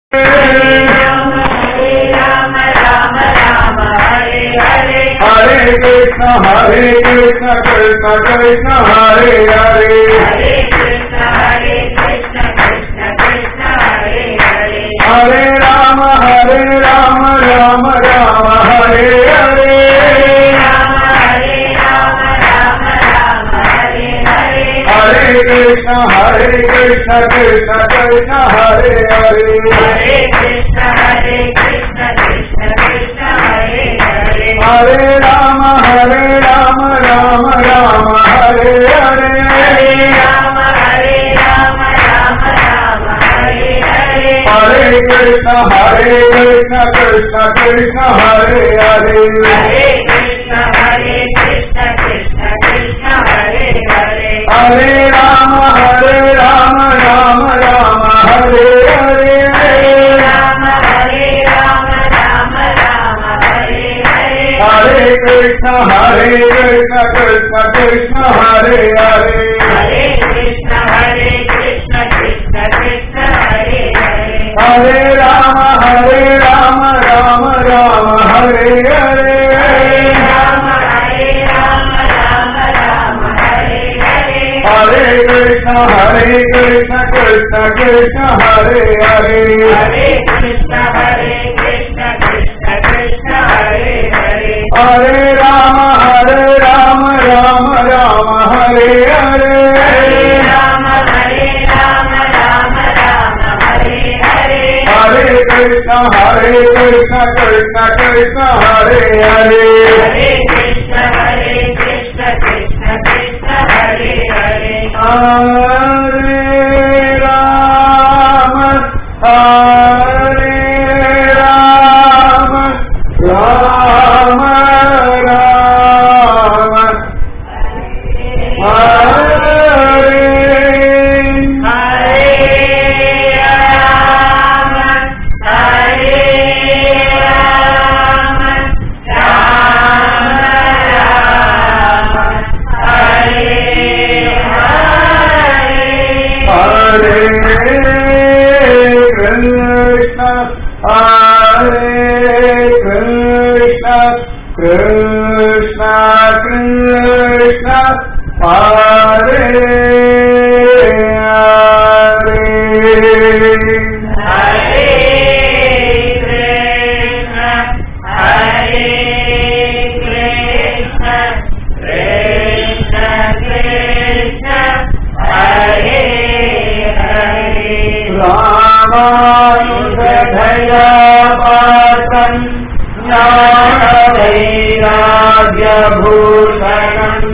Hare Krishna, Hare Krishna, Krishna Krishna, Hare Hare. Hare Rama, Hare Rama, Rama Rama, Hare Hare. Hare Krishna, Hare Krishna, Krishna Krishna, Hare Hare. Hare Rama, Hare Rama, Rama Rama, Hare Hare. Hare Krishna, Hare Krishna, Krishna Krishna, Hare Hare. Hare Rama, Hare Rama, Rama Rama, Hare Hare. Hare Krishna, Hare Krishna, Krishna Krishna, Hare Hare. Hare Krishna, Hare Krishna, Krishna Krishna, Hare Hare. Hare Rama, Hare Rama, Rama Rama, Hare Hare. Hare Rama, Hare Rama, Rama Rama, Hare Hare. Hare Krishna, Hare Krishna, Krishna Krishna, Hare Hare. Hare Krishna, Hare Krishna, Krishna Krishna, Hare Hare. Hare Rama, Hare Rama, Rama Rama, Hare Hare Hare. Rama, Hare Rama, Rama Rama, Hare Hare. Hare Krishna, Hare Krishna, Krishna Krishna, Hare Hare. Hare Krishna, Hare Krishna, Krishna Krishna, Hare Hare. Hare Rama, Hare Rama, Rama Rama, Hare Hare Rama, Hare Rama, Rama Rama, Hare Hare. Hare Krishna, Hare Krishna, Krishna Krishna, Hare Hare. Hare Krishna, Hare Krishna, Krishna Krishna, Hare Hare. रामानुजधयापात्रम् ज्ञानवैराग्यभूषणम्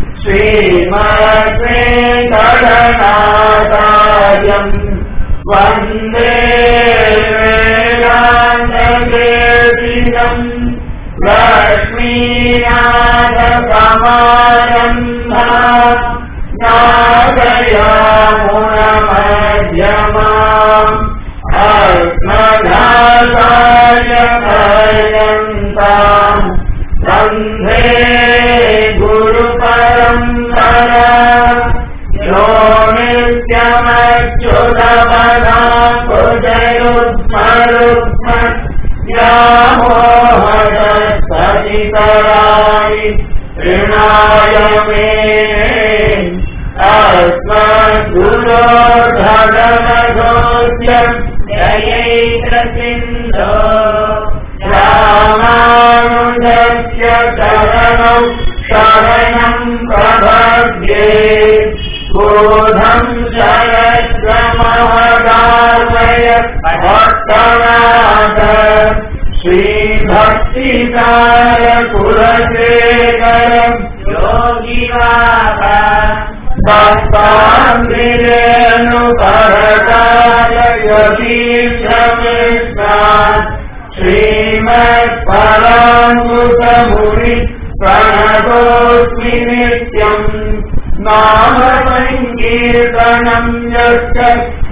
श्रीमद्वेङ्कटनाथार्यम् वन्दे वेदान्तवेदिकम् लक्ष्मीनाथसमारम्भा नागयामुनमध्यमाम् अस्मदाचार्य पर्यन्ताम् वन्दे गुरुपरम्परा यो नित्यमच्युतपदाम् कुजरुक्मरुक्म व्यामोहदस्तदितराणि ऋणाय मे अस्मद्गुरो भगवतोऽस्य जयैत्रसिन्धो रामानुजस्य शरणौ शरणम् प्रपद्ये बोधम् शरद्रमहदार्वय भक्तनाथ श्रीभक्तिकार कुलशेखरम् योगिवाहा भक्ताङ्गिरेणुपरकालयतीर्थकृष्णा श्रीमत्पराङ्कुशमुनि प्रणतोऽस्मि नित्यम् नाम सङ्कीर्तनम् यस्य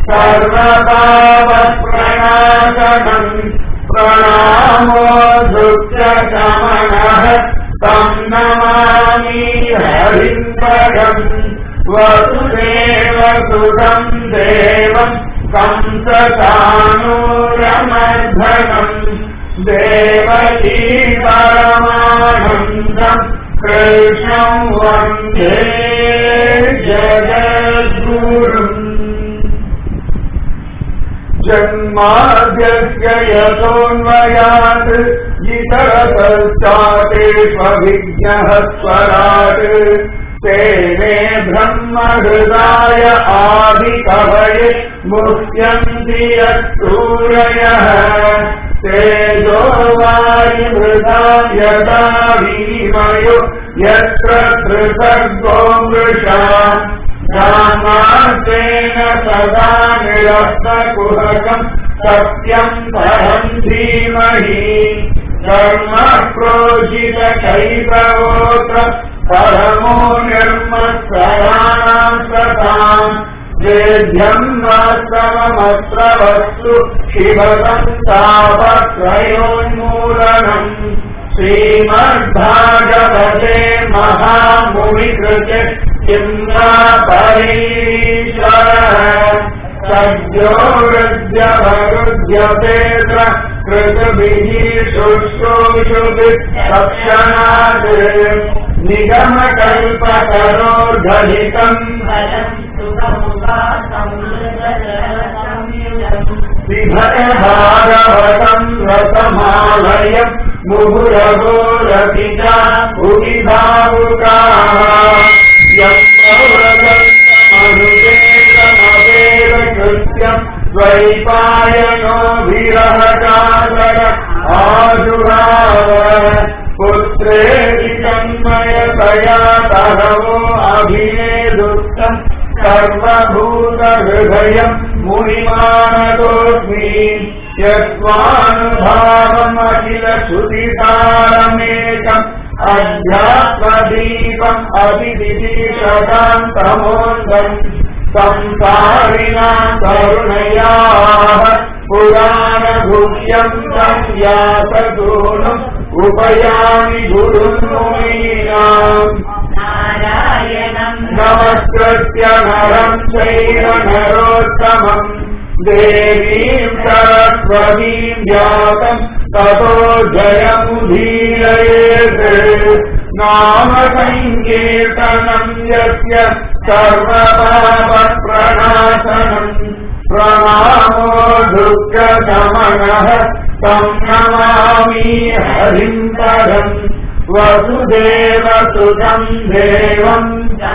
सर्वपापप्रणाशनम् प्रणामो दुःखशमनः तं नमामि हरिम्बरम् वसुदेव सुतं देवम् कंसकानो गौरमर्धनम् देवकी परमानन्दम् कृष्णम् वन्दे जगद्गुरुम् जन्माद्यस्य यतोऽन्वयात् इतरतश्चातेष्वभिज्ञः स्वराट् तेने ब्रह्महृदाय आदिकवये मुह्यन्ति यत्सूरयः तेजो वायुमृदा यदा वीमयो यत्र त्रिसर्गो मृषा रामार्तेन सदा निरस्तकुहकम् सत्यम् परम् धीमहि कर्म क्रोजितकैतवोत्र परमो निर्मत्सराणाम् सताम् वेद्यम् वास्तवमत्र वस्तु शिवतम् तापत्रयोन्मूलनम् श्रीमद्भागवते महामुनिकृते किम्वा परीश्वरः सद्यो हृद्यवरुध्यतेत्र कृतभिः शुश्रूषुभिः तक्षणात् निगमकल्पतरोर्धलितम् फलम् सुखमुखासंयुतम् विभयभागवतम् रसमालयम् मुहुरगो रतिका भुवि भावुकाः यम् प्रवृतमनुपेतमवेद कृत्यम् द्वैपायनो विरहकातर आजुराव पुत्रेति तन्मयतया तहवो अभिनेदुक्तम् सर्वभूतहृदयम् मुनिमानतोऽस्मि यस्वानुभावमखिल श्रुतिसारमेकम् अध्यात्मदीपम् अभिदिशताम् तमोन्दम् संसारिणाम् करुणयाः पुराणभुव्यम् तम् व्याससूनम् उपयामि गुरुमुनीनाम् नारायणम् नमस्कृत्य नरम् चैव नरोत्तमम् देवीम् सरस्वतीम् व्यासम् ततो जयमुदीरयेत् नाम सङ्कीर्तनम् यस्य सर्वपापप्रणाशनम् प्रणामो दुःखशमनः तं नमामि हरिम् परम् वसुदेवसुतम् देवम्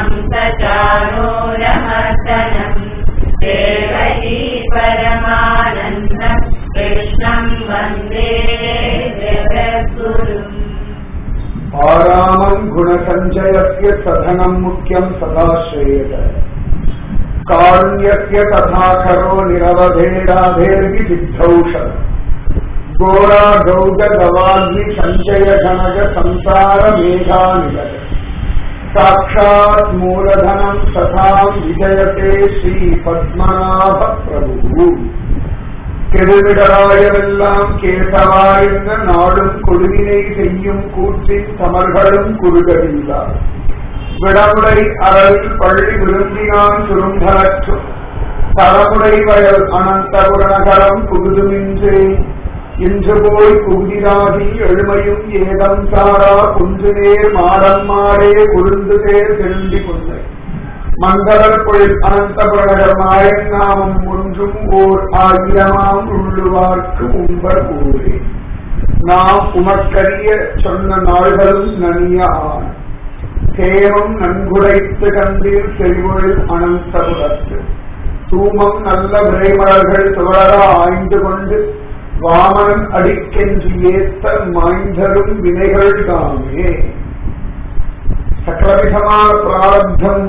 सचारोरमर्दनम् देवकी परमानन्दम् कृष्णम् वन्दे जगद्गुरुम् आरामम् गुणसञ्चयस्य सधनम् मुख्यम् सदा श्रेयत कारुण्यस्य तथा करो निरवधेराधेर्गि सिद्धौषध घोरा गौज गवाग्नि सञ्चय घनज संसार मेघानिलय साक्षात् मूलधनम् तथाम् विजयते श्रीपद्मनाभ प्रभुः கெடுவிடராயவெல்லாம் கேசவாயென்ற நாடும் கொடுவினை செய்யும் கூற்றின் சமர்களும் குறுகவில்லார் விடமுடை அறல் பள்ளி விரும்பினான் சுரும்பலற்றும் தலமுடை வயல் அனந்த குரணகரம் புகுதுமின்றே இன்று போய் புகுதிராகி எழுமையும் ஏதம் சாரா குன்று நேர் மாடம் மாடே குருந்து தேர் திரும்பி கொண்டை மந்தரல் பொழில் அனந்தபுரணர் மாயன் நாமம் ஒன்றும் ஓர் ஆயிரமாம் உள்ளுவார்க்கு உம்பர் ஊரே நாம் உமக்கரிய சொன்ன நாள்களும் நனிய ஆண் சேமம் நன்குடைத்து கண்டீர் செறிவொழில் அனந்தபுரத்து தூமம் நல்ல விரைமலர்கள் துவரா ஆய்ந்து கொண்டு வாமனன் அடிக்கென்று ஏத்த மாய்ந்தரும் வினைகள் தாமே சகலவிதமான பிராரப்தம்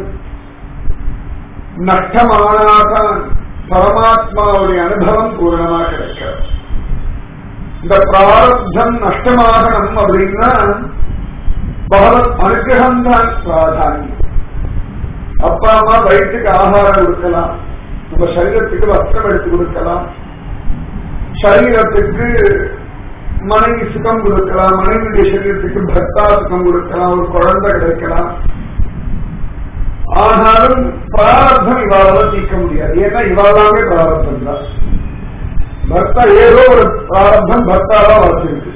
நஷ்டமானாதான் பரமாத்மாவுடைய அனுபவம் பூரணமா கிடைக்கிறது இந்த பிராரப்தம் நஷ்டமாகணும் அப்படின்னா பகவத் அனுகிரகம் தான் பிராதானியம் அப்பா அம்மா வயிற்றுக்கு ஆகாரம் கொடுக்கலாம் நம்ம சரீரத்துக்கு வஸ்திரம் எடுத்து கொடுக்கலாம் சரீரத்துக்கு மனைவி சுகம் கொடுக்கலாம் மனைவியுடைய சரீரத்துக்கு பர்த்தா சுகம் கொடுக்கலாம் ஒரு குழந்தை கிடைக்கலாம் ஆனாலும் பிராரப்தம் இவாளால தீர்க்க முடியாது ஏன்னா இவாளாமே பிராரப்தம் தான் பர்த்தா ஏதோ ஒரு பிராரப்தம் பர்த்தாவா வச்சிருக்கு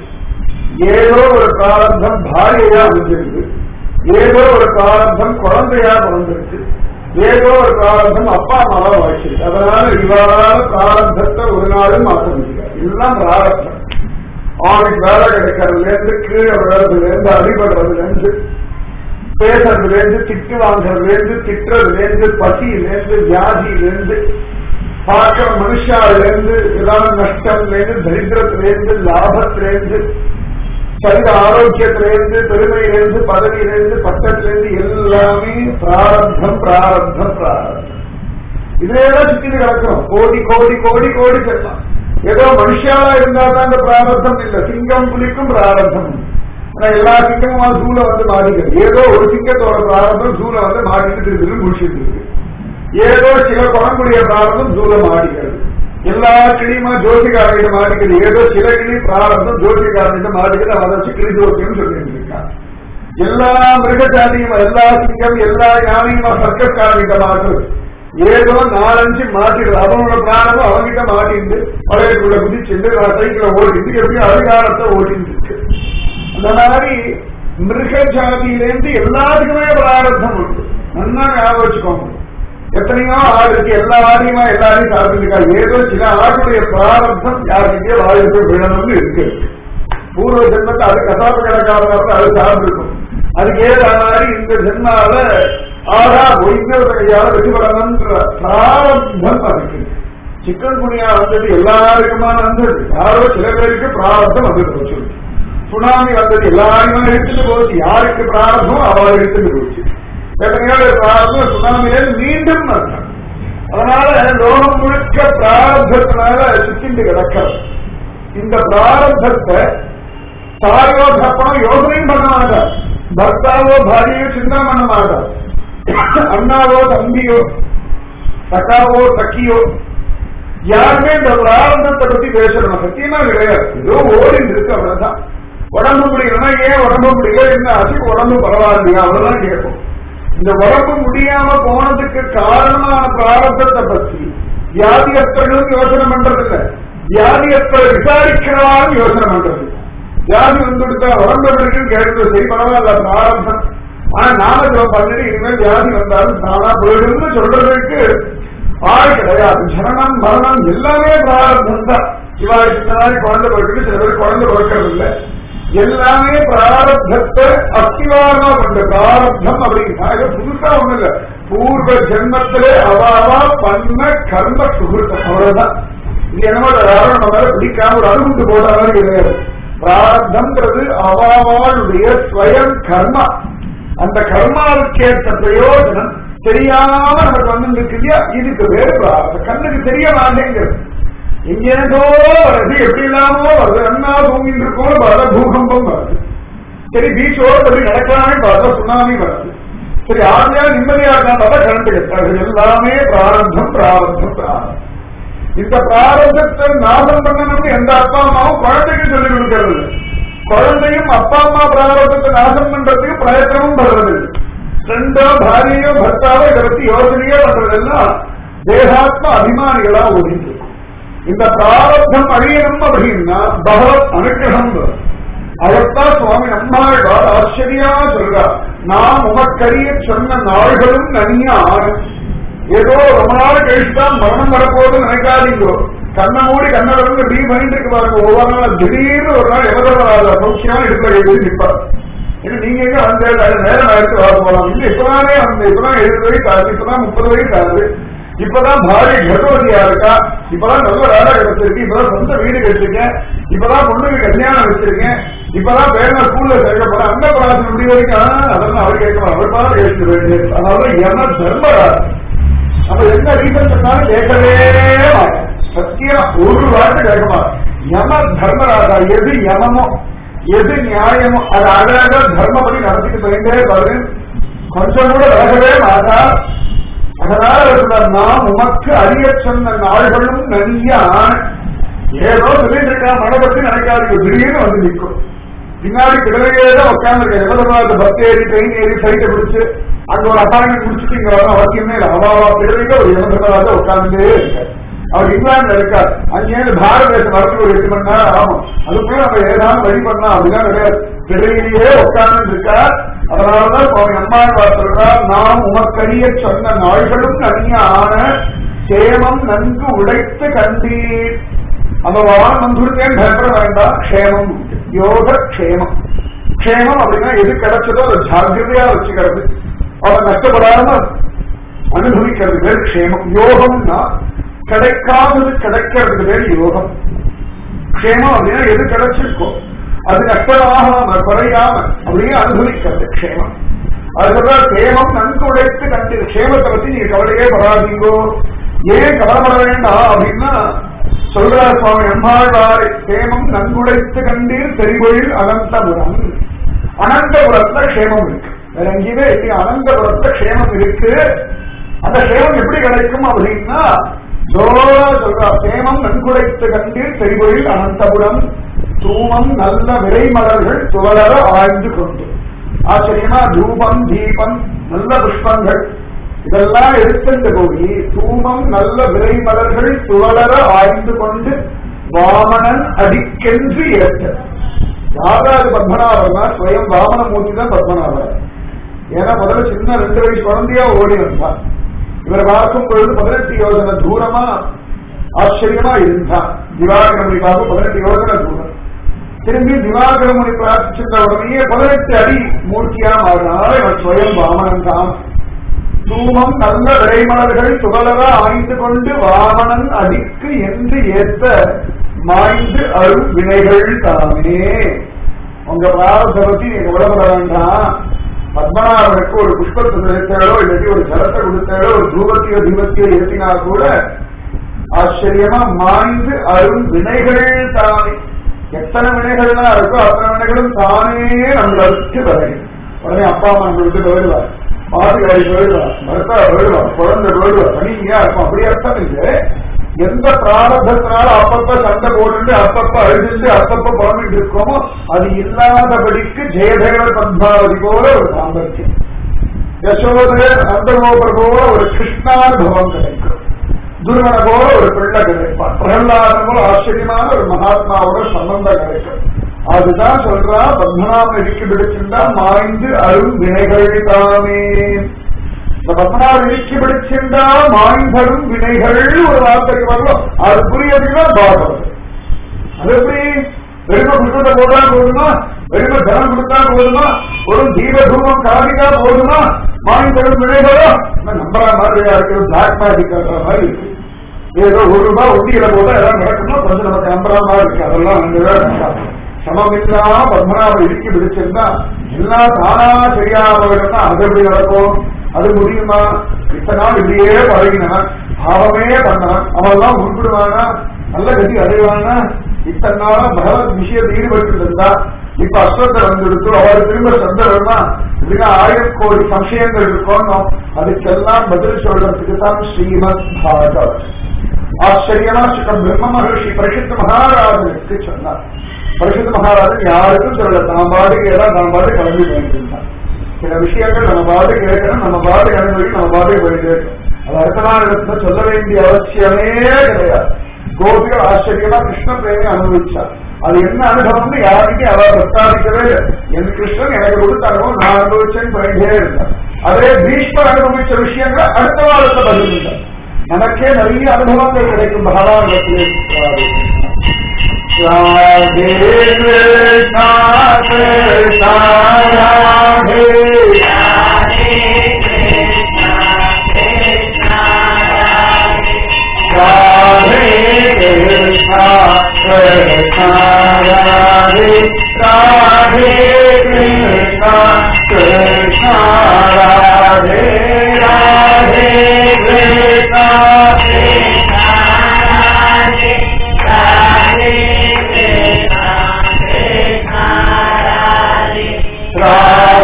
ஏதோ ஒரு பிராரப்தம் பாரியையா அமைஞ்சிருக்கு ஏதோ ஒரு பிராரப்தம் குழந்தையா பிறந்திருக்கு ஏதோ ஒரு பிராரப்தம் அப்பா அம்மாவா வாய்ச்சிருக்கு அதனால இவ்வாறான பிராரப்தத்தை ஒரு நாளும் மாற்ற முடியாது எல்லாம் பிராரப்தம் அவனுக்கு வேலை கிடைக்கிறதுல இருந்து கீழே விழுறதுல இருந்து அடிபடுறதுல இருந்து பேசுறதுல இருந்து திட்டு வாங்குறதுல இருந்து திட்டுறதுல இருந்து பசியில இருந்து வியாதியில இருந்து பார்க்கிற மனுஷால இருந்து ஏதாவது நஷ்டம்ல இருந்து தரித்திரத்துல இருந்து லாபத்துல இருந்து சரீர ஆரோக்கியத்துல இருந்து பெருமையில இருந்து பதவியில இருந்து பட்டத்துல இருந்து எல்லாமே பிராரப்தம் பிராரப்தம் பிராரப்தம் இதுலதான் சுத்தி கிடக்கிறோம் கோடி கோடி கோடி கோடி செல்லாம் ஏதோ மனுஷாலா இருந்தா தான் அந்த பிராரப்தம் இல்ல சிங்கம் புலிக்கும் பிராரப்தம் உண்டு. ஆனா எல்லா சிங்கமும் சூழ வந்து மாட்டிக்கிறது ஏதோ ஒரு சிங்கத்தோட பிராரப்தம் சூழ வந்து மாட்டிட்டு திருப்பி முடிச்சுட்டு இருக்கு ஏதோ சில குணங்குடிய பிராரப்தம் சூழ மாட்டிக்கிறது எல்லா கிளியுமா ஜோதிகாரிட்ட மாட்டிக்கிறது ஏதோ சில கிளி பிராரப்தம் ஜோதிகாரிட்ட மாட்டிக்கிறது அதை வச்சு கிளி ஜோசியம் சொல்லிட்டு இருக்காங்க எல்லா மிருகஜாதியும் எல்லா சிங்கம் எல்லா யானையுமா சர்க்கஸ்காரங்கிட்ட மாட்டுறது ஏதோ நாலஞ்சு மாட்டிடுது அவனோட பிராணமும் அவங்கிட்ட மாட்டிட்டு பழையக்குள்ள குதிச்சுட்டு நான் சைக்கிள ஓட்டிட்டு எப்படியும் அதிகாரத்தை ஓட்டிட்டு இருக்கு அந்த மாதிரி மிருக ஜாதியிலேருந்து எல்லாத்துக்குமே பிராரத்தம் உண்டு நல்லா ஞாபகம் வச்சுக்கோங்க எத்தனையோ ஆடு இருக்கு எல்லா ஆடையுமா எல்லாரையும் சாப்பிட்டுருக்கா ஏதோ சில ஆடுடைய பிராரத்தம் யாருக்கிட்டே வாயிலுக்கு விழணும்னு இருக்கு பூர்வ ஜென்மத்தை அது கசாப்பு கணக்காரங்க அது சார்ந்திருக்கும் அதுக்கு ஏற்ற மாதிரி இந்த ஜென்மால ஆடா இன்னொரு கையால வெற்றி பெறணும்ன்ற பிராரத்தம் அதுக்கு சிக்கன் குனியா வந்தது எல்லாருக்குமான வந்தது யாரோ சில பேருக்கு பிராரத்தம் வந்துட்டு போச்சு சுனாமி வந்தது எல்லாருமே எடுத்துட்டு போச்சு யாருக்கு பிராரத்தம் அவள் எடுத்துட்டு போச்சு எத்தனையோ பேர் பிராரத்தம் சுனாமியில மீண்டும் வந்தாங்க அதனால லோகம் முழுக்க பிராரத்தத்தினால சுத்திட்டு கிடக்கிறது இந்த பிராரத்தத்தை தாயோ தப்பனோ யோசனையும் பண்ண மாட்டார் பர்த்தாவோ பாரியோ சிந்தனை பண்ண மாட்டார் அண்ணாவோ தம்பியோ சக்காவோ சக்கியோ யாருமே இந்த பிராரந்தத்தை பத்தி பேசணும் சத்தியமா கிடையாது ஏதோ ஓடிந்து இருக்கு அவ்வளவுதான் உடம்பு முடியலன்னா ஏன் உடம்பு முடியல என்ன ஆச்சு உடம்பு பரவாயில்லையா அவ்வளவுதான் கேட்போம் இந்த உடம்பு முடியாம போனதுக்கு காரணமான பிராரத்தத்தை பத்தி வியாதியஸ்தர்களும் யோசனை பண்றது இல்ல வியாதியஸ்தர் விசாரிக்கிறவாலும் யோசனை பண்றது வியாதி வந்துடுத்தா உடம்பு இருக்குன்னு கேட்கறது சரி பரவாயில்ல பிராரத்தம் ஆனா நாமஜம் பண்ணிட்டு இனிமேல் வியாதி வந்தாலும் தானா போயிடும்னு சொல்றதுக்கு ஆள் கிடையாது ஜனனம் மரணம் எல்லாமே பிராரத்தம் தான் இவாளுக்கு இந்த மாதிரி குழந்தை பிறகு சில பேர் குழந்தை பிறக்கிறது இல்ல எல்லாமே பிராரத்தத்தை அஸ்திவாரமா கொண்ட பிராரத்தம் அப்படிங்கிறாங்க புதுசா ஒண்ணு இல்ல பூர்வ ஜென்மத்திலே அவாவா பண்ண கர்ம சுகிருத்தம் அவ்வளவுதான் இது என்னமோ யாரும் நம்ம மேல பிடிக்காம ஒரு அணுகுண்டு போட்ட மாதிரி கிடையாது பிராரத்தம்ன்றது அவாவாளுடைய ஸ்வயம் கர்மா அந்த கர்மாவுக்கேற்ற பிரயோஜனம் தெரியாம நமக்கு வந்து இருக்கு இல்லையா இதுக்கு வேறு பிரார்த்தம் கண்ணுக்கு தெரிய மாட்டேங்கிறது எங்கேதோ வருது எப்படி இல்லாமோ வருது அண்ணா தூங்கிட்டு இருக்கோம் வர பூகம்பம் வருது சரி பீச்சோட அப்படி நடக்கலாமே பார்த்தா சுனாமி வருது சரி ஆமையா நிம்மதியா இருக்கான் பார்த்தா கரண்ட் கட்டாது எல்லாமே பிராரத்தம் பிராரத்தம் பிராரத்தம் இந்த பிராரத்தத்தை நாசம் பண்ணணும்னு எந்த அப்பா அம்மாவும் குழந்தைக்கு சொல்லிக் கொடுக்கறது இல்லை குழந்தையும் அப்பா அம்மா பிராரத்தத்தை நாசம் பண்றதுக்கு பிரயத்தனமும் பண்றது இல்லை ஃப்ரெண்டோ பாரியோ பர்த்தாவோ இதை பத்தி யோசனையோ பண்றதெல்லாம் தேகாத்ம அபிமானிகளா ஓடிட்டு இந்த பிராரத்தம் அழியணும் அப்படின்னா பகவத் அனுகிரகம் வரும் அதைத்தான் சுவாமி நம்மாழ்வார் ஆச்சரியா சொல்றார் நாம் உமக்கரிய சொன்ன நாள்களும் நன்யான ஏதோ ரொம்ப நாள் கழிச்சுதான் மரணம் வரப்போகுதுன்னு நினைக்காதீங்கோ கண்ணை மூடி கண்ணடந்து டீ பண்ணிட்டு இருக்கு பாருங்க ஒவ்வொரு நாள் திடீர்னு ஒரு நாள் எவரவராத சௌக்கியமா இடத்துல எழுதி நிற்பார் ஏன்னா நீங்க எங்க வந்த நேரம் ஆயிரத்து வர போலாம் இல்ல இப்பதானே வந்த இப்பதான் எழுபது வயசு ஆகுது இப்பதான் முப்பது வயசு ஆகுது இப்பதான் பாரிய கர்ப்பவதியா இருக்கா இப்பதான் நல்ல வேலை கிடைச்சிருக்கு இப்பதான் சொந்த வீடு கட்டிருக்கேன் இப்பதான் பொண்ணுக்கு கல்யாணம் வச்சிருக்கேன் இப்பதான் பேரன ஸ்கூல்ல சேர்க்க போறேன் அங்க பிரார்த்தனை முடி வரைக்கும் ஆ, அதெல்லாம் அவர் கேட்கணும் அவர் மாதிரி கேட்க வேண்டியது அதனால என்ன தர்மராஜ் அப்ப என்ன ரீசன் சொன்னாலும் கேட்கவே மாட்டேன் சத்தியம் ஒரு வார்த்தை கேட்க மாட்டேன் யம தர்மராஜா எது யமமோ எது நியாயமோ அது அழகா தர்மப்படி நடத்திட்டு போயிட்டே பாரு கொஞ்சம் கூட விலகவே மாட்டா அதனால அவர் சொன்னார், நாம் உமக்கு அறிய சொன்ன நாள்களும் நன்யான் ஏதோ சொல்லிட்டு இருக்கா மழை பத்தி நினைக்காதீங்க திடீர்னு வந்து நிற்கும் பின்னாடி கிடவையே தான் உட்காந்துருக்கேன் எவ்வளவு பஸ் ஏறி ட்ரெயின் ஏறி ஃபிளைட்டை பிடிச்சு அங்க ஒரு அப்பாயின்மெண்ட் முடிச்சுட்டு இங்க வர அவசியமே இல்லை அவாவா பிறவைக்கு ஒரு எவ்வளவு உட்காந்துட்டே இருக்க அவர் இங்கிலாந்துல இருக்கார் அங்கேயிருந்து பாரத தேசம் வரது ஒரு எட்டு மணி நேரம் ஆகும் அதுக்குள்ள நம்ம ஏதாவது வழி பண்ணலாம் அப்படிதான் கிடையாது திரையிலேயே உட்கார்ந்து இருக்கார் அதனாலதான் சுவாமி அம்மாள் சொல்றார் நாம் உமக்கரிய சொன்ன நாள்களும் நன்ய ஆன சேமம் நன்கு உடைத்து கண்டீர் அந்த வாரம் வந்துருக்கேன்னு பயப்பட வேண்டாம் க்ஷேமம் யோக க்ஷேமம் க்ஷேமம் அப்படின்னா எது கிடைச்சதோ அதை ஜாகிரதையா வச்சுக்கிறது அவன் நஷ்டப்படாம அனுபவிக்கிறது பேர் க்ஷேமம் யோகம்னா கிடைக்காதது கிடைக்கிறதுக்கு பேர் யோகம் க்ஷேமம் அப்படின்னா எது கிடைச்சிருக்கோ அது நஷ்டமாகாம குறையாம அப்படியே அனுபவிக்கிறது க்ஷேமம் அதுக்கப்புறம் சேமம் நன்கு உடைத்து கண்டு க்ஷேமத்தை பத்தி நீங்க கவலையே படாதீங்கோ ஏன் கவலைப்பட வேண்டாம் அப்படின்னா சொல்றார் சுவாமி அம்மாழ்வாரை சேமம் நன்குடைத்து கண்டீர் தெரிவொழில் அனந்தபுரம் அனந்தபுரத்துல க்ஷேமம் இருக்கு வேற எங்கேயுமே இல்லையா அனந்தபுரத்துல க்ஷேமம் இருக்கு அந்த க்ஷேமம் எப்படி கிடைக்கும் அப்படின்னா ஜோரா சொல்றா சேமம் நன்குடைத்து கண்டீர் தெரிவொழில் அனந்தபுரம் தூமம் நல்ல விரைமலர்கள் துவளர ஆழ்ந்து கொண்டு ஆச்சரியமா தூபம் தீபம் நல்ல புஷ்பங்கள் இதெல்லாம் எடுத்துட்டு போய் தூமம் நல்ல விரை மலர்கள் துவளர ஆய்ந்து கொண்டு வாமனன் அடிக்கென்று ஏற்ற யாராவது பத்மநாபர்னா ஸ்வயம் வாமனமூர்த்தி தான் பத்மநாபர் ஏன்னா முதல்ல சின்ன ரெண்டு வயசு குழந்தையா ஓடி வந்தான் இவரை பார்க்கும் பொழுது பதினெட்டு யோஜனை தூரமா ஆச்சரியமா இருந்தான் திவாகரமணி பார்க்கும் பதினெட்டு யோஜனை தூரம் திரும்பி திவாகரமணி பிரார்த்திச்சிருந்த உடனே பதினெட்டு அடி மூர்த்தியா மாறினால இவன் ஸ்வயம் வாமனன் தான் தூமம் நல்ல விரைமலர்கள் சுகலர ஆய்ந்து கொண்டு வாமனன் அடிக்கு என்று ஏற்ற மாய்ந்து அருள் வினைகள் தாமே உங்க பிராரத்தை பத்தி நீங்க விளம்பர வேண்டாம் பத்மநாபனுக்கு ஒரு புஷ்பத்தை நிறுத்தாலோ இல்லாட்டி ஒரு ஜலத்தை கொடுத்தாலோ ஒரு தூபத்தையோ தீபத்தையோ ஏற்றினா கூட ஆச்சரியமா மாய்ந்து அருள் வினைகள் தானே எத்தனை வினைகள்லாம் இருக்கோ அத்தனை வினைகளும் தானே நம்மளுக்கு வரையும் உடனே அப்பா அம்மா நம்மளை விட்டு போயிடுவார் மாட்டுக்காரி போயிடுவார் மருத்தா போயிடுவார் குழந்தை போயிடுவார் தனியா இருக்கும் அப்படி அர்த்தம் இல்லை எந்த பிராரதத்தினால அப்பப்ப சண்டை போட்டு அப்பப்ப அழுதுட்டு அப்பப்ப புலம்பிட்டு இருக்கோமோ அது இல்லாதபடிக்கு ஜெயதேவ பத்மாவதி போல ஒரு சாம்பர்த்தியம் யசோதர் நந்தகோபர் போல ஒரு கிருஷ்ணானுபவம் கிடைக்கும் துருவன போல ஒரு பிள்ளை கிடைப்பான் பிரகலாதன் போல ஆச்சரியமான ஒரு மகாத்மாவோட சம்பந்தம் கிடைக்கும் அதுதான் சொல்றா பத்மநாபன் இடுக்கி பிடிச்சிருந்தா மாய்ந்து அருள் வினைகள் தாமே இந்த பத்மநாபன் இடுக்கி பிடிச்சிருந்தா மாய்ந்தரும் வினைகள் ஒரு வார்த்தைக்கு வரலாம் அது புரியதுன்னா பாகவதம் அது எப்படி வெறும புஷ்பத்தை போட்டா போதுமா வெறும தனம் கொடுத்தா போதுமா ஒரு தீப தூபம் காமிக்கா போதுமா மாய்ந்தரும் வினைகளோ நம்புற மாதிரியா இருக்கிற பிளாக் மேஜிக் ஆடுற மாதிரி இருக்கு ஏதோ ஒரு ரூபாய் ஒட்டியில போட்டா எல்லாம் நடக்கணும் கொஞ்சம் நமக்கு நம்புற மாதிரி இருக்கு அதெல்லாம் ரெண்டு பேர் சமம் இல்லாம பத்மநாபம் இடுக்கி பிடிச்சிருந்தா எல்லாம் தானா சரியாக போயிடும்னா அது எப்படி நடக்கும் அது முடியுமா இத்தனை நாள் இப்படியே பழகினான் பாவமே பண்ணான் அவெல்லாம் உருப்பிடுவானா நல்ல கதி அடைவானா இத்தனை நாள பகவத் விஷயத்தை ஈடுபட்டு இருந்தா இப்ப அஸ்வத்தை வந்துடுத்து அவர் திரும்ப சந்தர்மா இப்படின்னா ஆயிரம் கோடி சம்சயங்கள் இருக்கணும் அதுக்கெல்லாம் பதில் சொல்றதுக்கு தான் ஸ்ரீமத் பாகவத் ஆச்சரியமா சுக பிரம்ம மகர்ஷி பரிசுத்த மகாராஜனுக்கு சொன்னார் பரிசுத்த மகாராஜன் யாருக்கும் சொல்லல தான் பாட்டுக்கு எல்லாம் தான் பாட்டு கிளம்பி போயிருந்தான் சில விஷயங்கள் நம்ம பாட்டு கேட்கணும் நம்ம பாட்டு கிளம்பி நம்ம பாட்டு போயிட்டு அது அடுத்த நாள் இடத்துல சொல்ல வேண்டிய அவசியமே கிடையாது கோபிகள் ஆச்சரியமா கிருஷ்ண பிரேமி அனுபவிச்சார் அது என்ன அனுபவம்னு யாருக்கே அவர் பிரஸ்தாபிக்கவே இல்லை என் கிருஷ்ணன் எனக்கு கொடுத்த அனுபவம் நான் அனுபவிச்சேன்னு போயிட்டே இருந்தேன் அதே பீஷ்மர் அனுபவிச்ச விஷயங்கள் அடுத்த வாரத்தை பதில் நமக்கே நிறைய அனுபவங்கள் கிடைக்கும் பகவானிடத்திலே ராதே கிருஷ்ணா கிருஷ்ணா ராதே ராதே கிருஷ்ணா கிருஷ்ணா ராதே ராதே கிருஷ்ணா கிருஷ்ணா ராதே ராதே கிருஷ்ணா ராதே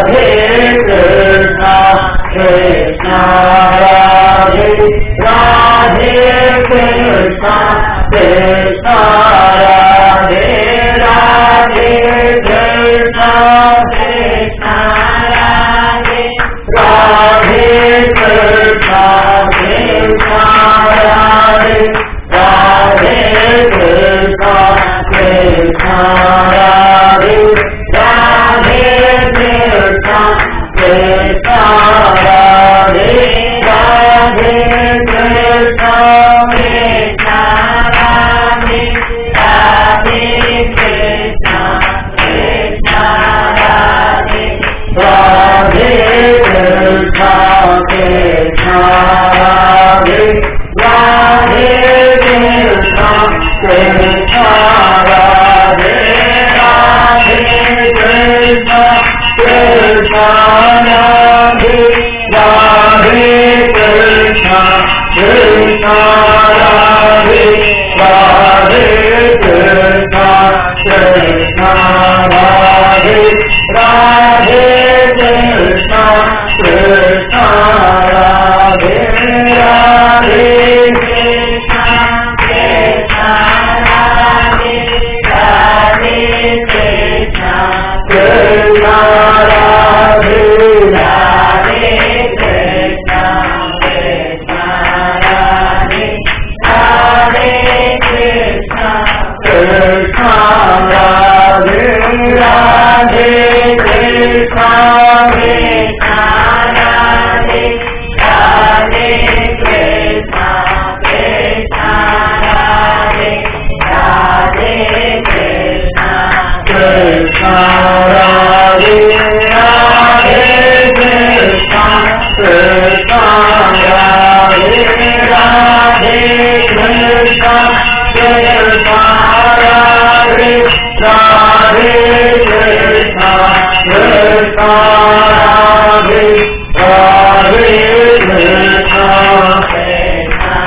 राधे राधे कृष्णा कृष्णा राधे राधे कृष्णा कृष्णा राधे राधे कृष्णा कृष्णा राधे राधे कृष्णा राधे कृष्णा राधे राधे कृष्णा कृष्णा राधे राधे कृष्णा कृष्णा राधे राधे कृष्णा कृष्णा राधे राधे कृष्णा कृष्णा राधे राधे कृष्णा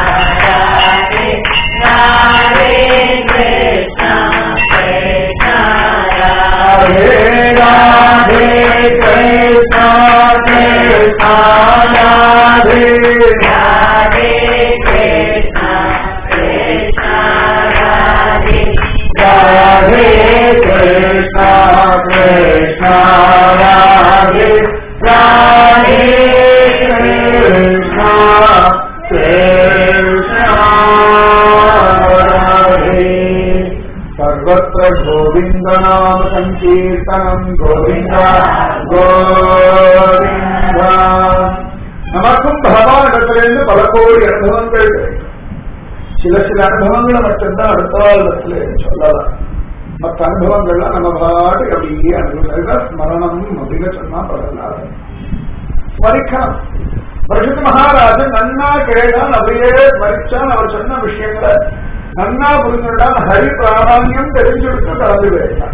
राधे राधे कृष्णा कृष्णा राधे राधे कृष्णा कृष्णा राधे राधे कृष्णा कृष्णा राधे सर्वत्र गोविन्दनाम सङ्कीर्तनम् गोविन्द கோவிந்தா நமக்கும் பகவானிடத்திலிருந்து பல கோடி அனுபவங்கள் கிடைக்கும் சில சில அனுபவங்களை மட்டும்தான் அடுத்த இடத்துல சொல்லலாம் மற்ற அனுபவங்கள்லாம் நம்ம பாட்டு அப்படியே அனுபவம் ஸ்மரணம் அப்படின்னு சொன்னா பரவாயில்ல ஸ்மரிக்கணும் பரிசுத்த மகாராஜன் நன்னா கேட்டான் அப்படியே ஸ்மரிச்சான் அவர் சொன்ன விஷயங்களை நன்னா புரிஞ்சுட்டான் ஹரி பிராதான்யம் தெரிஞ்சுடுத்து கலந்து போயிட்டான்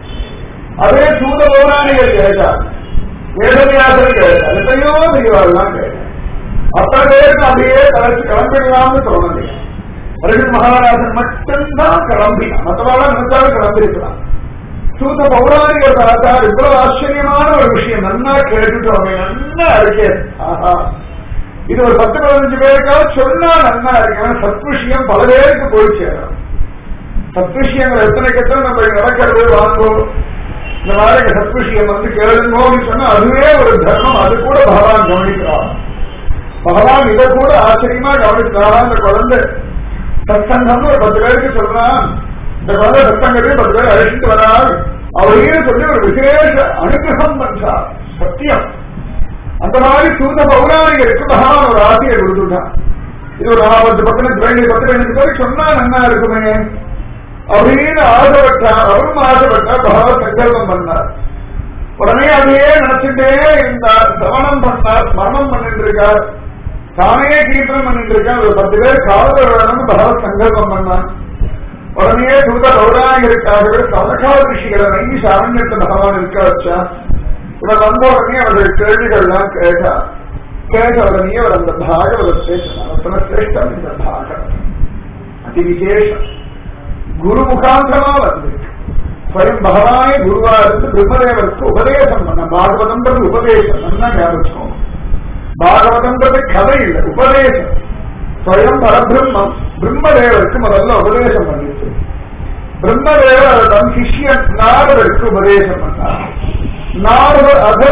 அதே சூத பௌராணிகள் கேட்டார் வேதவியாசர் கேட்டார் எத்தனையோ பெரியவாள்லாம் கேட்டார் அத்தனை பேருக்கு அப்படியே கலைச்சு கிளம்பிடலாம்னு தோணலை பரிசுத்த மகாராஜன் மட்டும்தான் கிளம்பினான் மற்றவாள் நினைச்சாலும் கிளம்பிருக்கலாம் சூத்த பௌராணிகர் பார்த்தார் இவ்வளவு ஆச்சரியமான ஒரு விஷயம் நன்னா கேட்டுட்டோமே நன்னா இருக்கே ஆஹா இது ஒரு பத்து பதினஞ்சு பேருக்காக சொன்னா நன்னா இருக்கு சத் விஷயம் பல பேருக்கு போய் சேரும் சத் விஷயங்கள் எத்தனை கெட்ட நம்ம இங்க நடக்கிறது வாங்குவோம் இந்த மாதிரி சத் விஷயம் வந்து கேளுங்கோன்னு சொன்னா அதுவே ஒரு தர்மம் அது கூட பகவான் கவனிக்கிறார் பகவான் இதை கூட ஆச்சரியமா கவனிக்கிறாரா அந்த குழந்தை சத்சங்கம்னு ஒரு பத்து பேருக்கு சொல்றான் இந்த குழந்தை சத்தங்கத்தையும் பத்து பேர் அழைச்சிட்டு வரார் அவரையே சொல்லி ஒரு விசேஷ அனுகிரகம் பண்றார் சத்தியம் அந்த மாதிரி சூத பௌராணிகருக்கு பகவான் ஒரு ஆசையை கொடுத்துட்டான் இது ஒரு நாற்பது பத்து பதினஞ்சு பத்து பதினஞ்சு பேருக்கு சொன்னா நன்னா இருக்குமே அப்படின்னு ஆசைப்பட்டார் அவரும் ஆசைப்பட்டார் பகவத் சங்கல்பம் பண்ணார் உடனே அதையே நினைச்சுட்டே இருந்தார் சவணம் பண்ணார் ஸ்மரணம் பண்ணிட்டு இருக்கார் தானே கீர்த்தனம் பண்ணிட்டு இருக்கார் ஒரு பத்து பேர் காதல் வேணும்னு பகவத் சங்கல்பம் பண்ணார் உடனே சூத பௌராணிகருக்காகவே சமகால ரிஷிகளை நங்கி சாரண்யத்தை பகவான் இருக்க வச்சா இவர் வந்த உடனே அவர்கள் கேள்விகள்லாம் கேட்டார் கேட்ட உடனே அவர் அந்த பாகவதத்தை சொன்னார் அத்தனை சிரேஷ்டம் இந்த பாகவதம் அதி விசேஷம் குரு முகாந்தமா வந்திருக்கு ஸ்வயம் பகவானே குருவா இருந்து பிரம்மதேவருக்கு உபதேசம் பண்ண பாகவதம்ன்றது உபதேசம் நல்லா ஞாபகம் பாகவதம்ன்றது கதை இல்லை உபதேசம் ஸ்வயம் பரபிரம்மம் பிரம்மதேவருக்கு முதல்ல உபதேசம் பண்ணிட்டு பிரம்மதேவர் அவர் தன் சிஷ்யன் நாரதருக்கு உபதேசம் பண்ணார் நாரதர் அத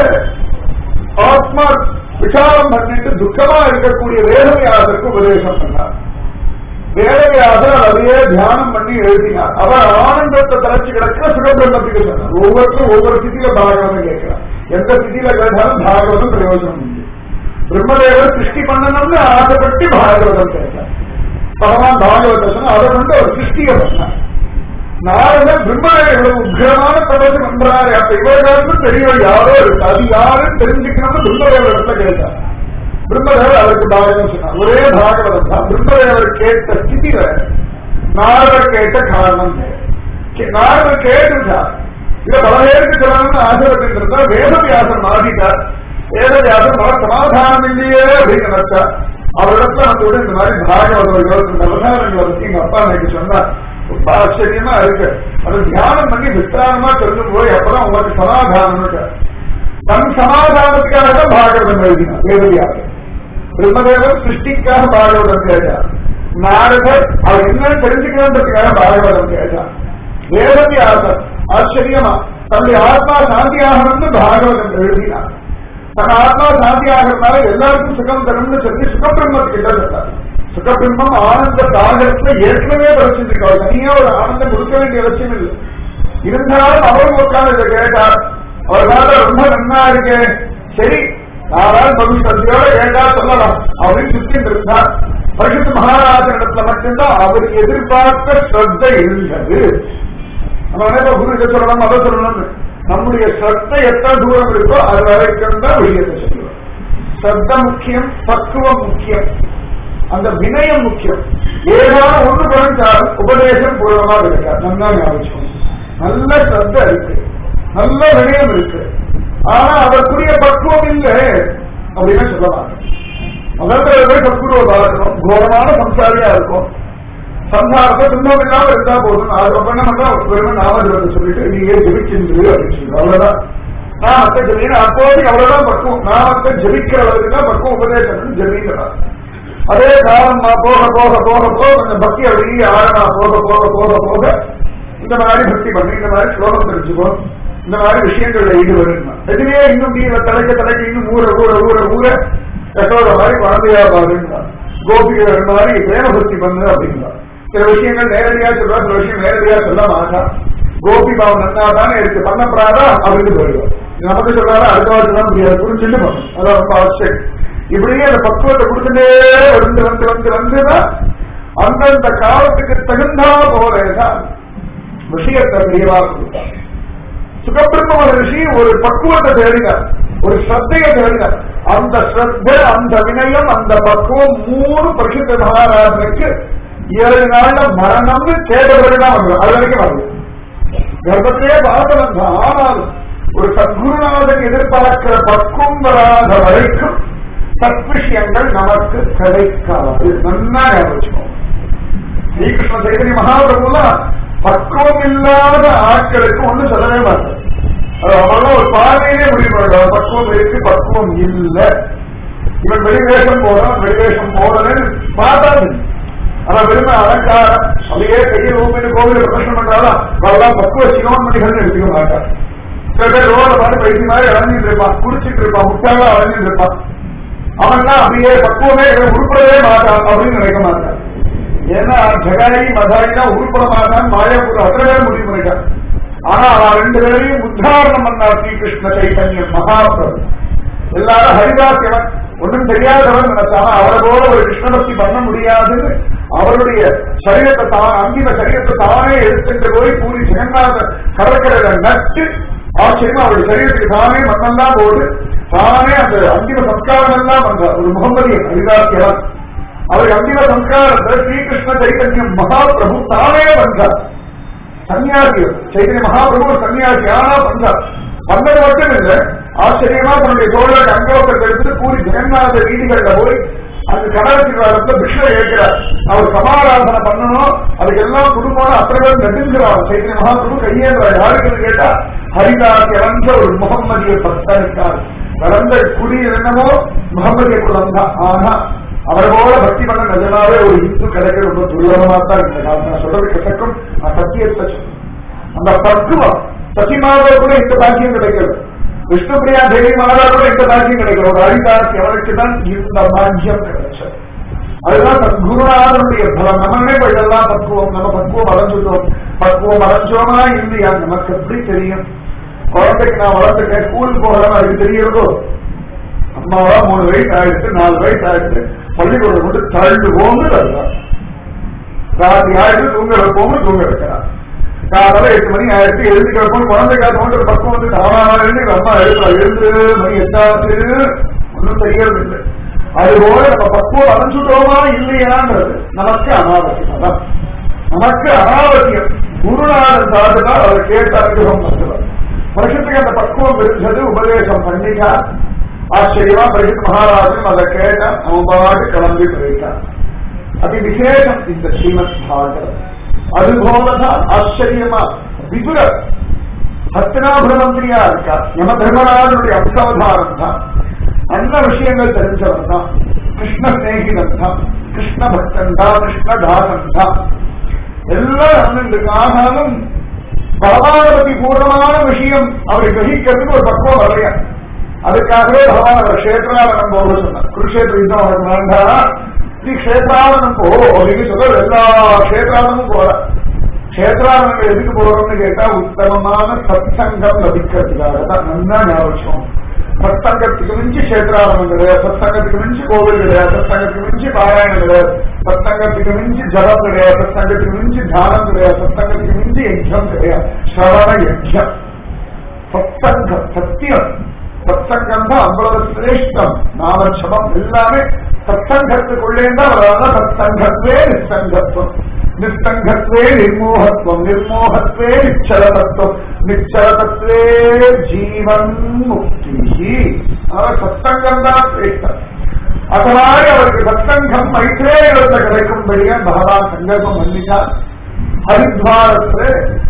ஆத்மா விசாரம் பண்ணிட்டு துக்கமா இருக்கக்கூடிய வேதவியாசருக்கு உபதேசம் பண்ணார் வேதவியாசர் அதையே தியானம் பண்ணி எழுதினார் அவர் ஆனந்தத்தை தலைச்சு கிடக்கிற சுகபிரம்மத்துக்கு சொன்னார் ஒவ்வொருத்தரும் ஒவ்வொரு ஸ்திதியில பாகவதம் கேட்கிறார் எந்த ஸ்திதியில கேட்டாலும் பாகவதம் பிரயோஜனம் உண்டு பிரம்மதேவர் சிருஷ்டி பண்ணணும்னு ஆசைப்பட்டு பாகவதம் கேட்டார் பகவான் பாகவத சொன்னா அதை கொண்டு அவர் சிருஷ்டியை பண்ணார் நாரதன் பிரம்மதேவர் உக்கிரமான தபசு பண்றாரு அப்ப இவர்களுக்கும் தெரியவர் யாரோ இருக்கு அது யாருன்னு தெரிஞ்சுக்கணும்னு பிரம்மதேவர் இடத்துல கேட்டார் பிரம்மதேவர் அதற்கு பாகவதம் சொன்னார் ஒரே பாகவதம் தான் பிரம்மதேவர் கேட்ட ஸ்திதி வேற நாரதர் கேட்ட காரணம் வேற. கே- நாரதர் கேட்டுட்டார் இத பல பேருக்கு சொல்லணும்னு ஆசைப்பட்டு இருந்தா வேதவியாசன் மாறிட்டார் வேதவியாசன் பல சமாதானம் இல்லையே அப்படின்னு நினைச்சா அவரிடத்துல வந்து விட இந்த மாதிரி பாகவதர்கள் இந்த அவதாரங்களை பத்தி எங்க அப்பா எனக்கு சொன்னா ரொம்ப ஆச்சரியமா இருக்கு அது தியானம் பண்ணி விஸ்தாரமா சொல்லும் போது அப்பதான் உங்களுக்கு சமாதானம் தன் சமாதானத்துக்காக தான் பாகவதம் எழுதினார் வேதவியாசன் பிரம்மதேவர் சிருஷ்டிக்காக பாகவதம் கேட்டார் நாரதர் அவர் என்னன்னு தெரிஞ்சுக்கணுன்றதுக்காக பாகவதம் கேட்டார் வேதவியாசர் ஆச்சரியமா தன்னுடைய ஆத்மா சாந்தி ஆகணும்னு பாகவதம் எழுதினார் தன் ஆத்மா சாந்தி ஆகிறதுனால எல்லாருக்கும் சுகம் தரும்னு சொல்லி சுகபிரம்மத்துக்கிட்ட சொன்னார் சுகபிரம்மம் ஆனந்த சாகரத்துல ஏற்கனவே பரிச்சிருக்காரு தனியா ஒரு ஆனந்தம் கொடுக்க வேண்டிய அவசியம் இல்லை இருந்தாலும் அவரும் உட்கார்ந்து இதை கேட்டார் அவர் பார்த்தா ரொம்ப நன்னா இருக்கு சரி ஆனால் பவிஷ்யத்தோட கேட்டா சொல்லலாம் அப்படின்னு சுத்திட்டு இருந்தார் பரிசுத்த மகாராஜனிடத்துல மட்டும்தான் அவர் எதிர்பார்த்த ஸ்ரத்த இருந்தது நம்ம என்ன குரு இதை சொல்லணும் அதை சொல்லணும்னு நம்முடைய ஸ்ரத்த எத்தனை தூரம் இருக்கோ அது வரைக்கும் தான் வெளியேற்ற சொல்லுவோம் ஸ்ரத்த முக்கியம் பக்குவம் முக்கியம் அந்த வினயம் முக்கியம் ஏதாவது ஒன்று குறைஞ்சாலும் உபதேசம் பூர்வமா இருக்காது நல்லா ஞாபகம் நல்ல ஸ்ரத்த இருக்கு நல்ல வினயம் இருக்கு ஆனா அதற்குரிய பக்குவம் இல்லை அப்படின்னு சொல்ல மாட்டேன் முதல்ல போய் சத்குருவை பார்க்கணும் கோரமான சம்சாரியா இருக்கும் சம்சாரத்தை துன்பம் இல்லாம இருந்தா போதும் அது ரொம்ப என்ன பண்றா வெறும் நாமஜபத்தை சொல்லிட்டு நீங்க ஜபிக்கின்று அப்படின்னு சொல்லி அவ்வளவுதான் நாமத்தை ஜபின்னு அப்போதைக்கு அவ்வளவுதான் பக்குவம் நாமத்தை ஜபிக்கிறவருக்கு தான் பக்குவம் உபதேசம் ஜபிக்கிறார் அதே காலம் போக போக போக போக கொஞ்சம் பக்தி அப்படியே ஆழமா போக போக போக போக இந்த மாதிரி பக்தி பண்ணி இந்த மாதிரி ஸ்லோகம் தெரிஞ்சுக்கோ இந்த மாதிரி விஷயங்கள்ல ஈடுபடுமா எதுவே இன்னும் நீ தலைக்க தலைக்க இன்னும் ஊற ஊற ஊற ஊற யசோட மாதிரி குழந்தையா பாருங்க கோபிகள் மாதிரி பிரேம பக்தி பண்ணு அப்படிங்களா சில விஷயங்கள் நேரடியா சொல்றா சில விஷயம் நேரடியா சொல்ல மாட்டா கோபி பாவம் நன்னா தானே இருக்கு பண்ணப்படாதா அப்படின்னு போயிடுவோம் நமக்கு சொல்றாரு அடுத்த வாரம் தான் முடியாது புரிஞ்சுட்டு பண்ணும் அதான் ரொம்ப அவசியம் இப்படியே அந்த பக்குவத்தை கொடுத்துட்டே வந்து வந்து வந்து வந்துதான் அந்தந்த காலத்துக்கு தகுந்தா போலதான் விஷயத்தை தெரியவா கொடுத்தார் சுகபிரம்ம ரிஷி ஒரு பக்குவத்தை தேடினார் ஒரு ஸ்ரத்தையை தேடினார் அந்த ஸ்ரத்த அந்த வினயம் அந்த பக்குவம் மூணு பரிசுத்த மகாராஜனுக்கு ஏழு நாள்ல மரணம்னு கேட்டவர்கள் வந்து அது வரைக்கும் வந்து கர்ப்பத்திலே பார்த்தவன் தான் ஆனால் ஒரு சத்குருநாதன் எதிர்பார்க்கிற பக்குவம் வராத வரைக்கும் சத்விஷயங்கள் நமக்கு கிடைக்காது நன்னா ஞாபகம் ஸ்ரீகிருஷ்ண சைதன்ய மகாபிரபுலாம் பக்குவம் இல்லாத ஆட்களுக்கு ஒண்ணு சொல்லவே மாட்டார் அது அவெல்லாம் ஒரு பார்வையிலே முடிவு பண்ணுறார் பக்குவம் இருக்கு பக்குவம் இல்ல இவன் வெளிவேஷம் போறான் வெளிவேஷம் போறதுன்னு பார்த்தாது ஆனா வெறுமை அலங்காரம் அப்படியே கையில் ரூபின்னு கோவில் பிரதர்ஷனம் பண்றாலும் அவெல்லாம் பக்குவ சினோன்மணிகள் எடுத்துக்க மாட்டார் சில பேர் ரோட பார்த்து பைத்தி மாதிரி அலைஞ்சிட்டு இருப்பான் குடிச்சிட்டு இருப்பான் முட்டாளா அலைஞ்சிட்டு இருப்பான் அவன் தான் அப்படியே பக்குவமே உருப்படவே மாட்டான் அப்படின்னு நினைக்க மாட்டான் ஏன்னா ஜகாயி மதாயினா உருப்பட மாட்டான் மாயாபுரம் அத்தனை பேரும் முடிவு பண்ணிட்டான் ஆனா அவன் ரெண்டு பேரையும் உத்தாரணம் பண்ணார் ஸ்ரீகிருஷ்ண சைத்தன்யம் மகாபிரபு எல்லாரும் ஹரிதாசியவன் ஒன்றும் தெரியாதவன் நினைச்சாலும் அவரை போல ஒரு கிருஷ்ணபக்தி பண்ண முடியாதுன்னு அவருடைய சரீரத்தை தான் அந்திம சரீரத்தை தானே எடுத்துட்டு போய் பூரி ஜெகநாத கடற்கரையில நட்டு ஆச்சரியமா அவருடைய சரீரத்துக்கு தானே மண்ணெல்லாம் போட்டு தானே அந்த அந்திம சம்ஸ்காரம் எல்லாம் பண்றார் ஒரு முகமதியன் ஹரிதாசியவன் அவர் அந்திம சம்ஸ்காரத்தை ஸ்ரீகிருஷ்ண சைத்தன்யம் மகாபிரபு தானே பண்றார் சன்னியாசி சைத்தன்ய மகாபிரபு சன்னியாசி ஆனா பண்றார் பண்ணது மட்டும் இல்ல ஆச்சரியமா தன்னுடைய தோழர் அங்கோக்கத்தை எடுத்து கூறி ஜெகநாத வீதிகள்ல போய் அந்த கடற்கரை பிக்ஷை ஏற்கிறார் அவர் சமாராதனை பண்ணணும் அதுக்கெல்லாம் குடும்பம் அத்தனை பேர் நெடுங்கிறார் சைத்தன்ய மகாபிரபு கையேன்றார் யாருக்குன்னு கேட்டா ஹரிதாஸ் இறந்த ஒரு முகம்மதிய பக்தனுக்கார் வளர்ந்த குடி என்னமோ முகமதிய குலம் தான் ஆனா அவரை போல பக்தி பண்ண நிஜமாவே ஒரு இந்து கிடைக்க ரொம்ப துர்லபமா தான் இந்த காலத்துல நான் சொல்றது கிட்டக்கும் நான் சத்தியத்தை சொல்றேன் அந்த பக்குவம் சசிமாதவ கூட இந்த பாக்கியம் கிடைக்கிறது விஷ்ணுபிரியா தேவி மாதா கூட இந்த பாக்கியம் கிடைக்கிறது ஒரு ஹரிதாஸ் எவருக்கு தான் இந்த பாக்கியம் கிடைச்சது அதுதான் குருநாதனுடைய பலம் நம்மளே போய் இதெல்லாம் பக்குவம் நம்ம பக்குவம் அடைஞ்சுட்டோம் பக்குவம் அடைஞ்சோமா இல்லையா நமக்கு எப்படி தெரியும் குழந்தைக்கு நான் வளர்த்துட்டேன் ஸ்கூல் போகலாம் அதுக்கு தெரியறதோ அம்மாவா மூணு வயசு ஆயிடுச்சு நாலு வயசு ஆயிடுச்சு பள்ளிக்கூடம் கொண்டு தள்ளு போன்னு தருவான் ராத்திரி ஆயிடுச்சு தூங்க வைப்போம்னு தூங்க வைக்கிறான் காலையில எட்டு மணி ஆயிடுச்சு எழுதி கிடப்போம் குழந்தை காத்தோன்ற ஒரு பக்கம் வந்து தானாக எழுந்து அம்மா எழுதுறா எழுந்து மணி எட்டாச்சு ஒன்றும் தெரியறது இல்லை அதுபோல நம்ம பக்குவம் அடைஞ்சுட்டோமா இல்லையான்றது நமக்கு அனாவசியம் தான் நமக்கு அனாவசியம் குருநாதன் சாதுதான் அவர் கேட்ட அனுகிரகம் பண்ணுவார் பரிஷத்துக்கு அந்த பக்குவம் இருந்தது உபதேசம் பண்ணிட்டா ஆச்சரியமா பரிஷத் மகாராஜன் அதை கேட்ட அவன் பாட்டு கிளம்பி போயிட்டான் அதி விசேஷம் இந்த ஸ்ரீமத் பாகவத் அதுபோலதான் ஆச்சரியமா விதுரர் ஹஸ்தனாபுர மந்திரியா இருக்கா யம தர்மராஜனுடைய அம்சாவதாரம் தான் நல்ல விஷயங்கள் தெரிஞ்சவன் தான் கிருஷ்ண சிநேகிதன் தான் கிருஷ்ண பக்தன் தான் கிருஷ்ண தாசன் தான் எல்லாம் நடந்துருக்கு ஆனாலும் பகவானை பத்தி பூர்ணமான விஷயம் அவரை கிரகிக்கிறதுக்கு ஒரு பக்குவம் வரலையா அதுக்காகவே பகவான் அவர் கஷேத்ராவனம் போக சொன்னார் குருஷேத்திர யுத்தம் அவருக்கு வேண்டாம் நீ கஷேத்ராவனம் போ அப்படின்னு சொல்ல எல்லா கஷேத்ராவனமும் போற கஷேத்ராவனங்கள் எதுக்கு போறோம்னு கேட்டா உத்தமமான சத்சங்கம் லபிக்கிறதுக்காக தான் நல்லா ஞாபகம் சத்சங்கத்துக்கு மிஞ்சி கஷேத்ராவனம் கிடையாது சத்சங்கத்துக்கு மிஞ்சி கோவில் கிடையாது சத்சங்கத்துக்கு மிஞ்சி பாராயணம் கிடையாது சத்சங்கத்துக்கு மிஞ்சி ஜபம் கிடையாது சத்சங்கத்துக்கு மிஞ்சி தியானம் கிடையாது சத்சங்கத்துக்கு மிஞ்சி யஜ்யம் கிடையாது ஸ்ரவண யஜ்யம் சத்சங்கம் சத்தியம் சத்சங்கம் தான் அவ்வளவு சிரேஷ்டம் நாமஜபம் எல்லாமே சத்சங்கத்துக்குள்ளே தான் வராத சத்சங்கத்வே நிசங்கத்துவம் நிசங்கத்வே நிர்மோகத்துவம் நிர்மோகத்வே நிச்சலதத்துவம் நிச்சலதத்வே ஜீவன் முக்தி அவர் சத்சங்கம் தான் சிரேஷ்டம் அதனால அவருக்கு சத்சங்கம் மைத்ரேயத்தை கிடைக்கும்படியா பகவான் சங்கல்பம் பண்ணிட்டார் ஹரித்வாரத்துல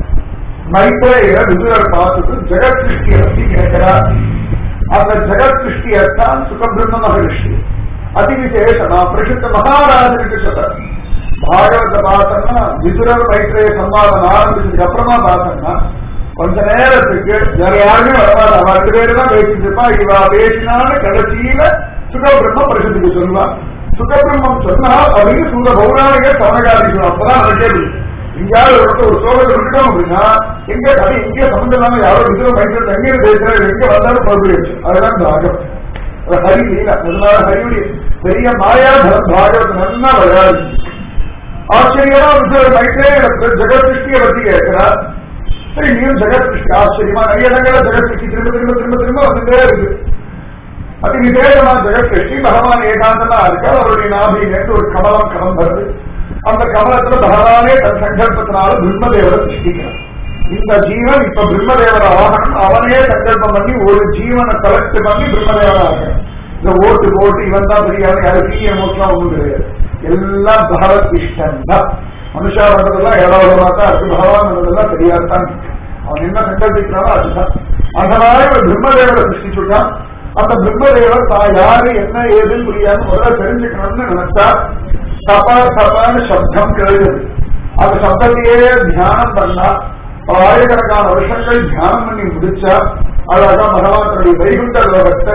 மைத்ரேய விதுரர் பார்த்துட்டு ஜெகத் சிருஷ்டியை பத்தி கேட்கிறார் அந்த ஜெகத் சிருஷ்டியத்தான் சுகபிரம்ம மகரிஷி அதி விசேஷமா பிரசித்த மகாராஜனுக்கு சொல்றார் பாகவத பார்த்தோம்னா விதுரர் மைத்ரேய சம்வாதம் ஆரம்பிச்சதுக்கு அப்புறமா பார்த்தோம்னா கொஞ்ச நேரத்துக்கு வேற யாருமே வரமாட்டா அவ ரெண்டு பேரு தான் பேசிட்டு இருப்பா இவா பேசினான்னு கடைசியில சுகபிரம்ம பிரசித்திக்கு சொல்லுவான் சுகபிரம்மம் சொன்னா அப்படின்னு சூத பௌராணிக சவனகாரி அப்பதான் அதை கேள்வி எங்கேயாவது ஒருத்தர் ஒரு சோழத்தை விட்டுட்டோம் அப்படின்னா எங்க கதை எங்கே சம்பந்தம் இல்லாம யாரோ விதிர மைத்திர எங்கே பேசுறாரு எங்க வந்தாலும் பகுதியாச்சு அதுதான் பாகம் அது ஹரி லீலா அதனால ஹரியுடைய பெரிய மாயாதரம் பாகவத் நல்லா விளையாடு ஆச்சரியமா விதிர மைத்திரே ஜெகத் சிருஷ்டியை பத்தி கேட்கிறார் சரி நீயும் ஜெகத் சிருஷ்டி ஆச்சரியமா நிறைய இடங்கள்ல ஜெகத் சிருஷ்டி திரும்ப திரும்ப திரும்ப திரும்ப வந்துட்டே இருக்கு அதி விசேஷமா ஜெகத் சிருஷ்டி பகவான் ஏகாந்தமா இருக்கார் அவருடைய நாபியிலேருந்து ஒரு கமலம் கலம் வருது அந்த கமலத்துல பகவானே தன் சங்கல்பத்தினால பிரம்மதேவரை சிருஷ்டிக்கிறான் இந்த ஜீவன் இப்ப பிரம்மதேவர ஆகணும் அவனே சங்கல்பம் பண்ணி ஒரு ஜீவனை கலெக்ட் பண்ணி பிரம்மதேவர ஆகணும் இந்த ஓட்டு போட்டு இவன் தான் பெரியாரு யாரு தீய மோசம் ஒண்ணும் கிடையாது எல்லாம் பகவத் இஷ்டம் தான் மனுஷா பண்றதெல்லாம் ஏழாவதமா தான் இருக்கு பகவான் பண்றதெல்லாம் தெரியாது தான் அவன் என்ன சங்கல்பிக்கிறானோ அதுதான் அதனால ஒரு பிரம்மதேவரை சிருஷ்டிச்சுட்டான் அந்த பிரம்மதேவர் தான் யாரு என்ன ஏதுன்னு புரியாம முதல்ல தெரிஞ்சுக்கணும்னு நினைச்சா தப தபான்னு சப்தம் கேளுது அந்த சப்தத்தையே தியானம் பண்ணா ஆயிரக்கணக்கான வருஷங்கள் தியானம் பண்ணி முடிச்சா அழகா பகவானுடைய வைகுண்ட லோகத்தை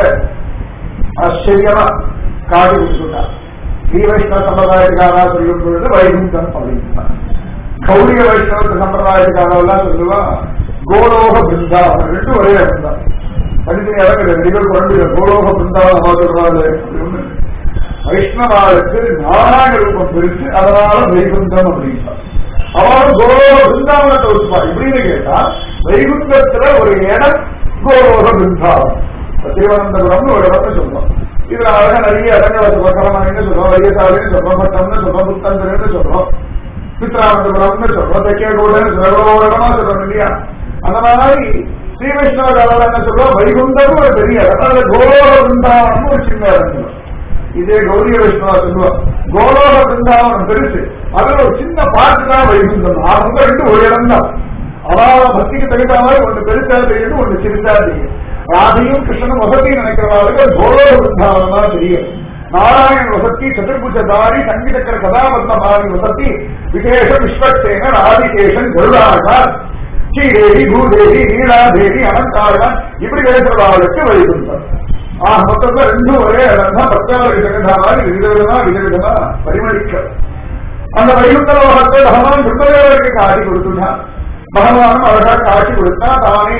ஆச்சரியமா காடி கொடுத்துட்டார் ஸ்ரீ வைஷ்ணவ சம்பிரதாயத்துக்காரா சொல்லும் பொழுது வைகுண்டம் அப்படின்ட்டார் கௌரிய வைஷ்ணவ சம்பிரதாயத்துக்காரெல்லாம் சொல்லுவா கோலோக பிருந்தாவனம் ரெண்டு ஒரே இடம் தான் தனித்தனி இடம் கிடையாது நீங்கள் குழந்தைகள் கோலோக பிருந்தாவனம் சொல்றாரு அப்படி ஒண்ணு இல்லை. வைஷ்ணவாளுக்கு நாராயண ரூபம் பெருசு அதனால வைகுண்டம் அப்படின்னா அவன் கோலோக பிருந்தாவனத்தை ஒத்துப்பா இப்படின்னு கேட்டா வைகுண்டத்துல ஒரு இடம் கோலோக பிருந்தாவனம் இப்ப திருவனந்தபுரம்னு ஒரு இடத்தை சொல்றோம் இதுல அழகா நிறைய இடங்களை சொல்றோம் கலமணின்னு சொல்றோம் வையசாலின்னு சொல்றோம் மட்டம்னு சொல்றோம் புத்தந்திரன்னு சொல்றோம் சித்ரானந்தபுரம்னு சொல்றோம் தெக்கேகோடுன்னு சொல்றோம் ஒரு இடமா சொல்றோம் இல்லையா அந்த மாதிரி ஸ்ரீ வைஷ்ணவ காலம் என்ன சொல்றோம் வைகுண்டமும் ஒரு பெரிய இடம் அதுல கோலோக பிருந்தாவனமும் ஒரு சின்ன இடம் சொல்றோம் இதே கௌரிய வைஷ்ணவா சொல்லுவார் கோலோக பிருந்தாவனம் பெருசு அதுல ஒரு சின்ன பாட்டு தான் வைகுண்டம் அவங்க ரெண்டு ஒரு இடம் தான் அதாவது பக்திக்கு தகுந்த மாதிரி ஒண்ணு பெருசா தெரியுது ஒண்ணு சிறுசா தெரியும் ராதையும் கிருஷ்ணனும் வசதியும் நினைக்கிறவர்களுக்கு கோலோக பிருந்தாவனம் தான் தெரியும் நாராயண வசதி சதுர்புஜதாரி சங்கீதக்கர கதாபத்மபாணி வசதி விசேஷ விஸ்வக்சேன ராதிகேஷன் கருடாகார் ஸ்ரீதேவி பூதேவி நீலாதேவி அனந்தாரன் இப்படி பேசுறவர்களுக்கு வைகுண்டம் ஆஹ் மொத்தத்துல ரெண்டும் ஒரே இடம் தான் பக்தர்களுக்கு தகுந்த மாதிரி விதவிதமா விதவிதமா பரிமளிக்க அந்த வைகுண்ட லோகத்தை பகவான் பிரம்மதேவருக்கு காட்டி கொடுத்துட்டான் பகவானும் அழகா காட்டி கொடுத்தா தானே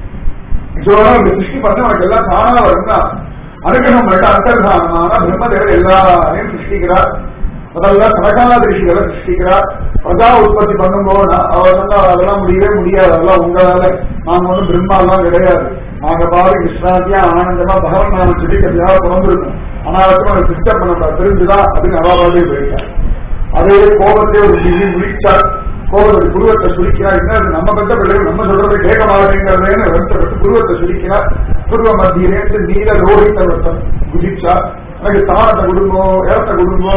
ஜோரம் சிருஷ்டி பண்ண அவனுக்கு எல்லாம் தானா வருந்தா அனுகிரகம் பண்ண அந்தர்தானமான பிரம்மதேவர் எல்லாரையும் சிருஷ்டிக்கிறார் முதல்ல சனகாதிரிஷிகளை சிருஷ்டிக்கிறார் பிரஜா உற்பத்தி பண்ணும்போது அவர் வந்து அதெல்லாம் முடியவே முடியாது அதெல்லாம் உங்களால நாங்க ஒன்றும் பிரம்மாலாம் கிடையாது நாங்க பாரு விஸ்ராந்தியா ஆனந்தமா பகவன் நாம சொல்லி கதையாக பிறந்திருக்கோம் ஆனா அதுக்கு ஒரு சிஸ்டம் பண்ண தெரிஞ்சுதான் அப்படின்னு அவாபாவே போயிட்டார் அதே கோபத்தை ஒரு டிகிரி முடிச்சார் கோபத்தை குருவத்தை சுரிக்கிறா என்ன இது நம்ம பெற்ற பிள்ளைகள் நம்ம சொல்றதை கேட்க மாட்டேங்கிறதேன்னு வருத்தப்பட்டு குருவத்தை சுரிக்கிறா குருவ மத்தியிலேருந்து நீல ரோஹித்த வருத்தம் குதிச்சா எனக்கு தானத்தை கொடுங்கோ இடத்தை கொடுங்கோ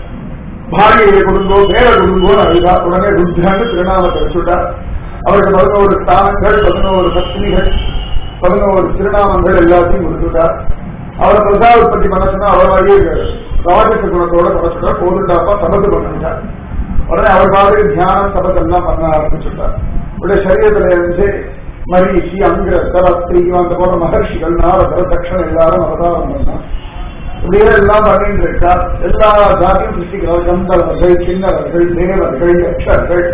பாரியை கொடுங்கோ மேல கொடுங்கோ அதுதா உடனே ருத்ரான்னு திருநாமத்தை வச்சுட்டா அவருக்கு பதினோரு ஸ்தானங்கள் பதினோரு பத்னிகள் பதினோரு திருநாமங்கள் எல்லாத்தையும் கொடுத்துட்டார் அவரை பிரசாதப்பட்டி பண்ண சொன்னா அவராலேயே ராஜச குணத்தோட பண்ண சொன்னா கோதுண்டாப்பா தபது பண்ணிட்டார் உடனே அவர் மாதிரி தியானம் தபதெல்லாம் பண்ண ஆரம்பிச்சுட்டார் உடைய சரீரத்துல இருந்து மரீஷி அங்க சரஸ்திரி அந்த போல மகர்ஷிகள் நாரதர் தட்சணம் எல்லாரும் அவதாரம் பண்ணார் இப்படியே எல்லாம் பண்ணிட்டு இருக்கா எல்லா ஜாதியும் சிருஷ்டிக்கிறார் கந்தவர்கள் சின்னவர்கள் தேவர்கள் யக்ஷர்கள்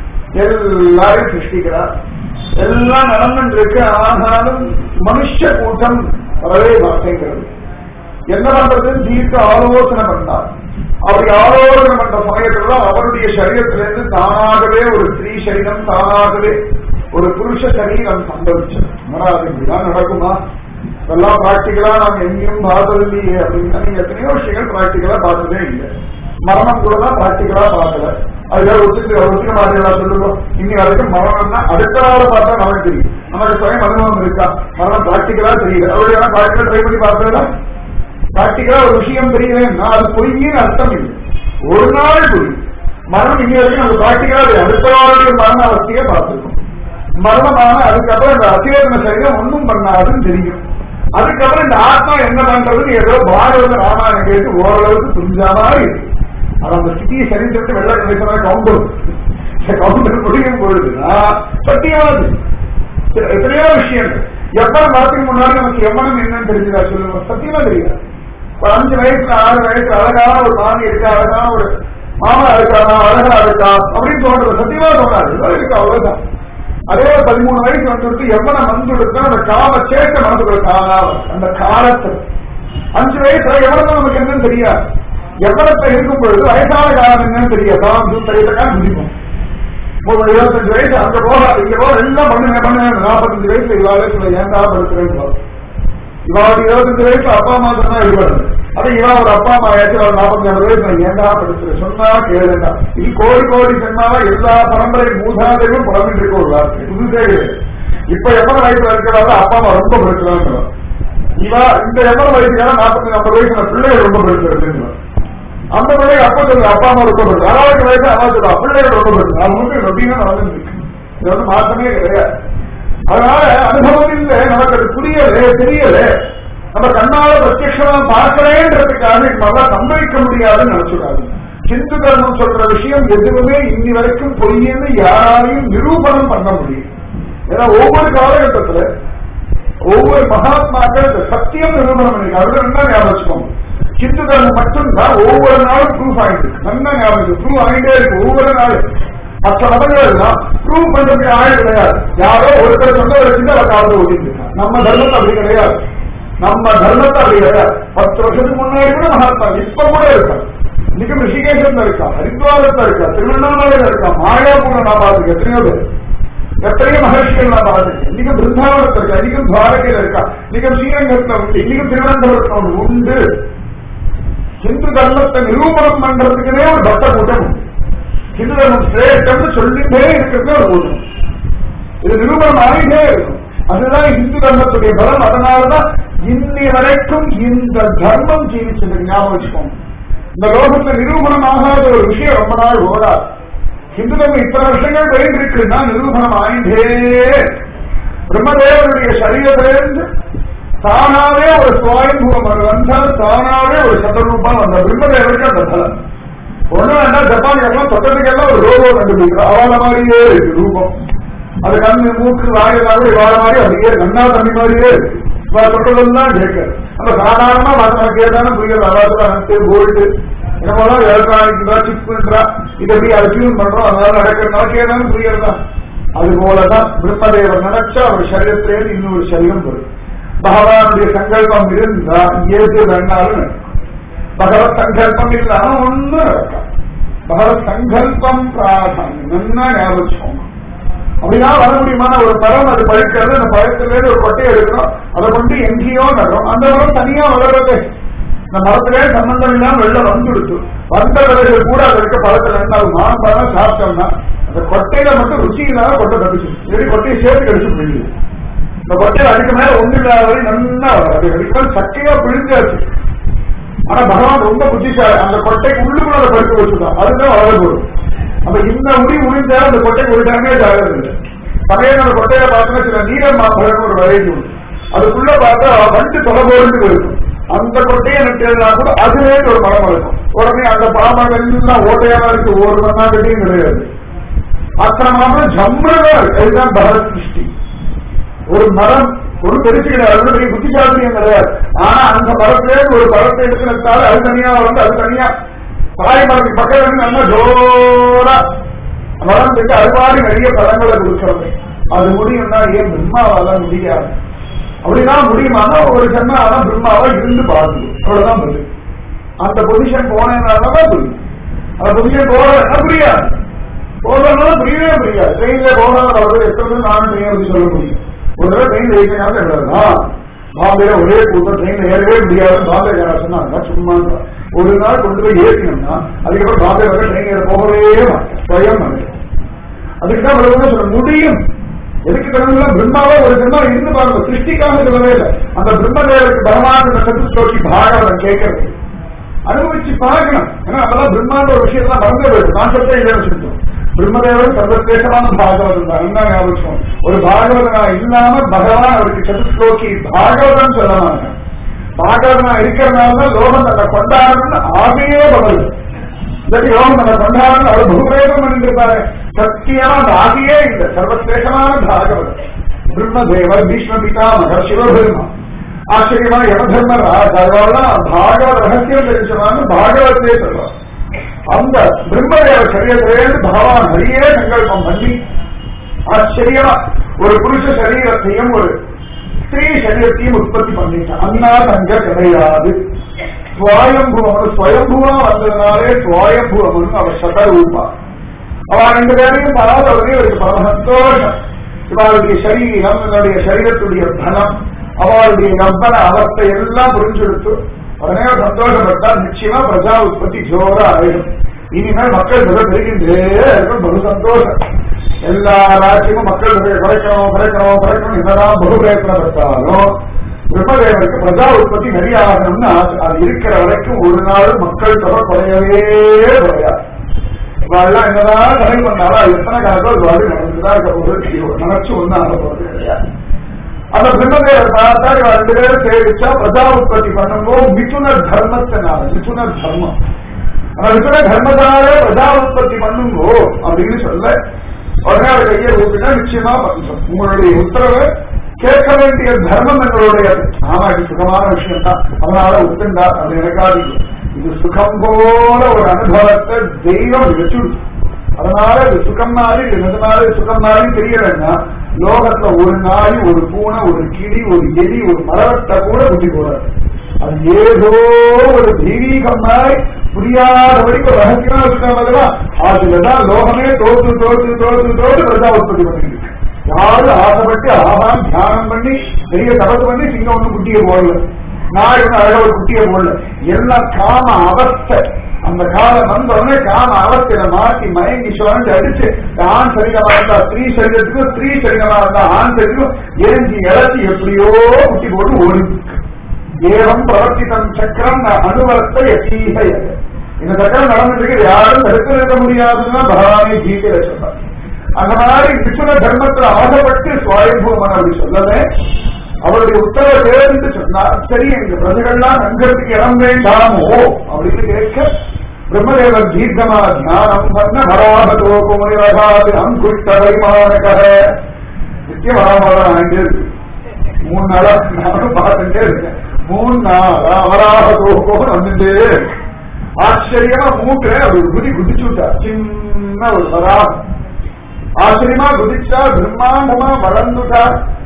எல்லாரையும் சிருஷ்டிக்கிறார் எல்லாம் நடந்துட்டு இருக்கு ஆனாலும் மனுஷ கூட்டம் வரவே மாட்டேங்கிறது என்ன பண்றதுன்னு தீர்க்க ஆலோசனை பண்ணார் அப்படி ஆலோசனை பண்ற சமயத்துல அவருடைய சரீரத்திலிருந்து தானாகவே ஒரு ஸ்திரீ சரீரம் தானாகவே ஒரு புருஷ சரீரம் சம்பவிச்சது மகாராஜ் இப்படிதான் நடக்குமா இதெல்லாம் பிராக்டிக்கலா நாங்க எங்கேயும் பார்த்ததில்லையே அப்படின்னா நீங்க எத்தனையோ விஷயங்கள் பிராக்டிக்கலா பார்த்ததே இல்லை மரணம் கூட தான் பிராக்டிக்கலா பார்க்கல அதுக்காக ஒத்துக்கு ஒத்துக்க மாட்டீங்களா சொல்லுவோம் இன்னி வரைக்கும் மரணம்னா அடுத்த நாள் பார்த்தா நமக்கு தெரியும் நமக்கு சுயம் அனுபவம் இருக்கா மரணம் பிராக்டிக்கலா தெரியல அவருடைய பிராக்டிக்கலா ட்ரை பண்ணி பார்த்ததா பிராக்டிக்கலா ஒரு விஷயம் தெரியலன்னா அது பொய்யின்னு அர்த்தம் இல்லை ஒரு நாள் புரியும் மரணம் இன்னி வரைக்கும் நம்ம பிராக்டிக்கலா தெரியும் அடுத்த நாளுடைய மரண அவஸ்தையை பார்த்துருக்கோம் மரணமான அதுக்கப்புறம் இந்த அசேதன சரீரம் ஒன்றும் பண்ணாதுன்னு தெரியும் அதுக்கப்புறம் இந்த ஆத்மா என்ன பண்றதுன்னு ஏதோ பாரத ராமாயணம் கேட்டு ஓரளவுக்கு புரிஞ்சா மாதிரி இருக்கு அது அந்த ஸ்திதியை சரி சொல்லிட்டு வெள்ள கணேசனா கவுண்டர் கவுண்டர் முடியும் பொழுதுனா சத்தியமானது எத்தனையோ விஷயங்கள் எவ்வளவு மரத்துக்கு முன்னாடி நமக்கு எவ்வளவு என்னன்னு தெரிஞ்சுதா சொல்லுங்க சத்தியமா தெரியாது ஒரு அஞ்சு வயசுல ஆறு வயசுல அழகான ஒரு மாமி இருக்கா அழகான ஒரு மாமா இருக்கானா அழகா இருக்கா அப்படின்னு தோன்றது சத்தியமா தோணாது இதோ இருக்கு அவ்வளவுதான் அதே ஒரு பதிமூணு வயசு வந்துட்டு எவ்வளவு மந்து இருக்கா அந்த கால சேட்ட மனதுக்குள்ள காலா அந்த காலத்தை அஞ்சு வயசுல எவ்வளவு நமக்கு என்னன்னு தெரியாது எவ்வளவு இருக்கும் பொழுது வயசான காலம் என்னன்னு தெரியாது தான் தெரியலக்கான முடிக்கும் ஒரு இருபத்தஞ்சு வயசு அங்க போகாது இங்க போக எல்லாம் பண்ணுங்க பண்ணுங்க நாற்பத்தஞ்சு வயசுல இவாளே சொல்ல ஏன்டா படுத்துறேன்னு இவாளுடைய இருபத்தஞ்சு வயசுல அப்பா அம்மா சொன்னா இருபது அது இவா ஒரு அப்பா அம்மா ஆயிடுச்சு ஒரு நாற்பத்தி வயசு நான் ஏன்டா படுத்துறேன் சொன்னா கேளுண்டா இது கோடி கோடி சொன்னாலும் எல்லா பரம்பரை மூதாதையும் புலம்பிட்டு இருக்க ஒரு வார்த்தை புதுசே கிடையாது இப்ப எவ்வளவு வயசுல இருக்கிறாரோ அப்பா அம்மா ரொம்ப படுத்துறாங்க இவா இந்த எவ்வளவு வயசுக்கான நாற்பத்தி ஐம்பது வயசுல பிள்ளைகள் ரொம்ப படுத்துறது அந்த பிள்ளைங்க அப்பா சொல்லுங்க அப்பா அம்மா ரொம்ப படுத்து அறுபது வயசு அம்மா சொல்லுவா பிள்ளைகள் ரொம்ப படுத்து அது வந்து ரொட்டீனா நடந்துருக்கு இது வந்து மாற்றமே கிடையாது அதனால அனுபவத்தில் நமக்கு அது புரியல தெரியல நம்ம கண்ணால பிரத்யமா பார்க்கலேன்றதுக்காக நல்லா சம்பவிக்க முடியாதுன்னு நினைச்சுடாது சிந்து தர்மம் சொல்ற விஷயம் எதுவுமே இன்னி வரைக்கும் பொய்யன்னு யாராலையும் நிரூபணம் பண்ண முடியும் ஏன்னா ஒவ்வொரு காலகட்டத்துல ஒவ்வொரு மகாத்மாக்கள் இந்த சத்தியம் நிரூபணம் பண்ணிருக்காங்க அதுல என்ன ஞாபகம் வச்சுக்கோங்க சிந்து தர்மம் மட்டும்தான் ஒவ்வொரு நாளும் ப்ரூஃப் ஆயிட்டு நல்லா ஞாபகம் ப்ரூவ் ஆகிட்டே இருக்கு ஒவ்வொரு நாளும் மற்ற மதங்கள் எல்லாம் ப்ரூவ் பண்றதுக்கு ஆள் கிடையாது யாரோ ஒருத்தர் சொன்ன ஒரு சின்ன காலத்தை ஓட்டிட்டு நம்ம தர்மத்தை அப்படி கிடையாது நம்ம தர்மத்தை அப்படி கிடையாது பத்து வருஷத்துக்கு முன்னாடி கூட மகாத்மா இப்ப கூட இருக்கா இன்னைக்கு ரிஷிகேஷன்ல இருக்கா ஹரித்வாரத்துல இருக்கா திருவண்ணாமலையில இருக்கா மாயாபுரம் நான் பார்த்துருக்கேன் எத்தனையோ பேர் எத்தனையோ மகர்ஷிகள் நான் பார்த்துருக்கேன் இன்னைக்கு பிருந்தாவனத்துல இருக்கா இன்னைக்கும் துவாரகையில இருக்கா இன்னைக்கும் ஸ்ரீரங்கத்துல உண்டு இன்னைக்கும் திருவனந்தபுரத்துல ஒன்று உண்டு ஹிந்து தர்மத்தை நிரூபணம் பண்றதுக்குனே ஒரு பக்த கூட்டம் உண்டு ஹிந்து தர்மம் சிரேஷ்டம்னு சொல்லிட்டே இருக்கிறது ஒரு கூட்டம் இது நிரூபணம் ஆகிட்டே இருக்கும் அதுதான் இந்து தர்மத்துடைய பலம் அதனாலதான் இன்னி வரைக்கும் இந்த தர்மம் ஜீவிச்சது ஞாபகம் வச்சுக்கோங்க இந்த லோகத்துல நிரூபணம் ஆகாத ஒரு விஷயம் ரொம்ப நாள் ஓடாது ஹிந்து தர்மம் இத்தனை வருஷங்கள் போயிட்டு இருக்குன்னா நிரூபணம் ஆகிட்டே பிரம்மதேவனுடைய சரீரத்திலிருந்து தானாவே ஒரு சுவாயம்பூவம் அது வந்தால் தானாவே ஒரு சதரூபம் அந்த பிரம்மதேவருக்கு அந்த பலம் ஒண்ணு வேணா ஜப்பானியெல்லாம் தொட்டதுக்கெல்லாம் ஒரு ரோபோ கண்டுபிடிக்கிறோம் அவள மாதிரியே இருக்கு ரூபம் அது கண்ணு மூக்கு வாயிலாக இவாள மாதிரி அப்படியே கண்ணா தண்ணி மாதிரியே இருக்கு இவா தொட்டதெல்லாம் கேட்க அந்த சாதாரணமா நமக்கு ஏதான புரியுது அதாவது அனத்து போல்ட்டு என்னமோலாம் எலக்ட்ரானிக்ன்றா சிப்ன்றா இது எப்படி அதை டியூன் பண்றோம் அதனால நடக்கிற நமக்கு ஏதானு புரியறதா அது போலதான் பிரம்மதேவர் நினைச்சா அவர் சரீரத்திலேருந்து இன்னொரு சரீரம் வரும் பகவானுடைய சங்கல்பம் இருந்தா ஏது வேணாலும் நடக்கும் பகவத் சங்கல்பம் இல்லாம ஒண்ணும் நடக்கும் பகவத் சங்கல்பம் பிராதானியம் நல்லா ஞாபகம் அப்படின்னா வர முடியுமான ஒரு மரம் அது பழுக்கிறது அந்த பழத்திலேருந்து ஒரு கொட்டையை எடுக்கணும் அதை கொண்டு எங்கேயோ நடுறோம் அந்த மரம் தனியா வளர்றது இந்த மரத்திலே சம்பந்தம் இல்லாம வெளில வந்துடுச்சு வந்த பிறகு கூட அது இருக்க பழத்துல இருந்து அது மாம்பழம் சாப்பிட்டோம்னா அந்த கொட்டையில மட்டும் ருச்சி இல்லாம கொட்டை தப்பிச்சு சரி கொட்டையை சேர்த்து கடிச்சு போயிடுது இந்த கொட்டையில அதுக்கு மேல ஒண்ணு இல்லாத வரை நல்லா வரும் அது அதுக்கு மேல சக்கையா பிழிஞ்சாச்சு ஆனா பகவான் ரொம்ப புத்திசாலி அந்த கொட்டைக்கு உள்ளுக்குள்ள அதை பறித்து வச்சுதான் அதுதான் வளர போடும் அப்ப இந்த முடி முடிஞ்சா அந்த கொட்டைக்கு ஒரு டேமேஜ் ஆகிறது இல்லை பழைய அந்த கொட்டையில பார்த்தோன்னா சில நீர மாம்பழம் ஒரு வெரைட்டி உண்டு அதுக்குள்ள பார்த்தா வண்டு தொலைபோருந்து இருக்கும் அந்த கொட்டையை நட்டுறதுனா கூட அதுவே ஒரு மரம் இருக்கும் உடனே அந்த பழமரம் எல்லாம் ஓட்டையாம இருக்கு ஒரு மண்ணாங்கட்டியும் கிடையாது அத்தனை மரம் ஜம்முதான் இருக்கு அதுதான் பகவத் சிருஷ்டி ஒரு மரம் ஒரு பெருசு கிடையாது அது பெரிய புத்திசாலியம் கிடையாது ஆனா அந்த மரத்திலே ஒரு மரத்தை எடுத்துனதால அது தனியா வந்து அது தனியா தாய் மரத்துக்கு பக்கத்துல இருந்து நல்லா ஜோரா மரம் இருக்கு அது மாதிரி நிறைய பழங்களை கொடுக்கறது அது முடியும்னா ஏன் பிரம்மாவால முடியாது அப்படிதான் முடியுமானா ஒரு ஜென்மாவா பிரம்மாவா இருந்து பாருங்க அவ்வளவுதான் பதில் அந்த பொசிஷன் போனதுனாலதான் புரியும் அந்த பொசிஷன் போறதுனா புரியாது போறதுனால புரியவே புரியாது ட்ரெயின்ல போனவங்க அவர் எத்தனை நானும் ட்ரெயின் வந்து சொல்ல முடியும் ஒரு தடவை ட்ரெயின் ஏறினாங்க எவ்வளவுதான் பாம்பேல ஒரே கூட்டம் ட்ரெயின்ல ஏறவே முடியாது பாம்பே யாரா சொன்னாங்க சும்மா ஒரு நாள் கொண்டு போய் ஏறினோம்னா அதுக்கப்புறம் பாம்பே வர ட்ரெயின் ஏற போகவே மாட்டேன் ஸ்வயம் நினைக்கிறேன் அதுக்கு தான் இவ்வளவு சொல்ல முடியும் எதுக்கு தரணும்னா பிரம்மாவை ஒரு பிரம்மா இருந்து பாருங்க சிருஷ்டிக்காம சொல்லவே இல்லை அந்த பிரம்மதேவருக்கு பகவான் சதுர்ஸ்லோகி பாகவதம் கேட்கறது அனுபவிச்சு பார்க்கணும் ஏன்னா அப்பதான் பிரம்மாண்ட ஒரு விஷயத்தான் மறந்து போயிடுது கான்செப்டே இல்லைன்னு சொல்லிட்டோம் பிரம்மதேவர் சர்வசேஷமான பாகவதம் தான் என்ன ஞாபகம் ஒரு பாகவதனா இல்லாம பகவான் அவருக்கு சதுர்ஸ்லோகி பாகவதம் சொல்லலாம் பாகவதனா இருக்கிறதுனால தான் லோகம் தன்னை கொண்டாடணும்னு ஆசையே பகல் இல்லாட்டி யோகம் நம்ம கொண்டாடணும் அவர் பகுபேதம் பண்ணிருப்பாரு சத்தியமா அந்த ஆகியே இல்லை சர்வசிரேஷமான பாகவதம் பிரம்மதேவர் பீஷ்ம பிதாமகர் சிவபெருமா ஆச்சரியமான யமதர்ம ராஜாவெல்லாம் பாகவத ரகசியம் தெரிஞ்சவான்னு பாகவதே சொல்றார் அந்த பிரம்மதேவ சரீரத்திலேருந்து பகவான் ஹரியே சங்கல்பம் பண்ணி ஆச்சரியமா ஒரு புருஷ சரீரத்தையும் ஒரு ஸ்திரீ சரீரத்தையும் உற்பத்தி பண்ணிட்டான் அண்ணா தங்க கிடையாது சுவாயம்புவம் ஸ்வயம்புவா வந்ததுனாலே சுவாயம்புவம் அவர் சதரூபா அவ ரெண்டு பேரையும் பார்த்தவரே அவருக்கு பரம சந்தோஷம் இவருடைய சரீரம் என்னுடைய சரீரத்துடைய தனம் அவளுடைய நம்பன அவஸ்தை எல்லாம் புரிஞ்செடுத்து உடனே அவர் சந்தோஷப்பட்டால் நிச்சயமா பிரஜா உற்பத்தி ஜோரா ஆயிடும் இனிமேல் மக்கள் தொகை பெருகின்றே இருக்கும் பகு சந்தோஷம் எல்லா ராஜ்யமும் மக்கள் தொகையை குறைக்கணும் குறைக்கணும் குறைக்கணும் என்னதான் பகு பிரயத்தனப்பட்டாலும் பிரம்மதேவருக்கு பிரஜா உற்பத்தி நிறைய ஆகணும்னு ஆசை. அது இருக்கிற வரைக்கும் ஒரு நாள் மக்கள் தொகை குறையவே குறையாது இவாள்லாம் என்னதான் தடை பண்ணாலும் அது எத்தனை கணக்கோ அது வாடி நடந்துதான் இருக்க போது நினைச்சு ஒன்னும் ஆக போறது கிடையாது அந்த பிரம்மதேவர் பார்த்தா இவ ரெண்டு பேரும் சேவிச்சா பிரஜா உற்பத்தி பண்ணும்போது மிதுன தர்மத்தினால மிதுன தர்மம் ஆனா மிதுன தர்மத்தினாலே பிரஜா உற்பத்தி பண்ணுங்கோ அப்படின்னு சொல்ல உடனே அவர் கையை ஊப்பிட்டா நிச்சயமா பண்ணும் உங்களுடைய உத்தரவு கேட்க வேண்டிய தர்மம் எங்களுடைய ஆமா இது சுகமான விஷயம் தான் அதனால ஒத்துண்டா அது எனக்காது இது சுகம் போல ஒரு அனுபவத்தை தெய்வம் வச்சுடு அதனால இது சுகம் மாதிரி இது நிஜமாவே சுகம் மாதிரி தெரியலன்னா லோகத்துல ஒரு நாய் ஒரு பூனை ஒரு கிளி ஒரு எலி ஒரு மரத்தை கூட குட்டி போடாது அது ஏதோ ஒரு தெய்வீகம் மாதிரி புரியாதபடி ஒரு ரகசியமா வச்சுக்காம அதுலதான் லோகமே தோற்று தோற்று தோற்று தோற்று பிரஜா உற்பத்தி பண்ணிருக்கு யாரும் ஆசைப்பட்டு ஆகாம் தியானம் பண்ணி பெரிய தபத்து பண்ணி சிங்கம் ஒண்ணு குட்டியை போடல நாய் ஒண்ணு அழகா ஒரு குட்டியை போடல எல்லாம் காம அவஸ்தை அந்த காலம் வந்த உடனே காம அவஸ்தையில மாற்றி மயங்கி சுழண்டு அடிச்சு ஆண் சரீரமா இருந்தா ஸ்திரீ சரீரத்துக்கும் ஸ்திரீ சரீரமா இருந்தா ஆண் சரீரம் எரிஞ்சு இழச்சி எப்படியோ குட்டி போட்டு ஓடி ஏவம் பிரவர்த்திதம் சக்கரம் அனுவர்த்த யசீக யத. இந்த சக்கரம் நடந்துட்டு இருக்கு யாரும் தடுத்து நிறுத்த முடியாதுன்னா பகவானே கீதையில சொல்றார் அந்த மாதிரி விஷ்ணு தர்மத்துல ஆசைப்பட்டு சுவாயம்பூமன் அப்படி சொல்லவே அவருடைய உத்தரவை தேர்ந்து சொன்னார் சரி எங்க பிரஜைகள்லாம் தங்கறதுக்கு இடம் வேண்டாமோ அப்படின்னு கேட்க பிரம்மதேவர் தீர்க்கமா தியானம் பண்ண வராபதோ குமரிவகாது அங்குட்ட வைமானக நித்தியம் வராமதான் ஆகிட்டே இருக்கு மூணு நாளா நானும் பார்த்துட்டே இருக்கேன் மூணு நாளா வராபதோ வந்துட்டே இருக்கு. ஆச்சரியமா மூக்குல ஒரு குதி குதிச்சு விட்டார் சின்ன ஒரு வராகம் ஆச்சரியமா குதிச்சா பிரம்மாண்டமா வளர்ந்துட்டா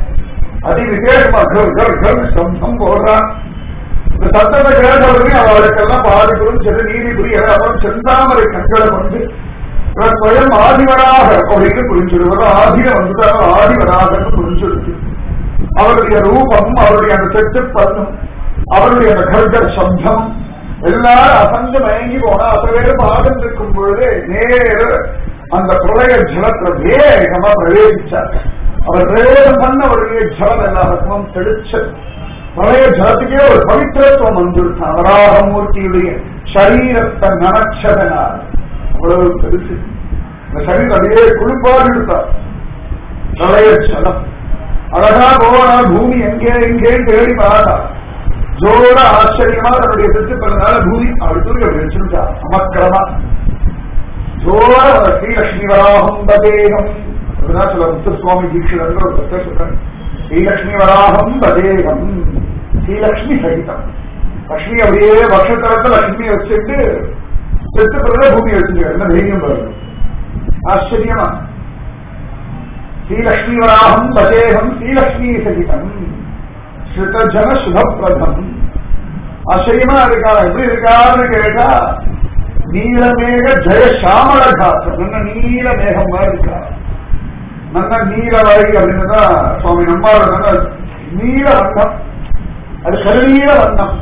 அதி விசேஷமா கர் கர் கர் சப்தம் போடுறான் இந்த சத்தத்தை கேட்டவரையும் அவளுக்கெல்லாம் பாதிப்பும் சென்று நீதிபுரி அப்புறம் செந்தாமரை கண்களை கொண்டு இவர் ஸ்வயம் ஆதிவராக அப்படின்னு புரிஞ்சுடுவது ஆதிக வந்துட்டாங்க ஆதிவராகன்னு புரிஞ்சுடுது அவருடைய ரூபம் அவருடைய அந்த செட்டு பண்ணும் அவருடைய அந்த கர்கர் சப்தம் எல்லாரும் அசந்து மயங்கி போனா அத்தனை பேர் பாடம் இருக்கும் பொழுது நேர அந்த பிரளய ஜலத்துல வேகமா பிரவேசிச்சார் அவர் பிரவேசம் பண்ண உடனே ஜலம் எல்லாருக்கும் தெளிச்சு பிரளய ஜலத்துக்கே ஒரு பவித்திரத்துவம் வந்துருச்சான் வராகமூர்த்தியுடைய சரீரத்தை நனச்சதனால் அவ்வளவு பெருசு இந்த சரீரம் அப்படியே குளிப்பாடு எடுத்தார் பிரளய ஜலம் அழகா போனா பூமி எங்கே எங்கே தேடி பார்த்தா ஜோர ஆச்சரியமா தன்னுடைய திருச்சி பிறந்தனால பூமி அடுத்து வச்சிருக்கா அமக்கிரமா ஜோர ஸ்ரீலட்சுமி வராகம் பதேகம் அதுதான் சில முத்துசுவாமி தீட்சிதர் ஒரு பக்தர் சொல்றாங்க ஸ்ரீலட்சுமி வராகம் பதேகம் ஸ்ரீலட்சுமி சகிதம் லட்சுமி அப்படியே வருஷத்தரத்துல லட்சுமி வச்சுட்டு செத்து பிறகு பூமி வச்சுட்டு என்ன தைரியம் வருது ஆச்சரியமா ஸ்ரீலக்ஷ்மி வராகம் பதேகம் ஸ்ரீலக்ஷ்மி சகிதம் ஸ்ருதஜன சுபப்பிரதம் ஆச்சரியமா இருக்கா எப்படி இருக்காருன்னு கேட்டா நீலமேக ஜெய சாமல காத்தம் நல்ல நீல மேகம் மாதிரி இருக்கா நல்ல நீல வரை அப்படின்னு தான் சுவாமி நம்மாரோட நல்ல நீல வண்ணம் அது கருநீல வண்ணம்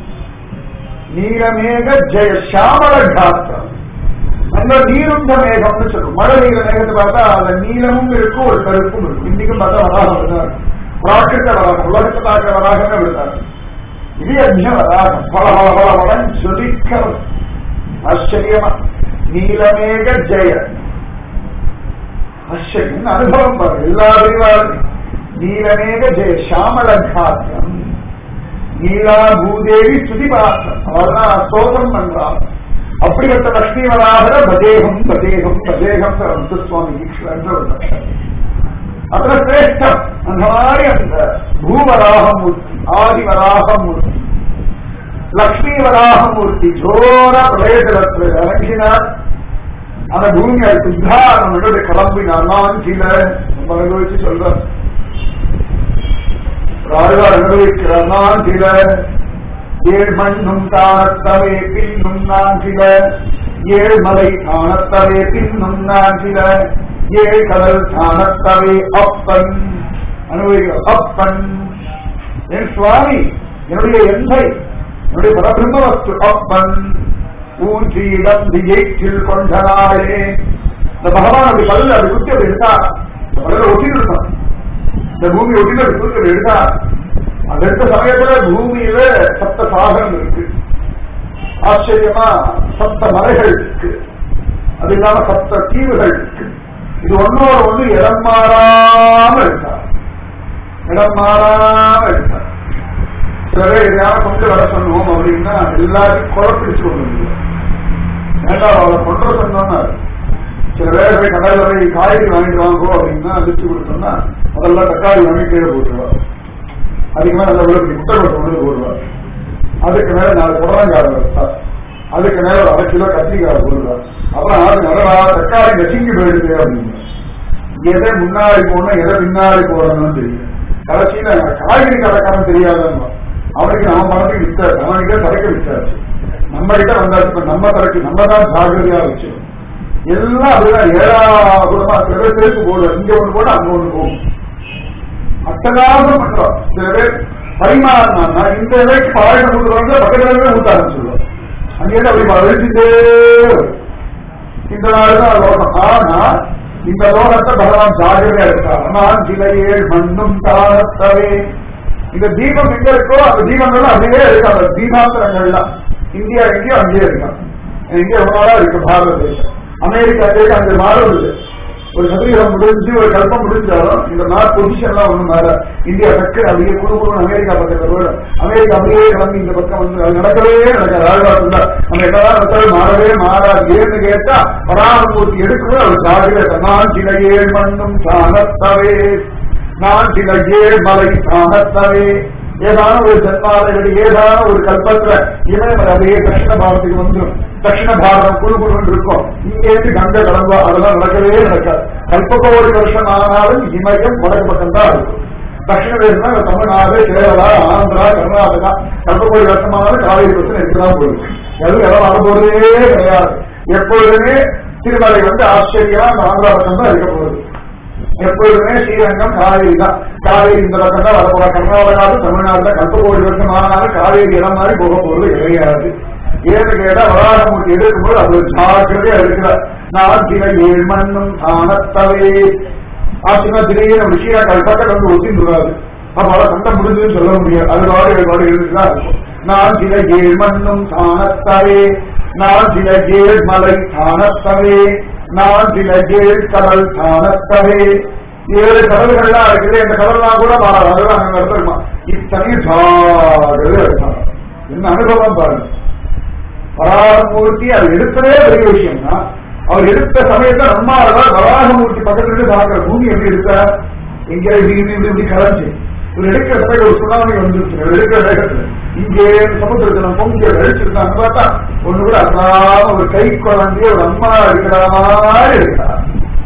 நீலமேக ஜெய சாமல காத்தம் அந்த நீருண்ட மேகம்னு சொல்லும் மழை நீல மேகத்தை பார்த்தா அந்த நீளமும் இருக்கும் ஒரு கருப்பும் இருக்கும் இன்னைக்கும் பார்த்தா வராகம் இருந்தார் பிராக்கிருத்த வராகம் உலகத்தை பார்க்கிற வராகமே விடுத்தார் இது அஜ்ஞ வராகம் பல பல பல பலன் ஜொலிக்க ஆச்சரியமா நீலமேக ஜெய ஆச்சரியம் அனுபவம் பாரு எல்லா அறிவாரும் நீலமேக ஜெய சாமல காத்தியம் நீலா பூதேவி சுதி பாத்திரம் அவர்தான் ஸ்தோத்திரம் பண்றார் அப்படிப்பட்ட லட்சுமி வராக பதேகம் பதேகம் பதேகம் சுவாமி ஈஸ்வரன் ஒரு லட்சம் அதுல சிரேஷ்டம் அந்த மாதிரி அந்த பூவராகமூர்த்தி ஆதிவராகமூர்த்தி லக்ஷ்மி வராகமூர்த்தி ஜோர பிரளயத்துல இறங்கினார் அந்த பூமி அது உத்தாரணம் கிளம்பினார் நான் சில அனுபவிச்சு சொல்ற ராஜார் அனுபவிக்கிறார் நான் சில ஏழ் மண்ணும் தானத்தவே பின்னும் நான் சில ஏழ் மலை தானத்தவே பின்னும் நான் சில ஏழ் கடல் தானத்தவே அப்பன் அனுபவிக்கிற அப்பன் என் சுவாமி என்னுடைய எந்தை என்னுடைய பரபிரம்ம வஸ்து அப்பன் ஊன்றி இடந்து ஏற்றில் கொண்ட நாளே இந்த பகவான் அப்படி கல்ல அப்படி குத்தி அப்படி எடுத்தார் இந்த கடலை ஒட்டிட்டு இருக்கான் இந்த பூமி ஒட்டிட்டு அப்படி குத்தி அப்படி எடுத்தார் அது எடுத்த சமயத்துல பூமியில சப்த சாகரம் இருக்கு ஆச்சரியமா சப்த மலைகள் இருக்கு அது இல்லாம சப்த தீவுகள் இருக்கு இது ஒன்னோட ஒண்ணு இடம் மாறாம இருக்கா இடம் மாறாம இருக்கா சில பேர் எதையாவது கொண்டு வர சொன்னோம் அப்படின்னா எல்லாத்தையும் குழப்பிடிச்சு கொண்டு வந்து வேண்டாம் அவளை கொண்டு வர சொன்னோம்னா சில பேர் போய் கடையில் போய் காய்கறி வாங்கிட்டு வாங்கோ அப்படின்னா அதிர்ச்சி கொடுத்தோம்னா அதெல்லாம் தக்காளி வாங்கி கீழே போட்டுருவா அதுக்கு மேல அந்த உள்ள முட்டை கொண்டு கொண்டு போடுவா அதுக்கு மேல நாலு புடலங்காய் வைப்பா அதுக்கு மேல ஒரு அரை கிலோ கத்திரிக்காய் போடுவா அப்புறம் அது நல்லா தக்காளி நெசுங்கி போயிடுது அப்படின்னு எதை முன்னாடி போடணும் எதை பின்னாடி போடணும்னு தெரியும் கடைசியில காய்கறி கடைக்காரன் தெரியாதவங்க அவனுக்கு நம்ம பணத்துக்கு வித்தாரு அவனுக்கே தரைக்க வித்தாச்சு நம்ம கிட்ட வந்தாச்சு இப்ப நம்ம தரைக்கு நம்ம தான் ஜாகிரதையா வச்சோம் எல்லாம் அப்படிதான் ஏழாபுரமா சில பேர் சேர்த்து போடுவோம் இங்க ஒண்ணு போட அங்க ஒண்ணு போகும் அட்டகாசம் பண்றோம் சில பேர் பரிமாறினா இந்த இலைக்கு பாயசம் கொடுக்குறவங்க பக்கத்துல ஊத்த ஆரம்பிச்சிருவோம் அங்கேருந்து அப்படி வலிச்சுட்டே இந்த நாளுதான் லோகம் ஆனா இந்த லோகத்தை பகவான் ஜாகிரதையா இருக்கார் நான் சிலையே மண்ணும் தானத்தவே இந்த தீபம் எங்க இருக்கோ அந்த தீபங்கள்லாம் அப்படியே இருக்கு அந்த தீபாந்திரங்கள்லாம் இந்தியா எங்கேயோ அங்கேயே இருக்கான் எங்கே ரொம்ப நாளா இருக்கு பாரத தேசம் அமெரிக்கா தேசம் அங்கே மாறுவது ஒரு சதவீதம் முடிஞ்சு ஒரு கல்பம் முடிஞ்சாலும் இந்த நாட் பொசிஷன்லாம் ஒண்ணும் மேல இந்தியா டக்கு அப்படியே குறு குறு அமெரிக்கா பக்கத்துல போயிடும் அமெரிக்கா அப்படியே கிளம்பி இந்த பக்கம் வந்து அது நடக்கவே நடக்காது ஆழ்வார்ல நம்ம என்னதான் நடத்தாலும் மாறவே மாறாது ஏன்னு கேட்டா பராமூர்த்தி எடுக்கணும் அவர் ஜாகிர நான் சில ஏழ் மண்ணும் சாணத்தவே நான் சில ஏழ் மலை சாணத்தவே ஏதான ஒரு ஜென்மாவில் ஏதான ஒரு கல்பத்துல இமயம் அப்படியே தட்சிண பாரதத்துக்கு வந்துடும் தட்சிண பாரதம் குழு குழு இருக்கும் இங்கேருந்து கங்கை கிளம்பா அதெல்லாம் நடக்கவே நடக்காது கல்பகோடி வருஷம் ஆனாலும் இமயம் வடக்கு பக்கம் தான் இருக்கும் தட்சிண தேசம் தமிழ்நாடு கேரளா ஆந்திரா கர்நாடகா கல்பகோடி வருஷமானாலும் காவேரி பிரச்சனை இருக்குதான் போயிருக்கு எதுவும் இடம் வரப்போறதே கிடையாது எப்பொழுதுமே திருமலை வந்து ஆச்சரியமா அந்த ஆந்திரா பக்கம் தான் இருக்க போகுது எப்பொழுதுமே ஸ்ரீரங்கம் காவேரி தான் காவேரி இந்த பக்கம் தான் வரப்போற கர்நாடகாவில் தமிழ்நாடுல கல்பகோடி வருஷம் ஆனாலும் காவேரி இடம் மாதிரி போக போறது கிடையாது ஏன்னு கேட்டா வராகமூர்த்தி எடுக்கும்போது அது ஒரு ஜாக்கிரதையா இருக்கிறார் நாட்டில ஏழ் மண்ணும் தானத்தவே ஆச்சுன்னா திடீர்னு விஷயம் கல்பக்கத்தில் வந்து ஒத்தின்றாரு அப்ப அவளை சண்டை முடிஞ்சுன்னு சொல்ல முடியாது அது வாடு ஏழு வாடு இருந்துதான் இருக்கும் நான் சில ஏழ் மண்ணும் தானத்தவே நான் சில ஏழ் மலை தானத்தவே நான் சில ஏழ் கடல் தானத்தவே ஏழு கடல்கள்லாம் இருக்குது இந்த கடல்லாம் கூட மாறாது அதுதான் அங்க இருக்குமா இத்தனையும் சாகவே இருப்பாங்க என்ன அனுபவம் பாருங்க வராகமூர்த்தி அது எடுத்ததே பெரிய விஷயம்னா அவர் எடுத்த சமயத்தை நம்மாலதான் வராகமூர்த்தி பக்கத்துல இருந்து பார்க்கிற பூமி எப்படி எடுத்த எங்க இப்படி இப்படி இப்படி இப்படி கலைஞ்சு இவர் எடுக்கிற சமயம் ஒரு சுனாமி வந்துருச்சு இவர் எடுக்கிற வேகத்துல இங்கே சமுத்திரத்துல பொங்கி அழிச்சிருந்தாங்க பார்த்தா ஒண்ணு கூட அசாம ஒரு கை குழந்தைய ஒரு அம்மா இருக்கிற மாதிரி இருக்கிறார்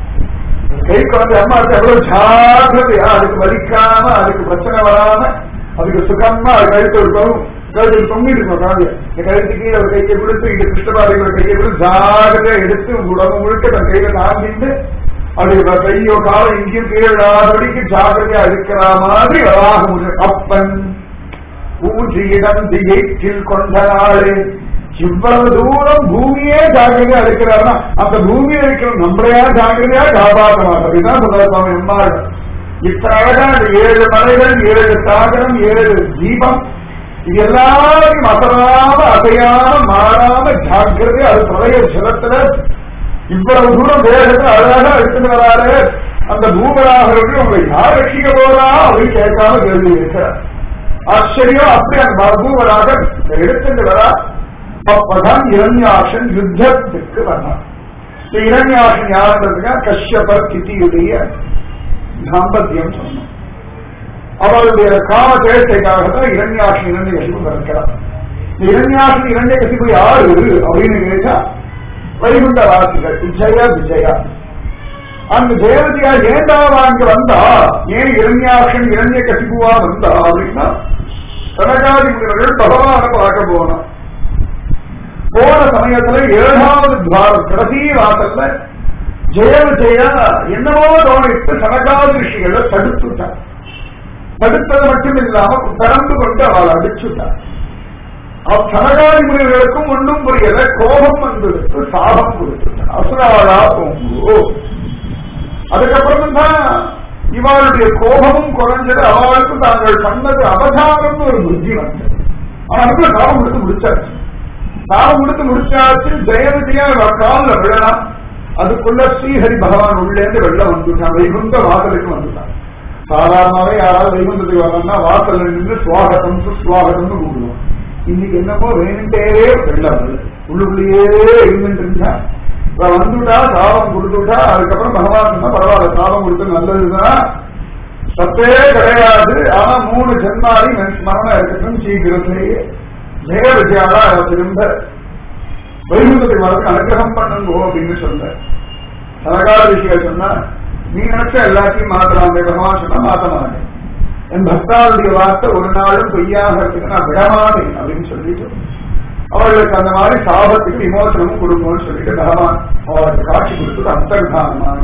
கை குழந்தை அம்மா இருக்கு எவ்வளவு ஜாகிரதையா அதுக்கு வலிக்காம அதுக்கு பிரச்சனை வராம அதுக்கு சுகமா அது கழுத்து இருக்கும் கழுத்தில் தொங்கிட்டு இருக்கும் குழந்தை இந்த கழுத்து கீழே ஒரு கையை கொடுத்து இங்க கிருஷ்ணபாதையோட கையை கொடுத்து ஜாகிரதையா எடுத்து உடம்பு முழுக்க தன் கையில தாண்டிட்டு அப்படி கையோ காலம் இங்கேயும் கீழாதபடிக்கு ஜாகிரதையா இருக்கிற மாதிரி வராக முடியும் அப்பன் ஊற்றியிடம் திகைற்றில் கொண்ட நாளே இவ்வளவு தூரம் பூமியே ஜாகிரதையா இருக்கிறாருன்னா அந்த பூமியில இருக்கிற நம்மளையா ஜாகிரதையா காப்பாற்ற மாட்டோம் இதுதான் சொல்றாரு சுவாமி அம்மாள் இத்தனை அழகா இந்த ஏழு மலைகள் ஏழு சாகரம் ஏழு தீபம் இது எல்லாத்தையும் அசராம அசையாம மாறாம ஜாக்கிரதையா அது பிரளய ஜலத்துல இவ்வளவு தூரம் வேகத்துல அழகா எடுத்துட்டு வராரு அந்த பூமராகர்கள் உங்களை யார் ரட்சிக்க போறா அப்படின்னு கேட்காம கேள்வி இருக்கிறார் ஆச்சரியம் அப்படி அந்த பூமராக எடுத்துட்டு வரா அப்பதான் இரண்யாசன் யுத்தத்துக்கு வந்தான் இந்த இரண்யாசன் யாருன்றதுன்னா கஷ்யபர் கிதியுடைய தாம்பத்தியம் சொன்னோம் அவருடைய காம தேசைக்காக தான் இரண்யாசன் இரண்டு கசிப்பு பிறக்கிறார் இந்த இரண்யாசன் இரண்டு கசிப்பு யாரு அப்படின்னு கேட்டா வைகுண்ட வாசிகள் விஜய விஜயா அந்த தேவதையா ஏண்டா வாங்க வந்தா ஏன் இரண்யாசன் இரண்ய கசிப்புவா வந்தா அப்படின்னா சனகாதி முனிவர்கள் பகவான பார்க்க போனோம் போன சமயத்துல ஏழாவது துவாரம் கடைசி வாசல்ல ஜெய விஜயா என்னவோ தோணிட்டு சனகாதி ரிஷிகளை தடுத்துட்டார் தடுத்தது மட்டும் இல்லாம திறந்து கொண்டு அவள் அடிச்சுட்டார் சனகாதி முனிவர்களுக்கும் ஒன்றும் புரியல கோபம் வந்துடுத்து சாபம் கொடுத்துட்டார் அசுராளா போங்கோ அதுக்கப்புறம் தான் இவளுடைய கோபமும் குறைஞ்சது அவளுக்கும் தாங்கள் பண்ணது அவதாரம்னு ஒரு புத்தி வந்தது ஆனா அதுக்குள்ள சாபம் கொடுத்து முடிச்சாச்சு சாபம் கொடுத்து முடிச்சாச்சு ஜெயவிஜயா காலில் விழலாம் அதுக்குள்ள ஸ்ரீஹரி பகவான் உள்ளேந்து வெள்ளம் வந்துட்டான் வைகுந்த வாசலுக்கு வந்துட்டான் சாதாரணமாவே யாராவது வைகுந்தத்துக்கு வரணும்னா வாசல்ல நின்று சுவாகதம் சுஸ்வாகதம்னு கூப்பிடுவோம் இன்னைக்கு என்னமோ வேணுட்டே வெள்ளம் வருது உள்ளுக்குள்ளேயே இருந்துட்டு இருந்தா இவ வந்துட்டா சாபம் கொடுத்துட்டா அதுக்கப்புறம் பகவான் சொன்னா பரவாயில்ல சாபம் கொடுத்து நல்லதுதான் தப்பே கிடையாது ஆனா மூணு ஜென்மாரி மரணம் இருக்கட்டும் சீக்கிரத்திலேயே ஜெய விஜயாலா திரும்ப வைகுந்தத்துக்கு வரதுக்கு அனுகிரகம் பண்ணுங்கோ அப்படின்னு சொன்ன சனகால விஷயம் சொன்னா நீ நினைச்ச எல்லாத்தையும் மாத்தலாம் பகவான் சொன்னா மாத்த மாட்டேன் என் பக்தாவுடைய வார்த்தை ஒரு நாளும் பொய்யாகிறதுக்கு நான் விடமாட்டேன் அப்படின்னு சொல்லிட்டு அவர்களுக்கு அந்த மாதிரி சாபத்துக்கு விமோசனமும் கொடுங்கன்னு சொல்லிட்டு பகவான் அவருக்கு காட்சி கொடுத்தது அந்தர்தானமான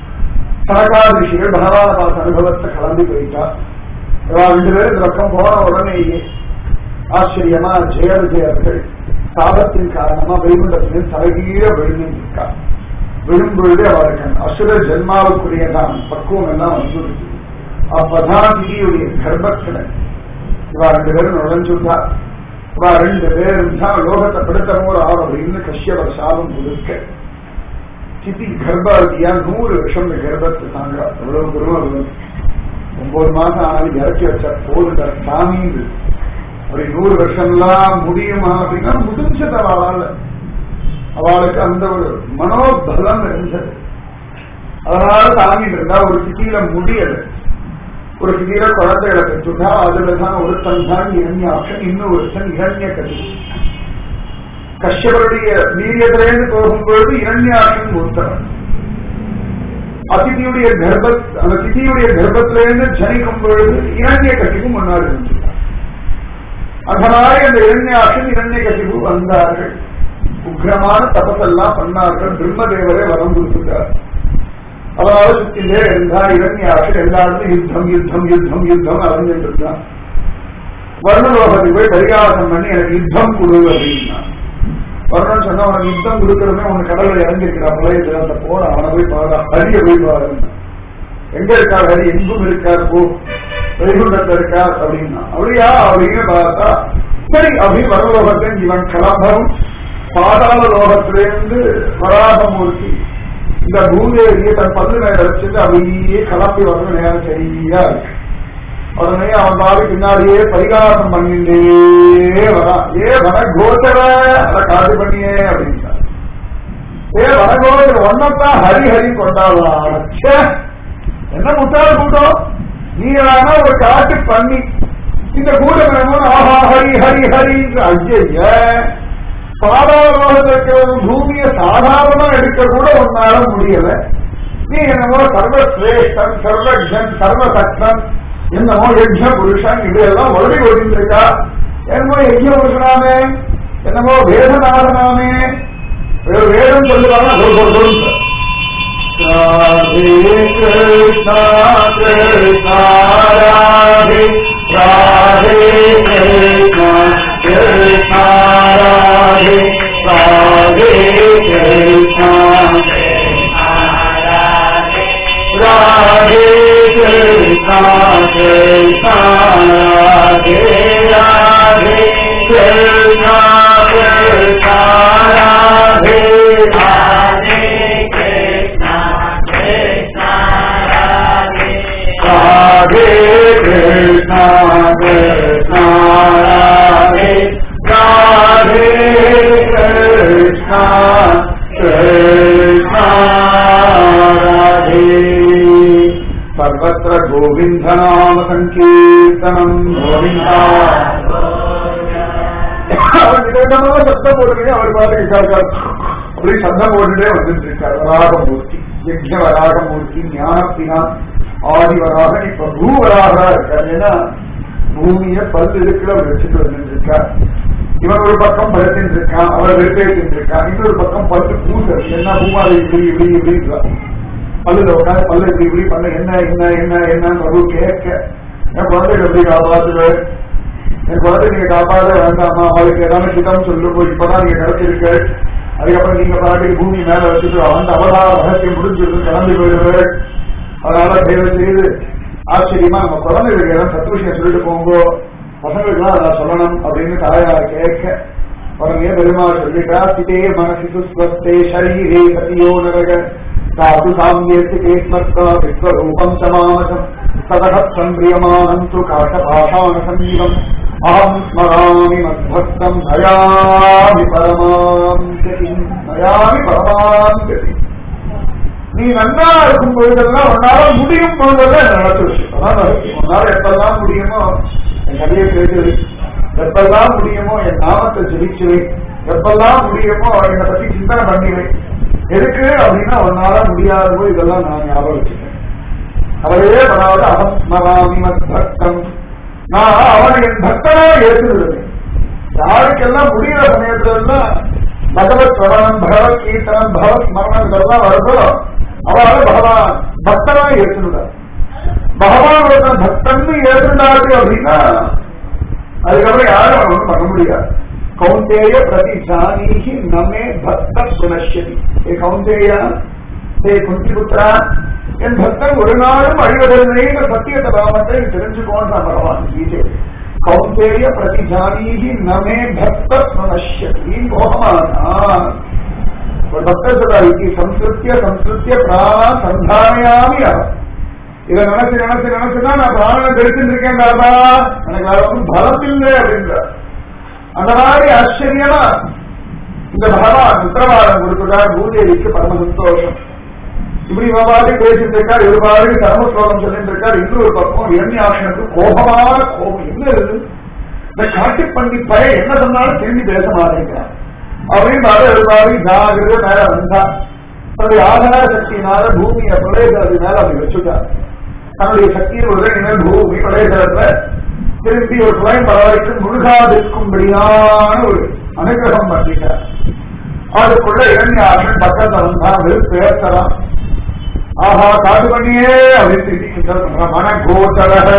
சனகால ரிஷிகள் பகவான பார்த்த அனுபவத்தை கலந்து போயிட்டா ரெண்டு பேரும் இந்த பக்கம் போன உடனேயே ஆச்சரியமா ஜெய விஜயர்கள் சாபத்தின் காரணமா வைகுண்டத்தின் தலைகீழ விழுந்திருக்கா விழும்பொழுது அவருக்கு அசுர ஜென்மாவுக்குரியதான் பக்குவம் எல்லாம் வந்துருக்கு அப்பதான் திதியுடைய கர்ப்பத்துல இவா ரெண்டு பேரும் நுழைஞ்சுட்டா இவா ரெண்டு பேரும் தான் லோகத்தை படுத்தவங்க ஆறு அப்படின்னு கஷ்யபர் சாபம் கொடுக்க திதி கர்ப்பாவதியா நூறு வருஷம் இந்த கர்ப்பத்தை தாங்க எவ்வளவு குருவம் ஒன்பது மாசம் ஆனாலும் இறக்கி வச்சா போதுங்க சாமி அப்படி நூறு வருஷம்லாம் முடியுமா அப்படின்னா முடிஞ்சது அவளால் அவளுக்கு அந்த ஒரு மனோபலம் இருந்தது அதனால தாங்கிட்டு இருந்தா ஒரு சிட்டியில முடியல ஒரு சிட்டியில குழந்தைகளை பெற்றுட்டா அதுலதான் ஒருத்தன் தான் இரண்யாட்சன் இன்னும் ஒருத்தன் இரண்ய கதி கஷ்யபருடைய வீரியத்திலேருந்து போகும்பொழுது இரண்யாட்சன் ஒருத்தவன் அதிதியுடைய கர்ப்ப அந்த திதியுடைய கர்ப்பத்திலேருந்து ஜனிக்கும் பொழுது இரண்ய கட்டிக்கும் முன்னாடி இருந்துட்டான் அதனால அந்த இரண்யாசன் இரண்ய கசிவு வந்தார்கள் உக்ரமான தபசெல்லாம் பண்ணார்கள் பிரம்மதேவரே வரம் கொடுத்துட்டார் அதனால சுத்திலே இருந்தா இரண்யாசன் எல்லாருமே யுத்தம் யுத்தம் யுத்தம் யுத்தம் அறிஞ்சிட்டு இருந்தான் வர்ணலோகத்துக்கு போய் பரிகாசம் பண்ணி எனக்கு யுத்தம் கொடு அப்படின்னா வரணும்னு சொன்னா அவனுக்கு யுத்தம் கொடுக்கறமே உனக்கு கடவுளை இறங்கிருக்கிறா பழைய அந்த போன அவனை போய் பாரு ஹரிய போய் பாரு எங்க இருக்கார் ஹரி எங்கும் இருக்கார் போ வைகுண்டத்துல இருக்கார் அப்படின்னா அப்படியா அப்படின்னு பார்த்தா சரி அப்படின்னு வரலோகத்தின் இவன் கிளம்பரும் பாதாள லோகத்திலிருந்து வராகமூர்த்தி இந்த பூதேவியை தன் பல்லு மேல வச்சுட்டு அப்படியே கிளம்பி வர நேரம் சரியா இருக்கு உடனே அவன் பாரு பின்னாடியே பரிகாரம் பண்ணிட்டே வரான் ஏ வன கோச்சர அதை காது பண்ணியே அப்படின்னா ஏ வனகோச்சர ஒன்னத்தான் ஹரி ஹரி கொண்டாடுவான் ச்சே, என்ன முட்டாள் கூட்டம் நீ வேணா ஒரு காட்டு பண்ணி இந்த கூட்டம் வேணும் ஆஹா ஹரி ஹரி ஹரி ஐய சாதாரண பூமியை சாதாரணமா எடுக்க கூட உன்னால முடியல நீ என்னமோ சர்வசிரேஷ்டன் சர்வஜன் சர்வசக்தன் என்னமோ யஜ்ய புருஷன் இதெல்லாம் உடனே ஓடிந்திருக்கா என்னமோ யஜ்ய புருஷனாமே என்னமோ வேதநாதனாமே ஒரு வேதம் சொல்லுவாங்க சொல் சொல் சொல்லுங்க ராதே கிருஷ்ணா கிருஷ்ணா ராதே ராதே கிருஷ்ணா கிருஷ்ணா ராதே ராதே கிருஷ்ணா ராதே கிருஷ்ணா கிருஷ்ணா ராதே ராதே கிருஷ்ணா கிருஷ்ணா ராதே ராதே ராதே கிருஷ்ணா கிருஷ்ணா ராதே ராதே கிருஷ்ணா கிருஷ்ணா ராதே சர்வத்திர கோவிந்த நாம சங்கீர்த்தனம் கோவிந்தா அவர் விதவிதமா சத்தம் போட்டுக்கிட்டே அவர் பாட்டு இருக்காரு அப்படி சத்தம் போட்டுட்டே வந்துட்டு இருக்காரு வராகமூர்த்தி யஜ்ய வராகமூர்த்தி ஞானத்தினா ஆதி வராக இப்ப பூ வராகா இருக்காரு ஏன்னா பூமிய பல் இருக்கிற அவர் வச்சுட்டு வந்துட்டு இருக்கார் இவன் ஒரு பக்கம் படுத்துட்டு இருக்கான் அவர் வெறுப்பேற்றிட்டு இருக்கான் இன்னொரு பக்கம் பத்து பூசல் என்ன பூமாலை இப்படி இப்படி இப்படின்றான் பல்லுல உட்காந்து பல்லு இப்படி இப்படி பண்ண என்ன என்ன என்ன என்னன்னு ஒரு கேட்க என் குழந்தைகள் எப்படி காப்பாத்துவேன் என் குழந்தை நீங்க காப்பாத வேண்டாமா அவளுக்கு ஏதாவது சிதம் சொல்லு போய் இப்பதான் நீங்க கிடைச்சிருக்கு அதுக்கப்புறம் நீங்க பாட்டுக்கு பூமி மேல வச்சுட்டு அவன் அவளா ரகசியம் முடிஞ்சிருக்கு கிளம்பி போயிடுவாரு அதனால தயவு செய்து ஆச்சரியமா நம்ம குழந்தைகளுக்கு ஏதாவது சத்து விஷயம் சொல்லிட்டு போங்க பசங்களுக்குலாம் அதை சொல்லணும் அப்படின்னு தாயார் கேட்க உடனே பெருமாள் சொல்லிட்டா சிதே மனசி சுஸ்வஸ்தே ஷரீரே சதியோ நரக சாது சாமியத்து கேஸ்மர்த்தா விஸ்வரூபம் சமாமசம் சதக சம்பிரியமானம் து காஷபாஷான சங்கீதம் அகம் ஸ்மராமி மத்பக்தம் நயாமி பரமாம் கதி நயாமி பரமாம் கதி நீ நன்னா இருக்கும் பொழுதெல்லாம் உன்னால முடியும் பொழுதெல்லாம் நடத்து விஷயம் அதான் ரகசியம். உன்னால எப்பெல்லாம் முடியுமோ என் கதையை கேட்டு எப்பெல்லாம் முடியுமோ என் நாமத்தை ஜெபிச்சுவை எப்பெல்லாம் முடியுமோ என்னை பத்தி சிந்தனை பண்ணிவை எதுக்கு அப்படின்னா உன்னால முடியாத போது இதெல்லாம் நான் ஞாபகம் வச்சுக்கேன் அவரே பரவாயில்ல அகம் ஸ்மராமி மத் பக்தம் நான் அவனை என் பக்தனா ஏற்றுவிடுவேன் யாருக்கெல்லாம் முடிகிற சமயத்துல எல்லாம் பகவத் ஸ்மரணம் பகவத் கீர்த்தனம் பகவத் ஸ்மரணம் இதெல்லாம் வருதோ அவளால பகவான் பக்தனா ஏற்றுவிடார் பகவான் ஒருத்தன் பக்தன்னு ஏற்றுண்டாரு அப்படின்னா அதுக்கப்புறம் யாரும் அவன் ஒண்ணும் பண்ண முடியாது கௌந்தேய பிரதி ஜானீகி நமே பக்த சுனஷ்யதி ஏ கௌந்தேயா ஏ குந்தி புத்திரா என் பக்தன் ஒரு நாளும் அழிவதில்லைங்கிற சத்தியத்தை பாவத்தை தெரிஞ்சுக்கோன்னு நான் பகவான் கீதை கௌந்தேய பிரதி ஜானீகி நமே பக்த சுனஷ்யதி மோகமானா ஒரு பக்தர் சொல்றாரு "இ சம்ஸ்கிருத்திய சம்ஸ்கிருத்திய பிராண சந்தானயாமி அகம் இதை நினைச்சு நினைச்சு நினைச்சுதான் நான் பிராணனை தெரிஞ்சிருக்கேன் தாத்தா எனக்கு வேற ஒன்றும் பலம் இல்லை அப்படின்றார் அந்த மாதிரி ஆச்சரியமா இந்த பகவான் உத்தரவாதம் கொடுத்துட்டார் பூதேவிக்கு பரம சந்தோஷம் இப்படி இவ்வாறு பேசிட்டு இருக்கார் இவ்வாறு தர்மஸ்லோகம் சொல்லிட்டு இருக்கார் இன்னொரு பக்கம் இரண்யாசனுக்கு கோபமான கோபம் என்ன இது இந்த காட்டு பண்ணி பய என்ன சொன்னாலும் திரும்பி பேச மாட்டேங்கிறான் அப்படின்னு இவ்வாறு ஜாகிரத மேல வந்தா தன்னுடைய ஆதார சக்தியினால பூமியை பிரளயகிறது மேல அப்படி வச்சுட்டார் தன்னுடைய சக்தியை ஒரு இனிமேல் பூமி பிரளயத்துல திருப்பி ஒரு பிரளயம் பரவாயில்லைக்கு முழுகாதிருக்கும்படியான ஒரு அனுகிரகம் பண்ணிட்டார் அதுக்குள்ள இரண்யாசன் பக்கத்துல வந்தான் வெறும் பேசலாம் ஆஹா காட்டு பண்ணியே அப்படின்னு மன கோச்சரக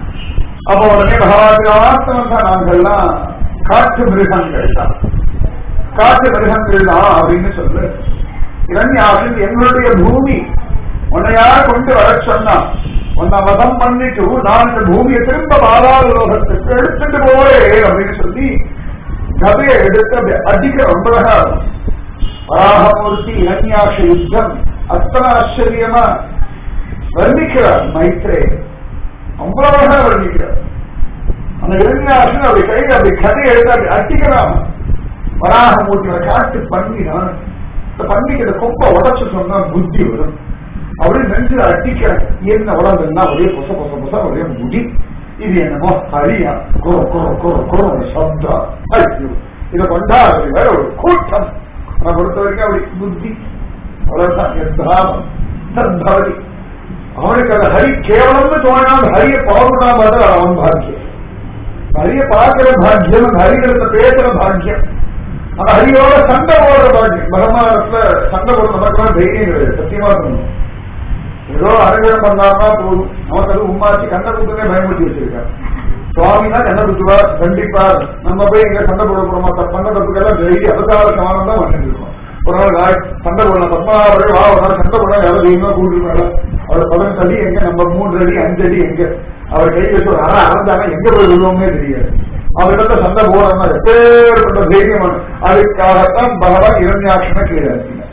அப்போ உடனே பகவான் வாஸ்தவம் தான் நாங்கள்லாம் காட்டு மிருகங்கள் தான் காட்டு மிருகங்கள் தான் அப்படின்னு சொல்லு இரண்யாசன் எங்களுடைய பூமி உன்னை யார் கொண்டு வர சொன்னா உன்னை மதம் பண்ணிட்டு நான் இந்த பூமியை திரும்ப பாதாள லோகத்துக்கு எடுத்துட்டு போறேன் அப்படின்னு சொல்லி கதையை எடுத்து அப்படி அடிக்க ரொம்ப அழகா இருக்கும். வராகமூர்த்தி இரண்யாச யுத்தம் அத்தனை ஆச்சரியமா வர்ணிக்கிறார் மைத்ரே அவ்வளவு அழகா வர்ணிக்கிறார் அந்த இரண்யாசன் அப்படி கையில் அப்படி கதையை எடுத்து அப்படி அடிக்கிறான் வராகமூர்த்தியோட காட்டு பண்ணினான் இந்த பண்ணிக்கு இந்த கொப்பை உடச்சு சொன்னா புத்தி வரும் அப்படின்னு நெஞ்சில் அடிக்கிற என்ன உடம்புன்னா ஒரே பொச பொச பொச ஒரே முடி இது என்னமோ ஹரியா குற குற குற குற ஒரு சப்தம் ஐயோ இதை கொண்டாடுறது வேற ஒரு கூட்டம் அதை பொறுத்த வரைக்கும் அப்படி புத்தி அவ்வளவுதான் எத்தாவம் தத்பவதி அவனுக்கு அந்த ஹரி கேவலம்னு தோணினால் ஹரிய பவர்னா பார்த்தா அவன் பாக்கியம் ஹரிய பார்க்கிற பாக்கியம் அந்த ஹரிகளுக்கு பேசுற பாக்கியம் அந்த ஹரியோட சண்டை போடுற பாக்கியம் பகவானத்துல சண்டை போடுற நமக்கு தைரியம் கிடையாது சத்தியமா இருக்கணும் ஏதோ அரங்கடம் பண்ணாருன்னா போதும் நமக்கு அது உமாச்சு கண்ணை குத்துனே பயமுறுத்தி வச்சிருக்காரு சுவாமினா கண்ணை குத்துவார் கண்டிப்பார் நம்ம போய் இங்க சண்டை போட போறோமா பண்ண தப்புக்கெல்லாம் டெய்லி அதுக்காக சமானம் தான் வந்துட்டு இருக்கோம் ஒரு நாள் நாய் சண்டை போடலாம் பத்மநாபரே வா ஒரு நாள் சண்டை போட யாரும் அதிகமா கூட்டிருக்காங்க அவர் பதினெட்டு அடி எங்க நம்ம மூன்று அடி அஞ்சு அடி எங்க அவர் கை வச்சு ஒரு அரை அறந்தாங்க எங்க போய் விழுவோமே தெரியாது அவரிடத்த சண்டை போடணும்னா எப்பேற்பட்ட தைரியம் அதுக்காகத்தான் பகவான் இரண்யாட்சண கீழே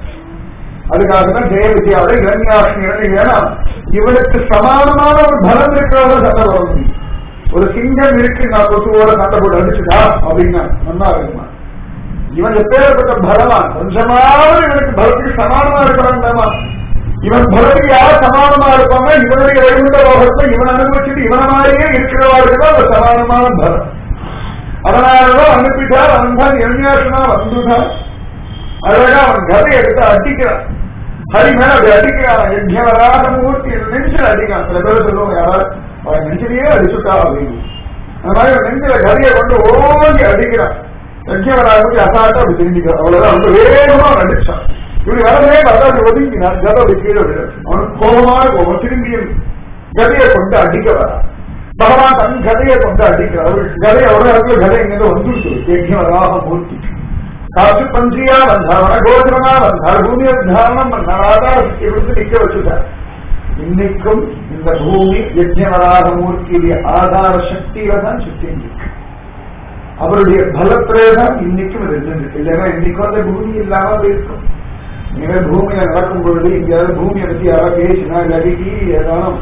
அதுக்காக தான் ஜெய விஜயாவோட இரண்யாட்சணி இரண்டியா இவனுக்கு சமானமான ஒரு பலம் இருக்கிறவங்க சண்டை போட முடியும் ஒரு சிங்கம் இருக்கு நான் கொசுவோட சண்டை போட்டு அடிச்சுட்டா அப்படின்னா நல்லா இருக்குமா இவன் எப்பேற்பட்ட பலவான் கொஞ்சமாவது இவனுக்கு பலத்துக்கு சமானமா இருக்கிறான்டாமா இவன் பலத்துக்கு யார் சமானமா இருப்பாங்க இவனுடைய வைகுண்ட லோகத்தை இவன் அனுபவிச்சுட்டு இவன மாதிரியே இருக்கிறவாருக்கு தான் ஒரு சமானமான பலம் அதனாலதான் அனுப்பிட்டார் அவன் தான் எண்ணியாசனா வந்துட்டான் அழகா அவன் கதை எடுத்து அடிக்கிறான் ஹரி மேல அப்படி அடிக்கிறான் யஜ்யவராக மூர்த்தி நெஞ்சில் அடிக்கிறான் சில பேர் சொல்லுவாங்க யாராவது அவன் நெஞ்சிலேயே அடிச்சுட்டா அப்படின்னு அந்த மாதிரி அவன் நெஞ்சில கதையை கொண்டு ஓங்கி அடிக்கிறான் யஜ்யவராக மூர்த்தி அசாட்டா அப்படி தெரிஞ்சுக்கிறான் அவ்வளவுதான் ரொம்ப வேகமா அவன் அடிச்சான் இப்படி வரவே பார்த்தா அப்படி ஒதுங்கினான் கதை அப்படி கீழே விழுது அவனுக்கு கோபமான கோபம் திரும்பியும் கதையை கொண்டு அடிக்க வரான் பகவான் தன் கதையை கொண்டு அடிக்கிறார் அவருக்கு கதை அவ்வளவு இடத்துல கதை எங்க வந்துருக்கு யஜ்யவராக மூர்த்தி காசு பஞ்சியா வந்தார் வனகோபுரமா வந்தார் பூமியை தாரணம் பண்ணார் ஆதாரத்தை கொடுத்து நிக்க வச்சுட்டார் இன்னைக்கும் இந்த பூமி யஜ்யவராக மூர்த்தியுடைய ஆதார சக்தியில தான் சுத்தி இருக்கு அவருடைய பலத்திலே தான் இன்னைக்கும் இது இருந்திருக்கு இல்லைன்னா இன்னைக்கும் அந்த பூமி இல்லாம இருக்கும் இனிமே பூமியில நடக்கும் பொழுது எங்கேயாவது பூமியை பத்தி யாராவது பேசினா இல்லாட்டி ஏதாவது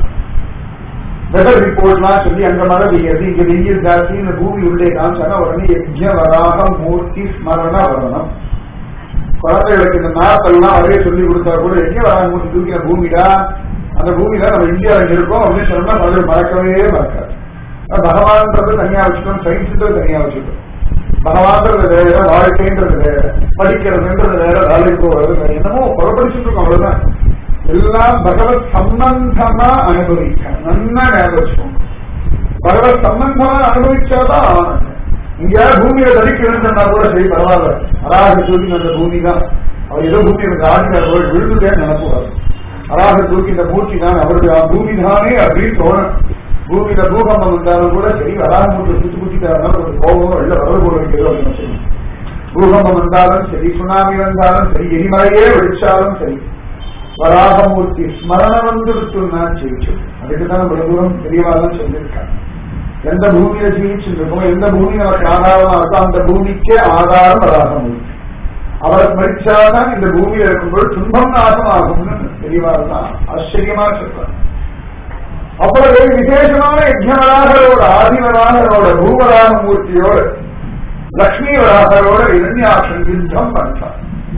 வெதர் ரிப்போர்ட்லாம் சொல்லி அங்க மழை பெய்யுது இங்க வெயில் ஜாஸ்தி இந்த பூமி உள்ளே காமிச்சானா உடனே யஜ்ய வராக மூர்த்தி ஸ்மரண வரணும் குழந்தைகளுக்கு இந்த மேப்பெல்லாம் அவரே சொல்லி கொடுத்தா கூட யஜ்ய வராக மூர்த்தி தூக்கின பூமிடா அந்த பூமியில நம்ம இந்தியாவில் இருக்கோம் அப்படின்னு சொன்னா அது மறக்கவே மறக்காது பகவான்ன்றது தனியா வச்சுக்கணும் சயின்ஸ்ன்றது தனியா வச்சுக்கணும் பகவான்றது வேற வாழ்க்கைன்றது வேற படிக்கிறதுன்றது வேற வேலைக்கு போறது வேற என்னமோ புறப்படிச்சுட்டு இருக்கோம் அவ்வளவுதான் எல்லாம் பகவத் சம்பந்தமா அனுபவிக்கணும் நல்லா ஞாபகம் பகவத் சம்பந்தமா அனுபவிச்சாதான் ஆனந்தம் இங்கேயாவது பூமியை தரிக்கிறதுன்னா கூட சரி பரவாயில்ல அராக தூக்கி அந்த பூமி தான் அவர் ஏதோ பூமி எனக்கு ஆடினார் விழுந்துட்டே நினைப்புவார் அராக தூக்கி இந்த மூர்த்தி தான் அவருடைய பூமி தானே அப்படின்னு தோணும் பூமியில பூகம்பம் வந்தாலும் கூட சரி அராக மூட்டை சுத்தி குத்திட்டாருனாலும் ஒரு கோபம் இல்ல வரவு போல இருக்கிறதோ அப்படின்னு சொல்லி பூகம்பம் வந்தாலும் சரி சுனாமி வந்தாலும் சரி எரிமலையே வெடிச்சாலும் சரி வராகமூர்த்தி ஸ்மரணம் வந்துருச்சுன்னா ஜெயிச்சு அதுக்கு தான் நம்ம தூரம் பெரியவாதான் சொல்லியிருக்காங்க எந்த பூமியில ஜீவிச்சுருக்கோம் எந்த பூமி நமக்கு ஆதாரமா இருக்கோ அந்த பூமிக்கே ஆதாரம் வராகமூர்த்தி அவரை ஸ்மரிச்சாதான் இந்த பூமியில இருக்கும்போது துன்பம் நாசம் ஆகும்னு பெரியவாதான் ஆச்சரியமா சொல்றாங்க அவ்வளவு விசேஷமான யஜ்யவராகரோட ஆதிவராகரோட பூவராக மூர்த்தியோடு லக்ஷ்மி வராகரோட இரண்யாசன் யுத்தம் பண்றான்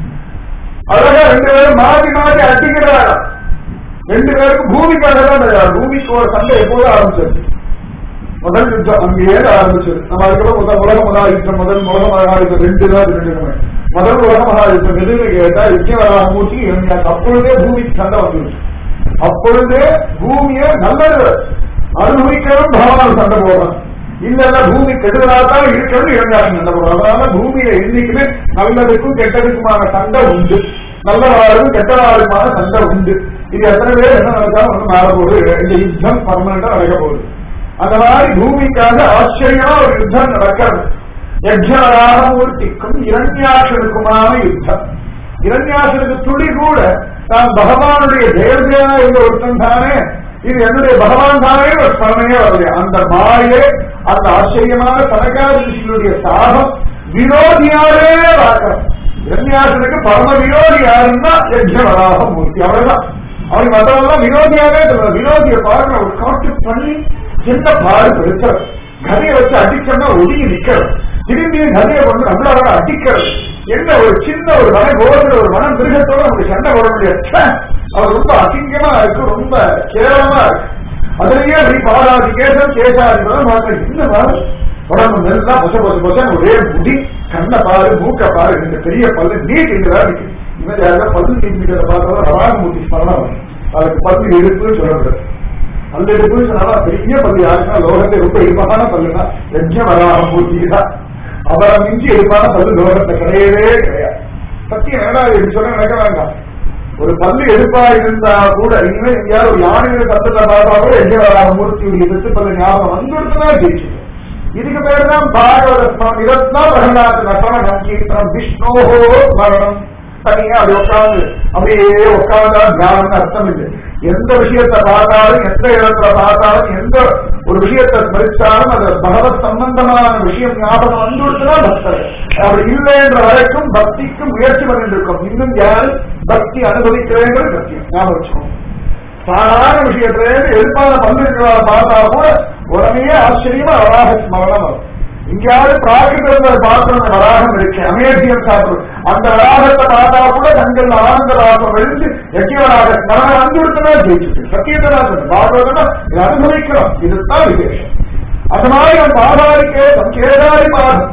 அழகா ரெண்டு பேரும் மாறி மாறி அடிக்கிறாரா ரெண்டு பேருக்கும் பூமிக்காக தான் கிடையாது பூமிக்கு ஒரு சண்டை எப்போதும் ஆரம்பிச்சது முதல் யுத்தம் அங்கேயே ஆரம்பிச்சது நம்ம அதுக்கப்புறம் முதல் உலக மகாயுத்தம் முதல் உலக மகாயுத்தம் ரெண்டு தான் ரெண்டு முதல் உலக மகாயுத்தம் எதுன்னு கேட்டா யுத்தவராக மூட்டி இருந்தாங்க அப்பொழுதே பூமிக்கு சண்டை வந்துருச்சு அப்பொழுதே பூமியை நல்லது அனுபவிக்கிறதும் பகவான் சண்டை போடுறான் இல்ல இல்ல பூமி கெடுதலாத்தான் இருக்கிறது இரண்டாயிரம் சண்டை போடுறோம் அதனால பூமியில என்னைக்குமே நல்லதுக்கும் கெட்டதுக்குமான சண்டை உண்டு நல்ல வாழ்க்கும் கெட்ட வாழ்க்குமான சண்டை உண்டு இது எத்தனை பேர் என்ன நடந்தாலும் ஒண்ணு மேல போகுது இந்த யுத்தம் பர்மனண்டா நடக்க போகுது அந்த மாதிரி பூமிக்காக ஆச்சரியமா ஒரு யுத்தம் நடக்கிறது யஜ்ஞராமூர்த்திக்கும் இரண்யாசனுக்குமான யுத்தம் இரண்யாசனுக்கு துளி கூட தான் பகவானுடைய தேவதையா இருந்த ஒருத்தன் தானே இது என்னுடைய பகவான் தானே ஒரு ஸ்மரணையே வரலையா அந்த மாயே அந்த ஆச்சரியமான சனகாதிகளுடைய சாகம் விரோதியாரே பார்க்கிறோம் இரண்யாசனுக்கு பரம விரோதி யாருன்னா யஜ்ஞவராக மூர்த்தி அவ்வளவுதான் அவன் மற்றவெல்லாம் விரோதியாவே சொல்ல விரோதியை பாருங்க ஒரு காட்டு பண்ணி என்ன பாடு பெருத்தர் கதையை வச்சு அடிச்சோம்னா ஒதுங்கி நிக்கிறது திரும்பியும் கதையை கொண்டு நம்மளால அடிக்கிறது என்ன ஒரு சின்ன ஒரு மன கோபுர ஒரு மன மிருகத்தோட நமக்கு சண்டை போட முடியாது அவர் ரொம்ப அசிங்கமா இருக்கு ரொம்ப கேவலமா இருக்கு அதுலயே அப்படி பாராதி கேசம் கேசாதி இந்த மாதிரி உடம்பு நல்லா பொச பொச பொச ஒரே முடி கண்ணை பாரு மூக்க பாரு இந்த பெரிய பல்லு நீட் இங்கதான் இருக்கு இவன் யாரும் பல்லு நீட்டிக்கிறத பார்த்தா ரவாகமூர்த்தி ஸ்மரணம் வரும். அதுக்கு பல்லு எடுப்புன்னு சொல்றது பல்லு எடுப்புன்னு சொன்னா பெரிய பல்லு யாருன்னா லோகத்தை ரொம்ப இனிப்பான பல்லுனா யஜ்ஞ வராகமூர்த்தி தான் அவரை மிஞ்சி எடுப்பான பல்லு லோகத்தை கிடையவே கிடையாது சத்தியம் என்னடா இது சொல்ல நினைக்க வேண்டாம் ஒரு பல்லு எடுப்பா இருந்தா கூட இனிமே எங்கேயாவது ஒரு யானையோட சத்தத்தை பார்த்தா கூட யஜ்ஞ வராகமூர்த்தியுடைய வெத்து பல்லு ஞாபகம் வந்துடுத்துனா ஜெயிச்சு இதுக்கு பேர் தான் பாகவத ஸ்மரணம் இதத்தான் பிரகலாத நட்டன சங்கீர்த்தனம் விஷ்ணோஹோ ஸ்மரணம் தனியா அப்படி உட்காந்து அப்படியே உட்காந்தா தியானம் அர்த்தம் இல்லை எந்த விஷயத்தை பார்த்தாலும் எந்த இடத்துல பார்த்தாலும் எந்த ஒரு விஷயத்தை ஸ்மரிச்சாலும் அது பகவத் சம்பந்தமான விஷயம் ஞாபகம் வந்துடுச்சுன்னா பக்தர் அப்படி இல்லைன்ற வரைக்கும் பக்திக்கு முயற்சி பண்ணிட்டு இருக்கோம் இன்னும் யாரு பக்தி அனுபவிக்கிறேங்கிறது சத்தியம் ஞாபகம் வச்சுக்கோங்க சாதாரண விஷயத்துல எதிர்ப்பான பந்து இருக்கிறவரை பார்த்தா கூட உடனே ஆச்சரியமா வராக ஸ்மரணம் வரும் இங்கேயாவது பிராகிருத பாத்திரம் வராகம் இருக்கு அமேசியம் சாப்பிடும் அந்த வராகத்தை பார்த்தா கூட தங்கள் ஆனந்த ராகம் விழுந்து யக்கியவராக ஸ்மரணம் வந்துடுத்துனா ஜெயிச்சு சத்தியத்தனா பாகவதனா இதை அனுபவிக்கிறோம் இதுதான் விசேஷம் அந்த மாதிரி நம்ம பாதாரிக்கே கேதாரி பாதம்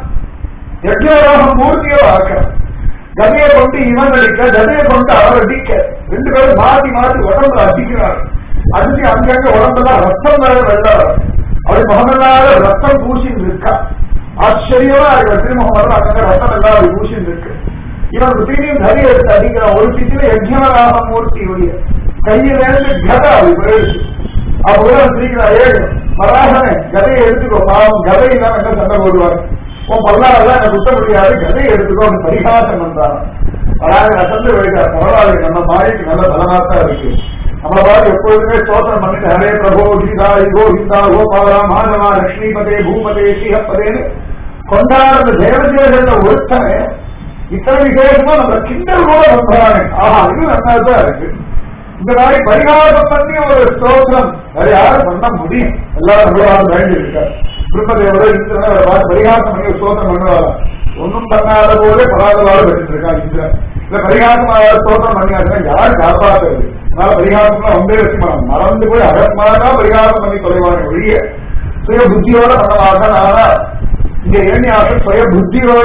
யஜ்ஞராகம் மூர்த்தியை பார்க்கிறோம் கதையை கொண்டு இவன் அடிக்க கதையை கொண்டு அவர் அடிக்க ரெண்டு பேரும் மாத்தி மாத்தி உடம்புல அடிக்கிறார் அடிச்சு அங்கங்க உடம்புல ரத்தம் வேற வெள்ளார் அவர் முகமெல்லாத ரத்தம் பூசின்னு இருக்கா ஆச்சரியமா இருக்கு திருமுகம் அங்கங்க ரத்தம் எல்லாம் அப்படி பூசின்னு இருக்கு இவன் திரும்பியும் கதையை எடுத்து அடிக்கிறான் ஒரு சித்தில யஜ்ஞராக மூர்த்தியுடைய கையிலிருந்து கதை அப்படி போயிடுச்சு அப்பதான் திருக்கிறா ஏழு வராகனே கதையை எடுத்துக்கோ பாவம் கதை இல்லாம என்ன சண்டை போடுவார் உன் பல்லாரெல்லாம் என்ன குத்த முடியாது கதையை எடுத்துக்கோ அவன் பரிகாசம் பண்றான் வராக நசந்து வைக்கிறார் பரவாயில்ல நம்ம மாய்க்கு நல்ல பலமாத்தான் இருக்கு நம்மள பார்த்து எப்பொழுதுமே ஸ்தோத்திரம் பண்ணிட்டு ஹரே பிரபோ கீதா கோவிந்தா கோபாலா மாதவா லட்சுமிபதே பூமதே ஸ்ரீஹப்பதேன்னு கொண்டாடுற தேவதேவர்கள ஒருத்தனை இத்தனை விசேஷமா நம்ம கிண்டல் கூட பண்றாங்க ஆஹா இது நல்லா தான் இருக்கு இந்த மாதிரி பரிகாரம் பண்ணி ஒரு ஸ்தோத்திரம் வேற யாரும் பண்ண முடியும் எல்லாரும் பகவான் பயந்து இருக்கார் பிரம்மதேவரை இந்திரன் அவரை பார்த்து பரிகாரம் பண்ணி ஒரு ஸ்தோத்திரம் பண்ணுவாரா ஒன்னும் பண்ணாத போதே பராதவாறு வச்சுட்டு இருக்கா இந்திரன் இல்ல பரிகாரம் ஸ்தோத்திரம் பண்ணியாச்சுன்னா யார் காப்பாற்றுறது அதனால பரிகாரம்லாம் வந்தே வச்சுக்கலாம் மறந்து போய் அகத்மாரா பரிகாரம் பண்ணி தொலைவாங்க ஒழிய சுய புத்தியோட பண்ணமாக ஆனா இங்க ஏனியாசம் சுய புத்தியோட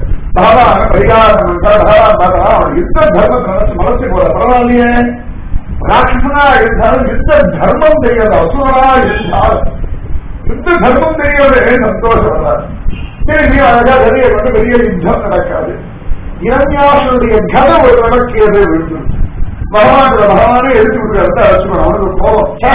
பகவான பரிகாரம் பண்றா பகவான் பார்த்தா அவன் யுத்த தர்மத்தை நினைச்சு மனசு போற பரவாயில்லையே ராட்சசனா இருந்தாலும் யுத்த தர்மம் தெரியாத அசுரனா இருந்தாலும் யுத்த தர்மம் தெரியாத சந்தோஷப்படுறார் திரும்பி அழகா நிறைய வந்து பெரிய யுத்தம் நடக்காது இரண்யாசனுடைய கதை ஒரு நடக்கியது விழுந்து பகவான் பகவானே எடுத்து விட்டு அழைச்சுக்கணும் அவனுக்கு கோபம் ச்சே,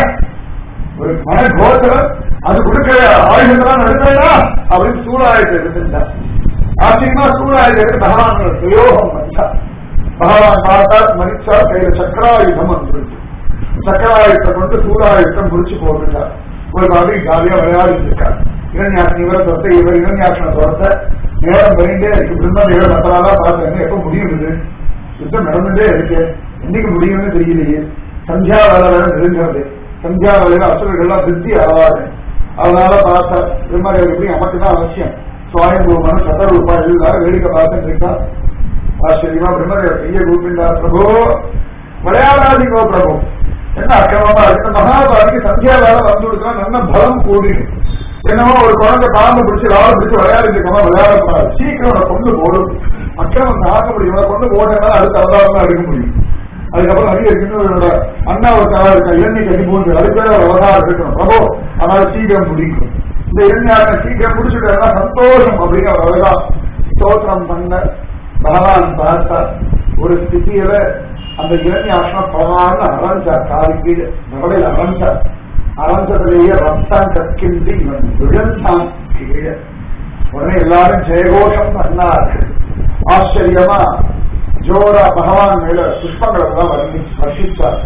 ஒரு மன கோசரம் அது கொடுக்கிற ஆயுதங்களாம் நடக்கிறா அப்படின்னு சூழாயுதத்தை எடுத்துட்டார் ஆச்சரியமா சூழாயுதத்தை எடுத்து பகவான் பிரயோகம் பண்ணார் பகவான் பார்த்தா மனிச்சா கையில சக்கராயுதம் வந்துருச்சு சக்கராயுதத்தை கொண்டு சூழாயுதம் முடிச்சு போட்டுட்டார் ஒரு மாதிரி ஜாலியா விளையாடிட்டு இருக்கார் இரண்யாசன் இவரை தொட்ட இவர் இரண்யாசனை தொட்ட நேரம் பண்ணிட்டே இருக்கு பிரம்மதேவர் மத்தனாலா பார்த்தேன் எப்ப முடியும் இது யுத்தம் நடந்துட்டே இருக்கு என்னைக்கு முடியும்னு தெரியலையே சந்தியா வேலை வேலை நெருங்கிறது சந்தியா வேலையில அசுரர்கள்லாம் திருப்தி ஆவாது அதனால பார்த்தா பிரம்மதேவர் எப்படி நமக்கு தான் அவசியம் சுவாயம்பூமான சதரூபா எல்லாரும் வேடிக்கை பார்த்துட்டு இருக்கா ஆச்சரியமா பிரம்மதேவர் கையை கூப்பிட்டார் பிரபு விளையாடாதீங்கோ பிரபு என்ன அக்கிரமமா இருக்கு மகாபாரதிக்கு சந்தியா வேலை வந்து கொடுத்தா நல்ல பலம் கூடிடும் என்னமோ ஒரு குழந்தை பாம்பு பிடிச்சு வாழை பிடிச்சு விளையாடிட்டு இருக்கமா விளையாடக்கூடாது சீக்கிரம் அவனை கொண்டு போடும் அக்கிரமம் தாக்க முடியும் இவனை கொண்டு போட்டேன்னா அடுத்த அவதாரம் தான் எடுக்க முடியும் அதுக்கப்புறம் நிறைய இன்னொரு அண்ணா ஒரு தவறு இருக்கா இளநீ கட்டி போன்று அதுக்கு பேர் ஒரு அவதாரம் இருக்கணும் பிரபு அதனால சீக்கிரம் முடிக்கும் இந்த இளைஞான சீக்கிரம் முடிச்சுட்டா சந்தோஷம் அப்படின்னு அவர் அழகா ஸ்தோத்திரம் பண்ண பகவான் பார்த்தா ஒரு ஸ்திதியில அந்த இளைஞாசனம் பகவான் அரைஞ்சார் காலி கீழே நகலையில் அரைஞ்சார் அரைஞ்சதுலேயே ரத்தம் கற்கின்றி இவன் விழுந்தான் கீழே உடனே எல்லாரும் ஜெயகோஷம் பண்ணார்கள் ஆச்சரியமா ஜோரா பகவான் மேல புஷ்பங்களை எல்லாம் வர்ணி வர்ஷிச்சார்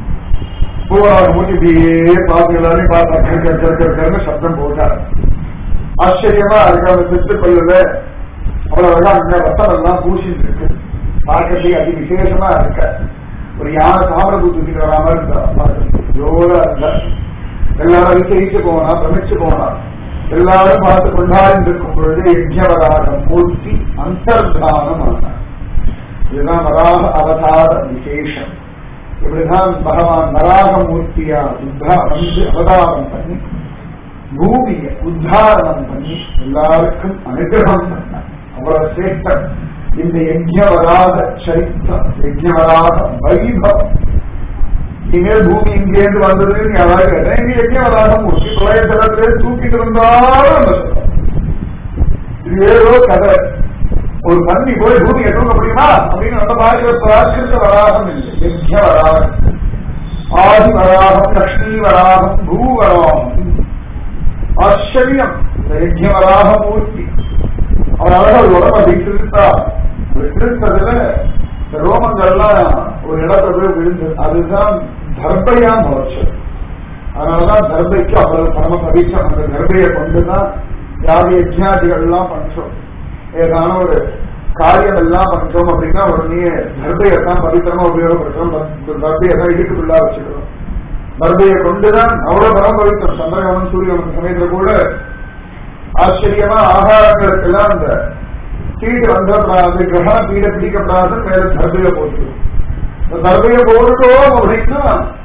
பூவராக மூட்டி இப்படியே பார்த்து எல்லாரையும் பார்த்து சப்தம் போட்டார் ஆச்சரியமா இருக்கு அந்த சித்து பல்லுல அவ்வளவுதான் அங்க ரத்தம் எல்லாம் பூசிட்டு இருக்கு பார்க்கறதுக்கு அதி விசேஷமா இருக்க ஒரு யானை சாமர பூத்துக்கிட்டு வரா மாதிரி இருந்தா ஜோரா இருந்தா எல்லாரும் விசேஷிச்சு போனா பிரமிச்சு போனா எல்லாரும் பார்த்து கொண்டாடி இருக்கும் பொழுது யஜ்யவராகம் மூர்த்தி அந்தர்தானம் ஆனார் இதுதான் வராக அவதார விசேஷம் இப்படிதான் பகவான் வராகமூர்த்தியா உத்தா வந்து அவதாரம் பண்ணி பூமியை உத்தாரணம் பண்ணி எல்லாருக்கும் அனுகிரகம் பண்ண அவ்வளவு சிரேஷ்டம் இந்த யஜ்யவராக சரித்திரம் யஜ்யவராக வைபவம் இனிமேல் பூமி இங்கேருந்து வந்ததுன்னு யாராவது கேட்டேன் இங்க யஜ்யவராக மூர்த்தி பிரளயத்தலத்திலே தூக்கிட்டு இருந்தாலும் நம்ம சொல்றோம் இது ஏதோ கதை ஒரு பன்னி போய் பூமியை தூக்க முடியுமா அப்படின்னு நம்ம பார்க்கிற பிராகிருத்த வராகம் இல்லை யஜ்ய வராகம் ஆதி வராகம் லக்ஷ்மி வராகம் பூ வராகம் ஆச்சரியம் இந்த யஜ்ய வராக மூர்த்தி அவர் அழகா ஒரு உடம்ப விட்டிருந்தா விட்டிருந்ததுல இந்த ரோமங்கள்லாம் ஒரு இடத்துல போய் விழுந்து அதுதான் தர்பையா முளைச்சது அதனாலதான் தர்பைக்கு அவ்வளவு பரம பவிச்சம் அந்த தர்பையை கொண்டுதான் யாரு யஜ்யாதிகள் எல்லாம் பண்றோம் ஏதான ஒரு காரியம் எல்லாம் பண்றோம் அப்படின்னா உடனே தர்பையத்தான் பவித்திரமா உபயோகப்படுத்துறோம் தர்பையத்தான் இடுக்குள்ளா வச்சுக்கிறோம் தர்பையை கொண்டுதான் அவ்வளவு பரம் பவித்திரம் சந்திரகவனம் சூரியவனம் சமயத்துல கூட ஆச்சரியமா ஆகாரங்களுக்கெல்லாம் அந்த சீடு வந்துடக்கூடாது கிரகண பீட பிடிக்கப்படாதுன்னு மேல தர்பைய போட்டுருவோம் இந்த தர்பைய போட்டுட்டோம் அப்படின்னா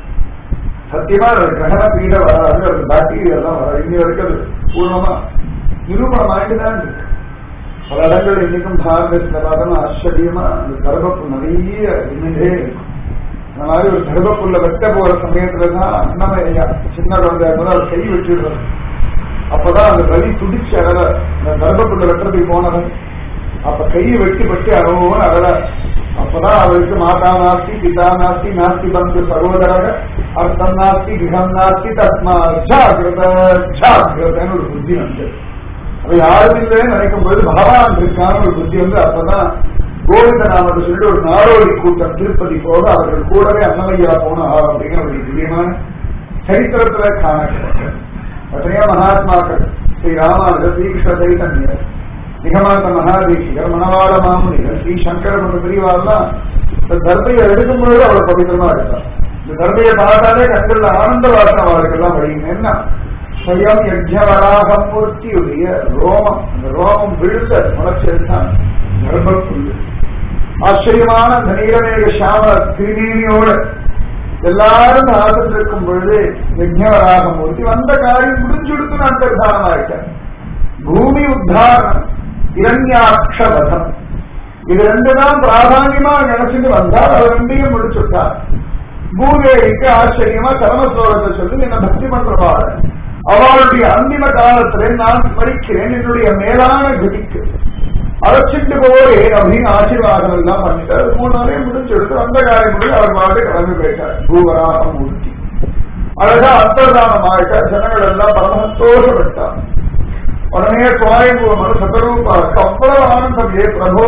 சத்தியமா அது கிரகண பீட வராது அது பாக்டீரியா எல்லாம் வராது இன்னி வரைக்கும் அது பூர்ணமா நிரூபணம் ஆகிட்டுதான் இருக்கு பல இடங்கள் இன்னைக்கும் பாரதத்துல பார்த்தோம்னா ஆச்சரியமா அந்த கர்ப்பப்பு நிறைய இருந்துட்டே இருக்கும் அந்த மாதிரி ஒரு கர்ப்பப்புள்ள வெட்ட போற சமயத்துலதான் அன்னமையா சின்ன குழந்தையா இருந்தாலும் அவர் கை வச்சுடுறது அப்பதான் அந்த வலி துடிச்சு அகல இந்த கர்ப்பப்புள்ள வெட்டுறதுக்கு போனவன் அப்ப கையை வெட்டி பட்டு அறவோன்னு அகல அப்பதான் அவருக்கு மாதா நாஸ்தி பிதா நாஸ்தி நாஸ்தி பந்து சகோதரக அர்த்தம் நாஸ்தி கிரகம் நாஸ்தி தத்மா ஜாகிரத ஜாகிரதன்னு ஒரு புத்தி வந்தது அது யாரும் இல்லைன்னு நினைக்கும் போது பகவான் இருக்கான ஒரு புத்தி வந்து அப்பதான் கோவிந்த நாமத்தை சொல்லிட்டு ஒரு நாடோடி கூட்டம் திருப்பதி போக அவர்கள் கூடவே அன்னமையா போன அப்படிங்கிற ஒரு திவ்யமான சரித்திரத்துல காண கிடைக்கிறது எத்தனையோ மகாத்மாக்கள் ஸ்ரீ ராமானுஜர் ஸ்ரீகிருஷ்ண சைதன்யர் நிகமாந்த மகாதேசிகர் மணவாள மாமுனிகர் ஸ்ரீ சங்கர மன்ற பிரிவாள்லாம் இந்த தர்பையை எடுக்கும் பொழுது அவ்வளவு பவித்திரமா இருக்கார் இந்த தர்பையை பார்த்தாலே கண்கள்ல ஆனந்த வாசம் அவருக்கெல்லாம் வழியும் என்ன ஸ்வயம் யஜ்யவராக மூர்த்தியுடைய ரோமம் அந்த ரோமம் விழுந்த முளைச்செடுத்தான் கர்ப்பப்புள்ளு ஆச்சரியமான அந்த நீலமேக சாம திருநீனியோடு எல்லாரும் ஆசத்து இருக்கும் பொழுது யஜ்யவராக மூர்த்தி வந்த காரியம் முடிஞ்செடுத்து அந்தர்தானம் ஆயிட்டார் பூமி உத்தாரணம் இரண்யாட்சவதம் இது ரெண்டு தான் பிராதானியமா நினைச்சிட்டு வந்தால் அவர் ரெண்டையும் முடிச்சுட்டார் பூதேவிக்கு ஆச்சரியமா கர்மஸ்லோகத்தை சொல்லி என்ன பக்தி பண்றவாறு அவளுடைய அந்திம காலத்துல நான் ஸ்மரிக்கிறேன் என்னுடைய மேலான கதிக்கு அழைச்சிட்டு போறேன் அப்படின்னு ஆசீர்வாதம் எல்லாம் பண்ணிட்டார் மூணு நாளையும் முடிச்செடுத்து அந்த காரியம் முடிவு அவர் பாட்டு கிளம்பி போயிட்டார் பூவராக மூர்த்தி அழகா அந்தர்தானம் ஆயிட்டார் ஜனங்கள் எல்லாம் பரம சந்தோஷப்பட்டார் உடனே சுவாயம்பூவமான சதரூபாவுக்கு அவ்வளவு ஆனந்தம் ஏ பிரபோ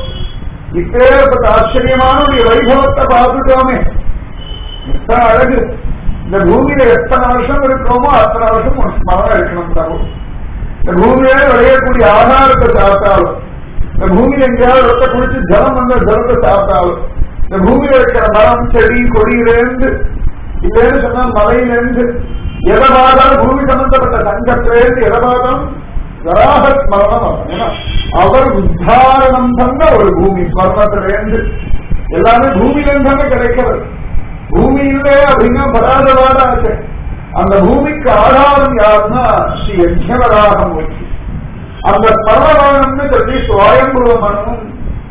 இப்பேற்பட்ட ஆச்சரியமான ஒரு வைபவத்தை பார்த்துட்டோமே எத்தனை அழகு இந்த பூமியில எத்தனை வருஷம் இருக்கிறோமோ அத்தனை வருஷம் ஒரு ஸ்மரணம் இருக்கணும் பிரபு இந்த பூமியில விளையக்கூடிய ஆகாரத்தை சாப்பிட்டாலும் இந்த பூமியில எங்கேயாவது ரத்த குடிச்சு ஜலம் வந்த ஜலத்தை சாப்பிட்டாலும் இந்த பூமியில இருக்கிற மரம் செடி கொடியிலேருந்து இல்லைன்னு சொன்னா மலையிலேருந்து எதை பார்த்தாலும் பூமி சம்பந்தப்பட்ட சங்கத்திலேருந்து எதை பார்த்தாலும் வராக ஸ்மரணம் ஏன்னா அவர் உத்தாரணம் தந்த ஒரு பூமி ஸ்மரணத்திலேருந்து எல்லாமே பூமியிலிருந்து தானே கிடைக்கிறது பூமி இல்லை அப்படின்னா பராதவாதாச்சு அந்த பூமிக்கு ஆதாரம் யாருன்னா ஸ்ரீ யஜ்யவராக மூர்த்தி அந்த பரவராகம்னு சொல்லி சுவாயம்புவ மனமும்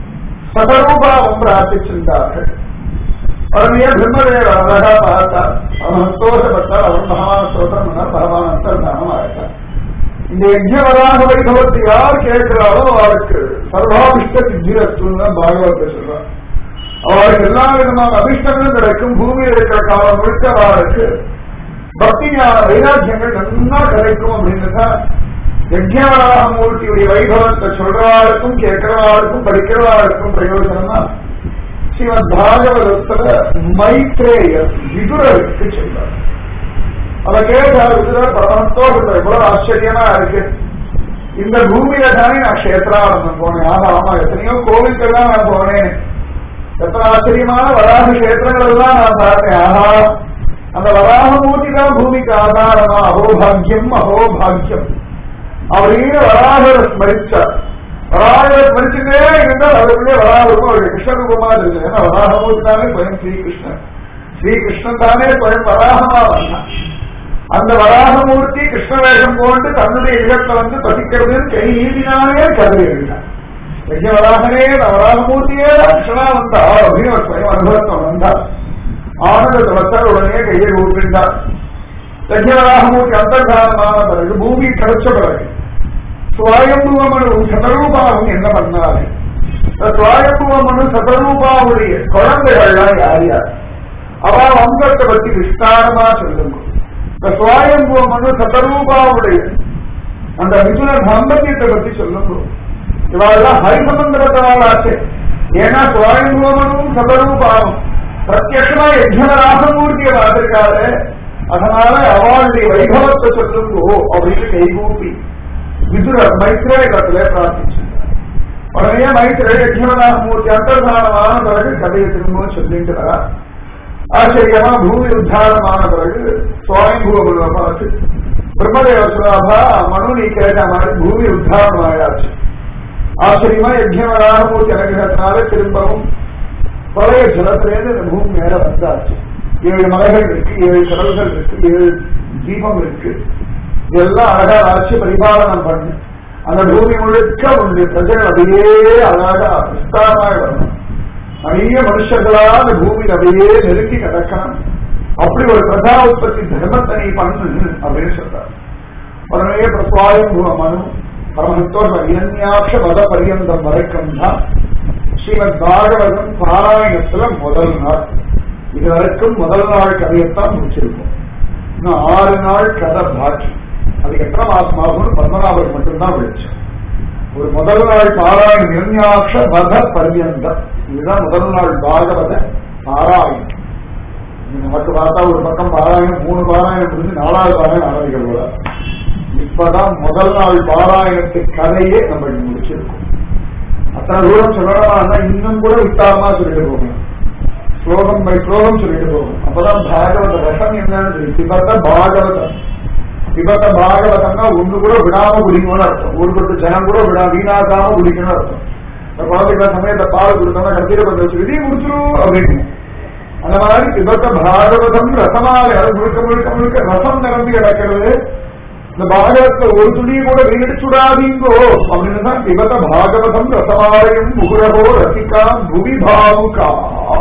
சதரூபாவும் பிரார்த்திச்சிருந்தார்கள் உடனே பிரம்மதேவர் அழகா பார்த்தார் அவன் சந்தோஷப்பட்டார் அவன் பகவான ஸ்தோத்திரம் பண்ணார் பகவான் அந்தர்தானம் ஆயிட்டார் இந்த யஜ்யவராக வைபவத்தை யார் கேட்கிறாரோ அவருக்கு சர்வாபிஷ்ட சித்திரத்துன்னு பாகவத்தை சொல்றார் அவருக்கு எல்லா விதமான அபிஷ்டங்களும் கிடைக்கும் பூமியில் இருக்கிற காலம் முழுக்க அவருக்கு பக்தி ஞான வைராக்கியங்கள் நல்லா கிடைக்கும் அப்படின்னு யஜ்ஞவராகமூர்த்தியுடைய வைபவத்தை சொல்றவாளுக்கும் கேட்கிறவாளுக்கும் படிக்கிறவாளுக்கும் பிரயோஜனமா ஸ்ரீமத் பாகவதத்துல மைத்ரேயர் விதுரருக்கு சொல்றார் அதை கேட்டார் விதுரர் பரமத்தோடு எவ்வளவு ஆச்சரியமா இருக்கு இந்த பூமியில தானே நான் கஷேத்ராவரணம் போனேன் ஆமா ஆமா எத்தனையோ கோவில்கள்லாம் நான் போனேன் எத்தனை ஆச்சரியமான வராக கஷேத்திரங்கள் எல்லாம் நான் பார்த்தேன் ஆஹா அந்த வராகமூர்த்தி தான் பூமிக்கு ஆதாரமா அகோபாகியம் அகோபாகியம் அப்படின்னு வராகரை ஸ்மரிச்சார் வராகரை ஸ்மரிச்சுட்டே இருந்தால் அவருடைய வராகருக்கும் அவருடைய கிருஷ்ணரூபமா இருந்தது ஏன்னா வராகமூர்த்தி தானே ஸ்வயம் ஸ்ரீகிருஷ்ணன் ஸ்ரீகிருஷ்ணன் தானே ஸ்வயம் வராகமா வந்தான் அந்த வராகமூர்த்தி கிருஷ்ண வேஷம் போட்டு தன்னுடைய இடத்துல வந்து பசிக்கிறதுன்னு கை நீதினாலே கருதி எழுதினார் யஜ்ஞ வராகனே வராகமூர்த்தியே தான் கிருஷ்ணனா வந்தா அப்படின்னு ஒரு ஸ்வயம் அனுபவத்தை வந்தார் ஆனந்த வச்சர் உடனே கையை ஊற்றிண்டார் யஜ்ஞவராகமூர்த்தி அந்தர்தானமான பிறகு பூமி கிடைச்ச பிறகு சுவாயம்புவமனு சதரூபாவும் என்ன பண்ணாரு இந்த சுவாயம்புவமனு சதரூபாவுடைய குழந்தைகள்லாம் யார் யார் அவ வம்சத்தை பத்தி விஸ்தாரமா சொல்லுங்க இந்த சுவாயம்புவமனு சதரூபாவுடைய அந்த மிதுன தாம்பத்தியத்தை பத்தி சொல்லுங்க இவாளெல்லாம் ஹரிசமந்திரத்தாளாச்சு ஏன்னா சுவாயம்புவமனும் சதரூபாவும் பிரத்யமா யஜ்ஞராகமூர்த்தியை பார்த்திருக்காரு அதனால அவளுடைய வைபவத்தை சொல்லுங்கோ அப்படின்னு கைகூப்பி விதுரர் மைத்ரேயத்திலே பிரார்த்திச்சிருந்தார் உடனே மைத்ரே யஜ்ஞநாதமூர்த்தி அந்தர்தானமான பிறகு கதையை திரும்பவும் சொல்லிட்டு ஆச்சரியமா பூமி உத்தாரணமான பிறகு சுவாயம்பூவங்களை பார்த்து பிரம்மதேவ சுலாபா மனு நீ கேட்ட மாதிரி பூமி உத்தாரணம் ஆயாச்சு ஆச்சரியமா யஜ்ஞநாதமூர்த்தி அனுகிரகத்தினால திரும்பவும் பழைய ஜலத்திலேருந்து இந்த பூமி மேல வந்தாச்சு ஏழு மலைகள் இருக்கு ஏழு கடல்கள் இருக்கு ஏழு தீபம் இருக்கு இதெல்லாம் அழகா ஆட்சி பரிபாலனம் பண்ணு அந்த பூமி முழுக்க உண்டு பிரஜைகள் அப்படியே அழகா விஸ்தாரமாக வரணும் நிறைய மனுஷர்களா அந்த பூமியில் அப்படியே நெருங்கி கிடக்கணும் அப்படி ஒரு பிரதா உற்பத்தி தர்மத்தை நீ பண்ணு அப்படின்னு சொல்றார் உடனே பிரசுவாயம் மனு பரமஹத்தோஷம் இரண்யாட்ச மத பரியந்தம் வரைக்கும் தான் ஸ்ரீமத் பாகவதம் பாராயணத்துல முதல் நாள் இது வரைக்கும் முதல் நாள் கதையத்தான் முடிச்சிருக்கோம் இன்னும் ஆறு நாள் கதை பாக்கி அது எத்தனை மாசம் ஆகும்னு பத்மநாபர் மட்டும்தான் விழிச்சோம் ஒரு முதல் நாள் பாராயண நிர்ஞாட்ச மத பர்யந்தம் இதுதான் முதல் நாள் பாகவத பாராயணம் இது நமக்கு பார்த்தா ஒரு பக்கம் பாராயணம் மூணு பாராயணம் முடிஞ்சு நாலாவது பாராயணம் ஆரம்பிக்க போல இப்பதான் முதல் நாள் பாராயணத்து கதையே நம்ம இங்க முடிச்சிருக்கோம் அத்தனை தூரம் சொல்லணும்னா இன்னும் கூட வித்தாரமா சொல்லிட்டு போகணும் ஸ்லோகம் பை ஸ்லோகம் சொல்லிட்டு போகணும் அப்பதான் பாகவத ரசம் என்னன்னு தெரியும் சிபத்த பாகவதம் சிபத்த பாகவதம்னா ஒண்ணு கூட விடாம குடிக்கணும்னு அர்த்தம் ஊருக்கு ஜனம் கூட விடா வீணாக்காம குடிக்கணும்னு அர்த்தம் இந்த குழந்தைக்கு சமயத்தை பால் கொடுத்தோம்னா கத்தியில கொஞ்சம் வச்சு விதி குடிச்சிரும் அப்படின்னு அந்த மாதிரி சிபத்த பாகவதம் ரசமாக அது முழுக்க முழுக்க முழுக்க ரசம் நிரம்பி கிடக்கிறது இந்த பாகவத்தை ஒரு துணியை கூட வீடிச்சுடாதீங்கோ அப்படின்னு தான் சிவத பாகவதம் ரசமாலயம் முகுரகோ ரசிகாம் புவி பாவுகா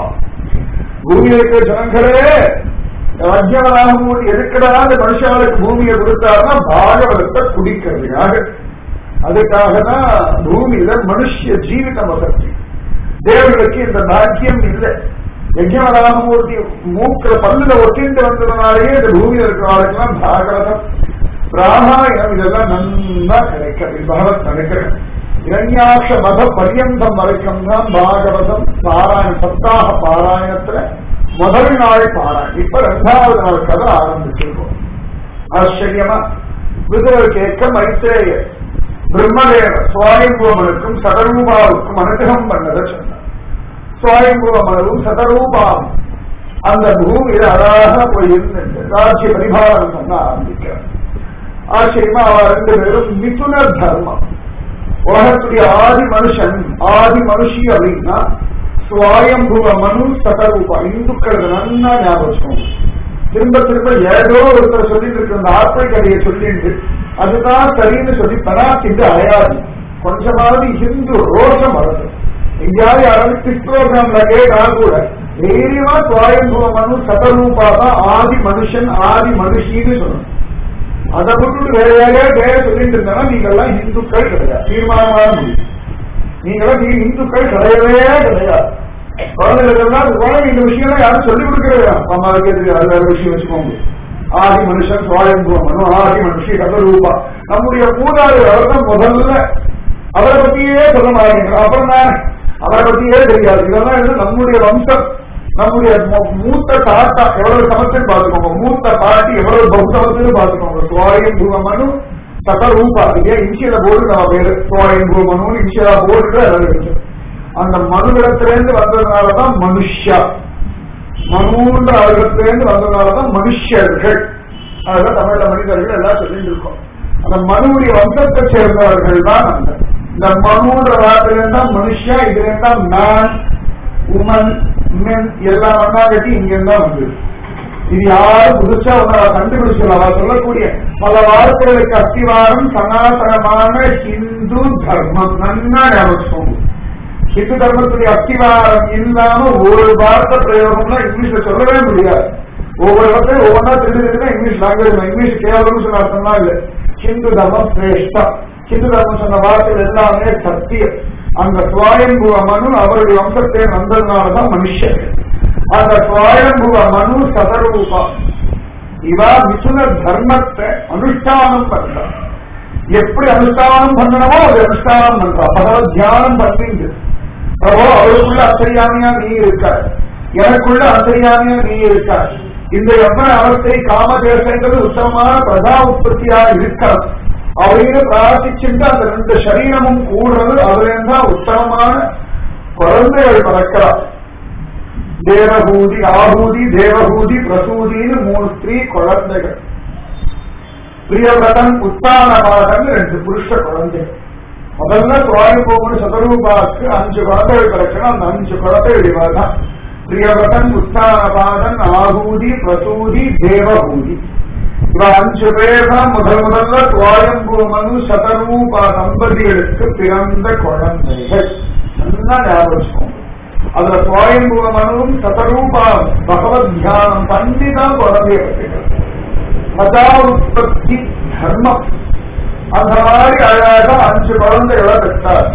பூமியில இருக்கிற ஜனங்களே ராஜ்யவராகமூர்த்தி எதுக்கடா அந்த மனுஷாளுக்கு பூமியை கொடுத்தாருன்னா பாகவதத்தை குடிக்கிறதுக்காக அதுக்காக தான் பூமியில மனுஷ ஜீவிதம் வசதி தேவர்களுக்கு இந்த பாக்கியம் இல்லை யஜ்யவராகமூர்த்தி மூக்கில பல்லுல ஒட்டிண்டு வந்ததுனாலேயே இந்த பூமியில இருக்கிறவர்களுக்கெல்லாம் பாகவதம் பிராணாயம் இதெல்லாம் நன்னா கிடைக்கிறது பகவத் நடக்கிறது இரண்யாட்ச மத பரியந்தம் வரைக்கும் தான் பாகவதம் பாராயணம் சப்தாக பாராயணத்துல முதல் நாள் பாராயணம் இப்ப ரெண்டாவது நாள் கதை ஆரம்பிச்சிருக்கோம் ஆச்சரியமா விதுரர் கேட்க மைத்ரேய பிரம்மதேவ சுவாயம்புவமனுக்கும் சதரூபாவுக்கும் அனுகிரகம் பண்ணதை சொன்னார் சுவாயம்புவமனும் சதரூபாவும் அந்த பூமியில அழகாக போய் இருந்து ராஜ்ய பரிபாலனம் பண்ண ஆரம்பிக்கிறார் ஆச்சரியமா அவ ரெண்டு பேரும் மிதுன தர்மம் உலகத்துடைய ஆதி மனுஷன் ஆதி மனுஷி அப்படின்னா சுவாயம்புவ மனு சதரூபா இந்துக்கள் நன்னா ஞாபகம் திரும்ப திரும்ப ஏதோ ஒருத்தர் சொல்லிட்டு இருக்க அந்த ஆத்மை கதையை சொல்லிட்டு அதுதான் சரின்னு சொல்லி பராத்திட்டு அடையாது கொஞ்சமாவது ஹிந்து ரோஷம் வருது எங்கேயாவது யாராவது கிறிஸ் ப்ரோக்ராம்ல கேட்டா கூட தைரியமா சுவாயம்புவ மனு சதரூபா தான் ஆதி மனுஷன் ஆதி மனுஷின்னு சொல்லணும் அதை விட்டுட்டு வேற யாரையா பேர சொல்லிட்டு இருந்தா நீங்க எல்லாம் இந்துக்கள் கிடையாது தீர்மானமான முடியும் நீங்களாம் நீ இந்துக்கள் கிடையவே கிடையாது குழந்தைகளுக்கெல்லாம் குழந்தை இந்த விஷயம் யாரும் சொல்லிக் கொடுக்கறது அம்மாவுக்கு எதிர்க்கு அது வேற விஷயம் வச்சுக்கோங்க ஆதி மனுஷன் சுவாயம்புவ மனு ஆதி மனுஷி ரூபா நம்முடைய மூதாதையர் அவர் தான் முதல்ல அவரை பத்தியே சொல்ல மாட்டேங்கிறோம் அப்புறம் நான் அவரை பத்தியே தெரியாது இதெல்லாம் வந்து நம்முடைய வம்சம் நம்முடைய மு- மூத்த தாத்தா எவ்வளவு சமத்துன்னு பாத்துக்கோங்க மூத்த பாட்டி எவ்வளவு பௌத்தமத்துன்னு பாத்துக்கோங்க சுவாயம்புவ மனு சதரூபா இதே இன்சியல போர்டு நம்ம பேரு சுவாயம்புவ மனு இன்சியலா போர்டு இருக்கு அந்த மனுவிடத்திலிருந்து வந்ததுனாலதான் மனுஷா மனுன்ற அவர்களிடத்திலிருந்து வந்ததுனாலதான் மனுஷர்கள் அதுதான் தமிழ்ல மனிதர்கள் எல்லாம் சொல்லிட்டு இருக்கோம் அந்த மனுவுடைய வம்சத்தை சேர்ந்தவர்கள் தான் அந்த இந்த மனுன்ற வார்த்தையிலிருந்து தான் மனுஷா இதுல இருந்தா மேன் உமன் மென் எல்லாம் ஒன்னா கட்டி இங்க இருந்தா வந்தது இது யாரும் புதுசா ஒன்றா கண்டுபிடிச்சல அவ சொல்லக்கூடிய பல வார்த்தைகளுக்கு அஸ்திவாரம் சனாதனமான ஹிந்து தர்மம் நன்னா ஞாபகம் ஹிந்து தர்மத்துடைய அஸ்திவாரம் இல்லாம ஒரு வார்த்தை பிரயோகம்னா இங்கிலீஷ்ல சொல்லவே முடியாது ஒவ்வொரு இடத்தையும் ஒவ்வொன்றா திருடி திருடி இங்கிலீஷ் லாங்குவேஜ் இங்கிலீஷ் கேவலம்னு சொன்ன அர்த்தம்லாம் இல்ல ஹிந்து தர்மம் சிரேஷ்டா ஹிந்து தர்மம் சொன்ன வார்த்தைகள் எல்லாமே சத்தியம் அந்த சுவாயம்புவ மனு அவருடைய வம்சத்தை வந்ததுனாலதான் மனுஷன் அந்த சுவாயம்புவ மனு சதரூபா இவா மிதுன தர்மத்தை அனுஷ்டானம் பண்றா எப்படி அனுஷ்டானம் பண்ணணுமோ அது அனுஷ்டானம் பண்றா பகவத் தியானம் பண்ணிட்டு பிரபோ அவருக்குள்ள அசரியாமையா நீ இருக்க எனக்குள்ள அசரியாமையா நீ இருக்க இந்த எவ்வளவு அவஸ்தை காமதேசங்கிறது உத்தமமான பிரதா உற்பத்தியா இருக்கலாம் அப்படின்னு பிரார்த்திச்சுட்டு அந்த ரெண்டு சரீரமும் கூடுறது அதுல இருந்தா உத்தமமான குழந்தைகள் பிறக்கலாம் தேவகூதி ஆகூதி தேவகூதி பிரசூதின்னு மூணு ஸ்திரீ குழந்தைகள் பிரியவரதன் உத்தானபாதன் ரெண்டு புருஷ குழந்தைகள் முதல்ல சுவாயுபோகன் சதரூபாக்கு அஞ்சு குழந்தைகள் பிறக்கணும் அந்த அஞ்சு குழந்தைகள் இவர்தான் பிரியவரதன் உத்தானபாதன் ஆகூதி பிரசூதி தேவகூதி இவ அஞ்சு பேர் தான் முதல் முதல்ல சுவாயம்பூமனு சதரூபா தம்பதிகளுக்கு பிறந்த குழந்தைகள் நல்லா ஞாபகம் வச்சுக்கோங்க. அதுல சுவாயம்புவ மனுவும் சதரூபா பகவத் தியானம் பண்ணி தான் குழந்தைய பற்றிகள் மதா உற்பத்தி தர்மம் அந்த மாதிரி அழகாக அஞ்சு குழந்தைகளை பெற்றார்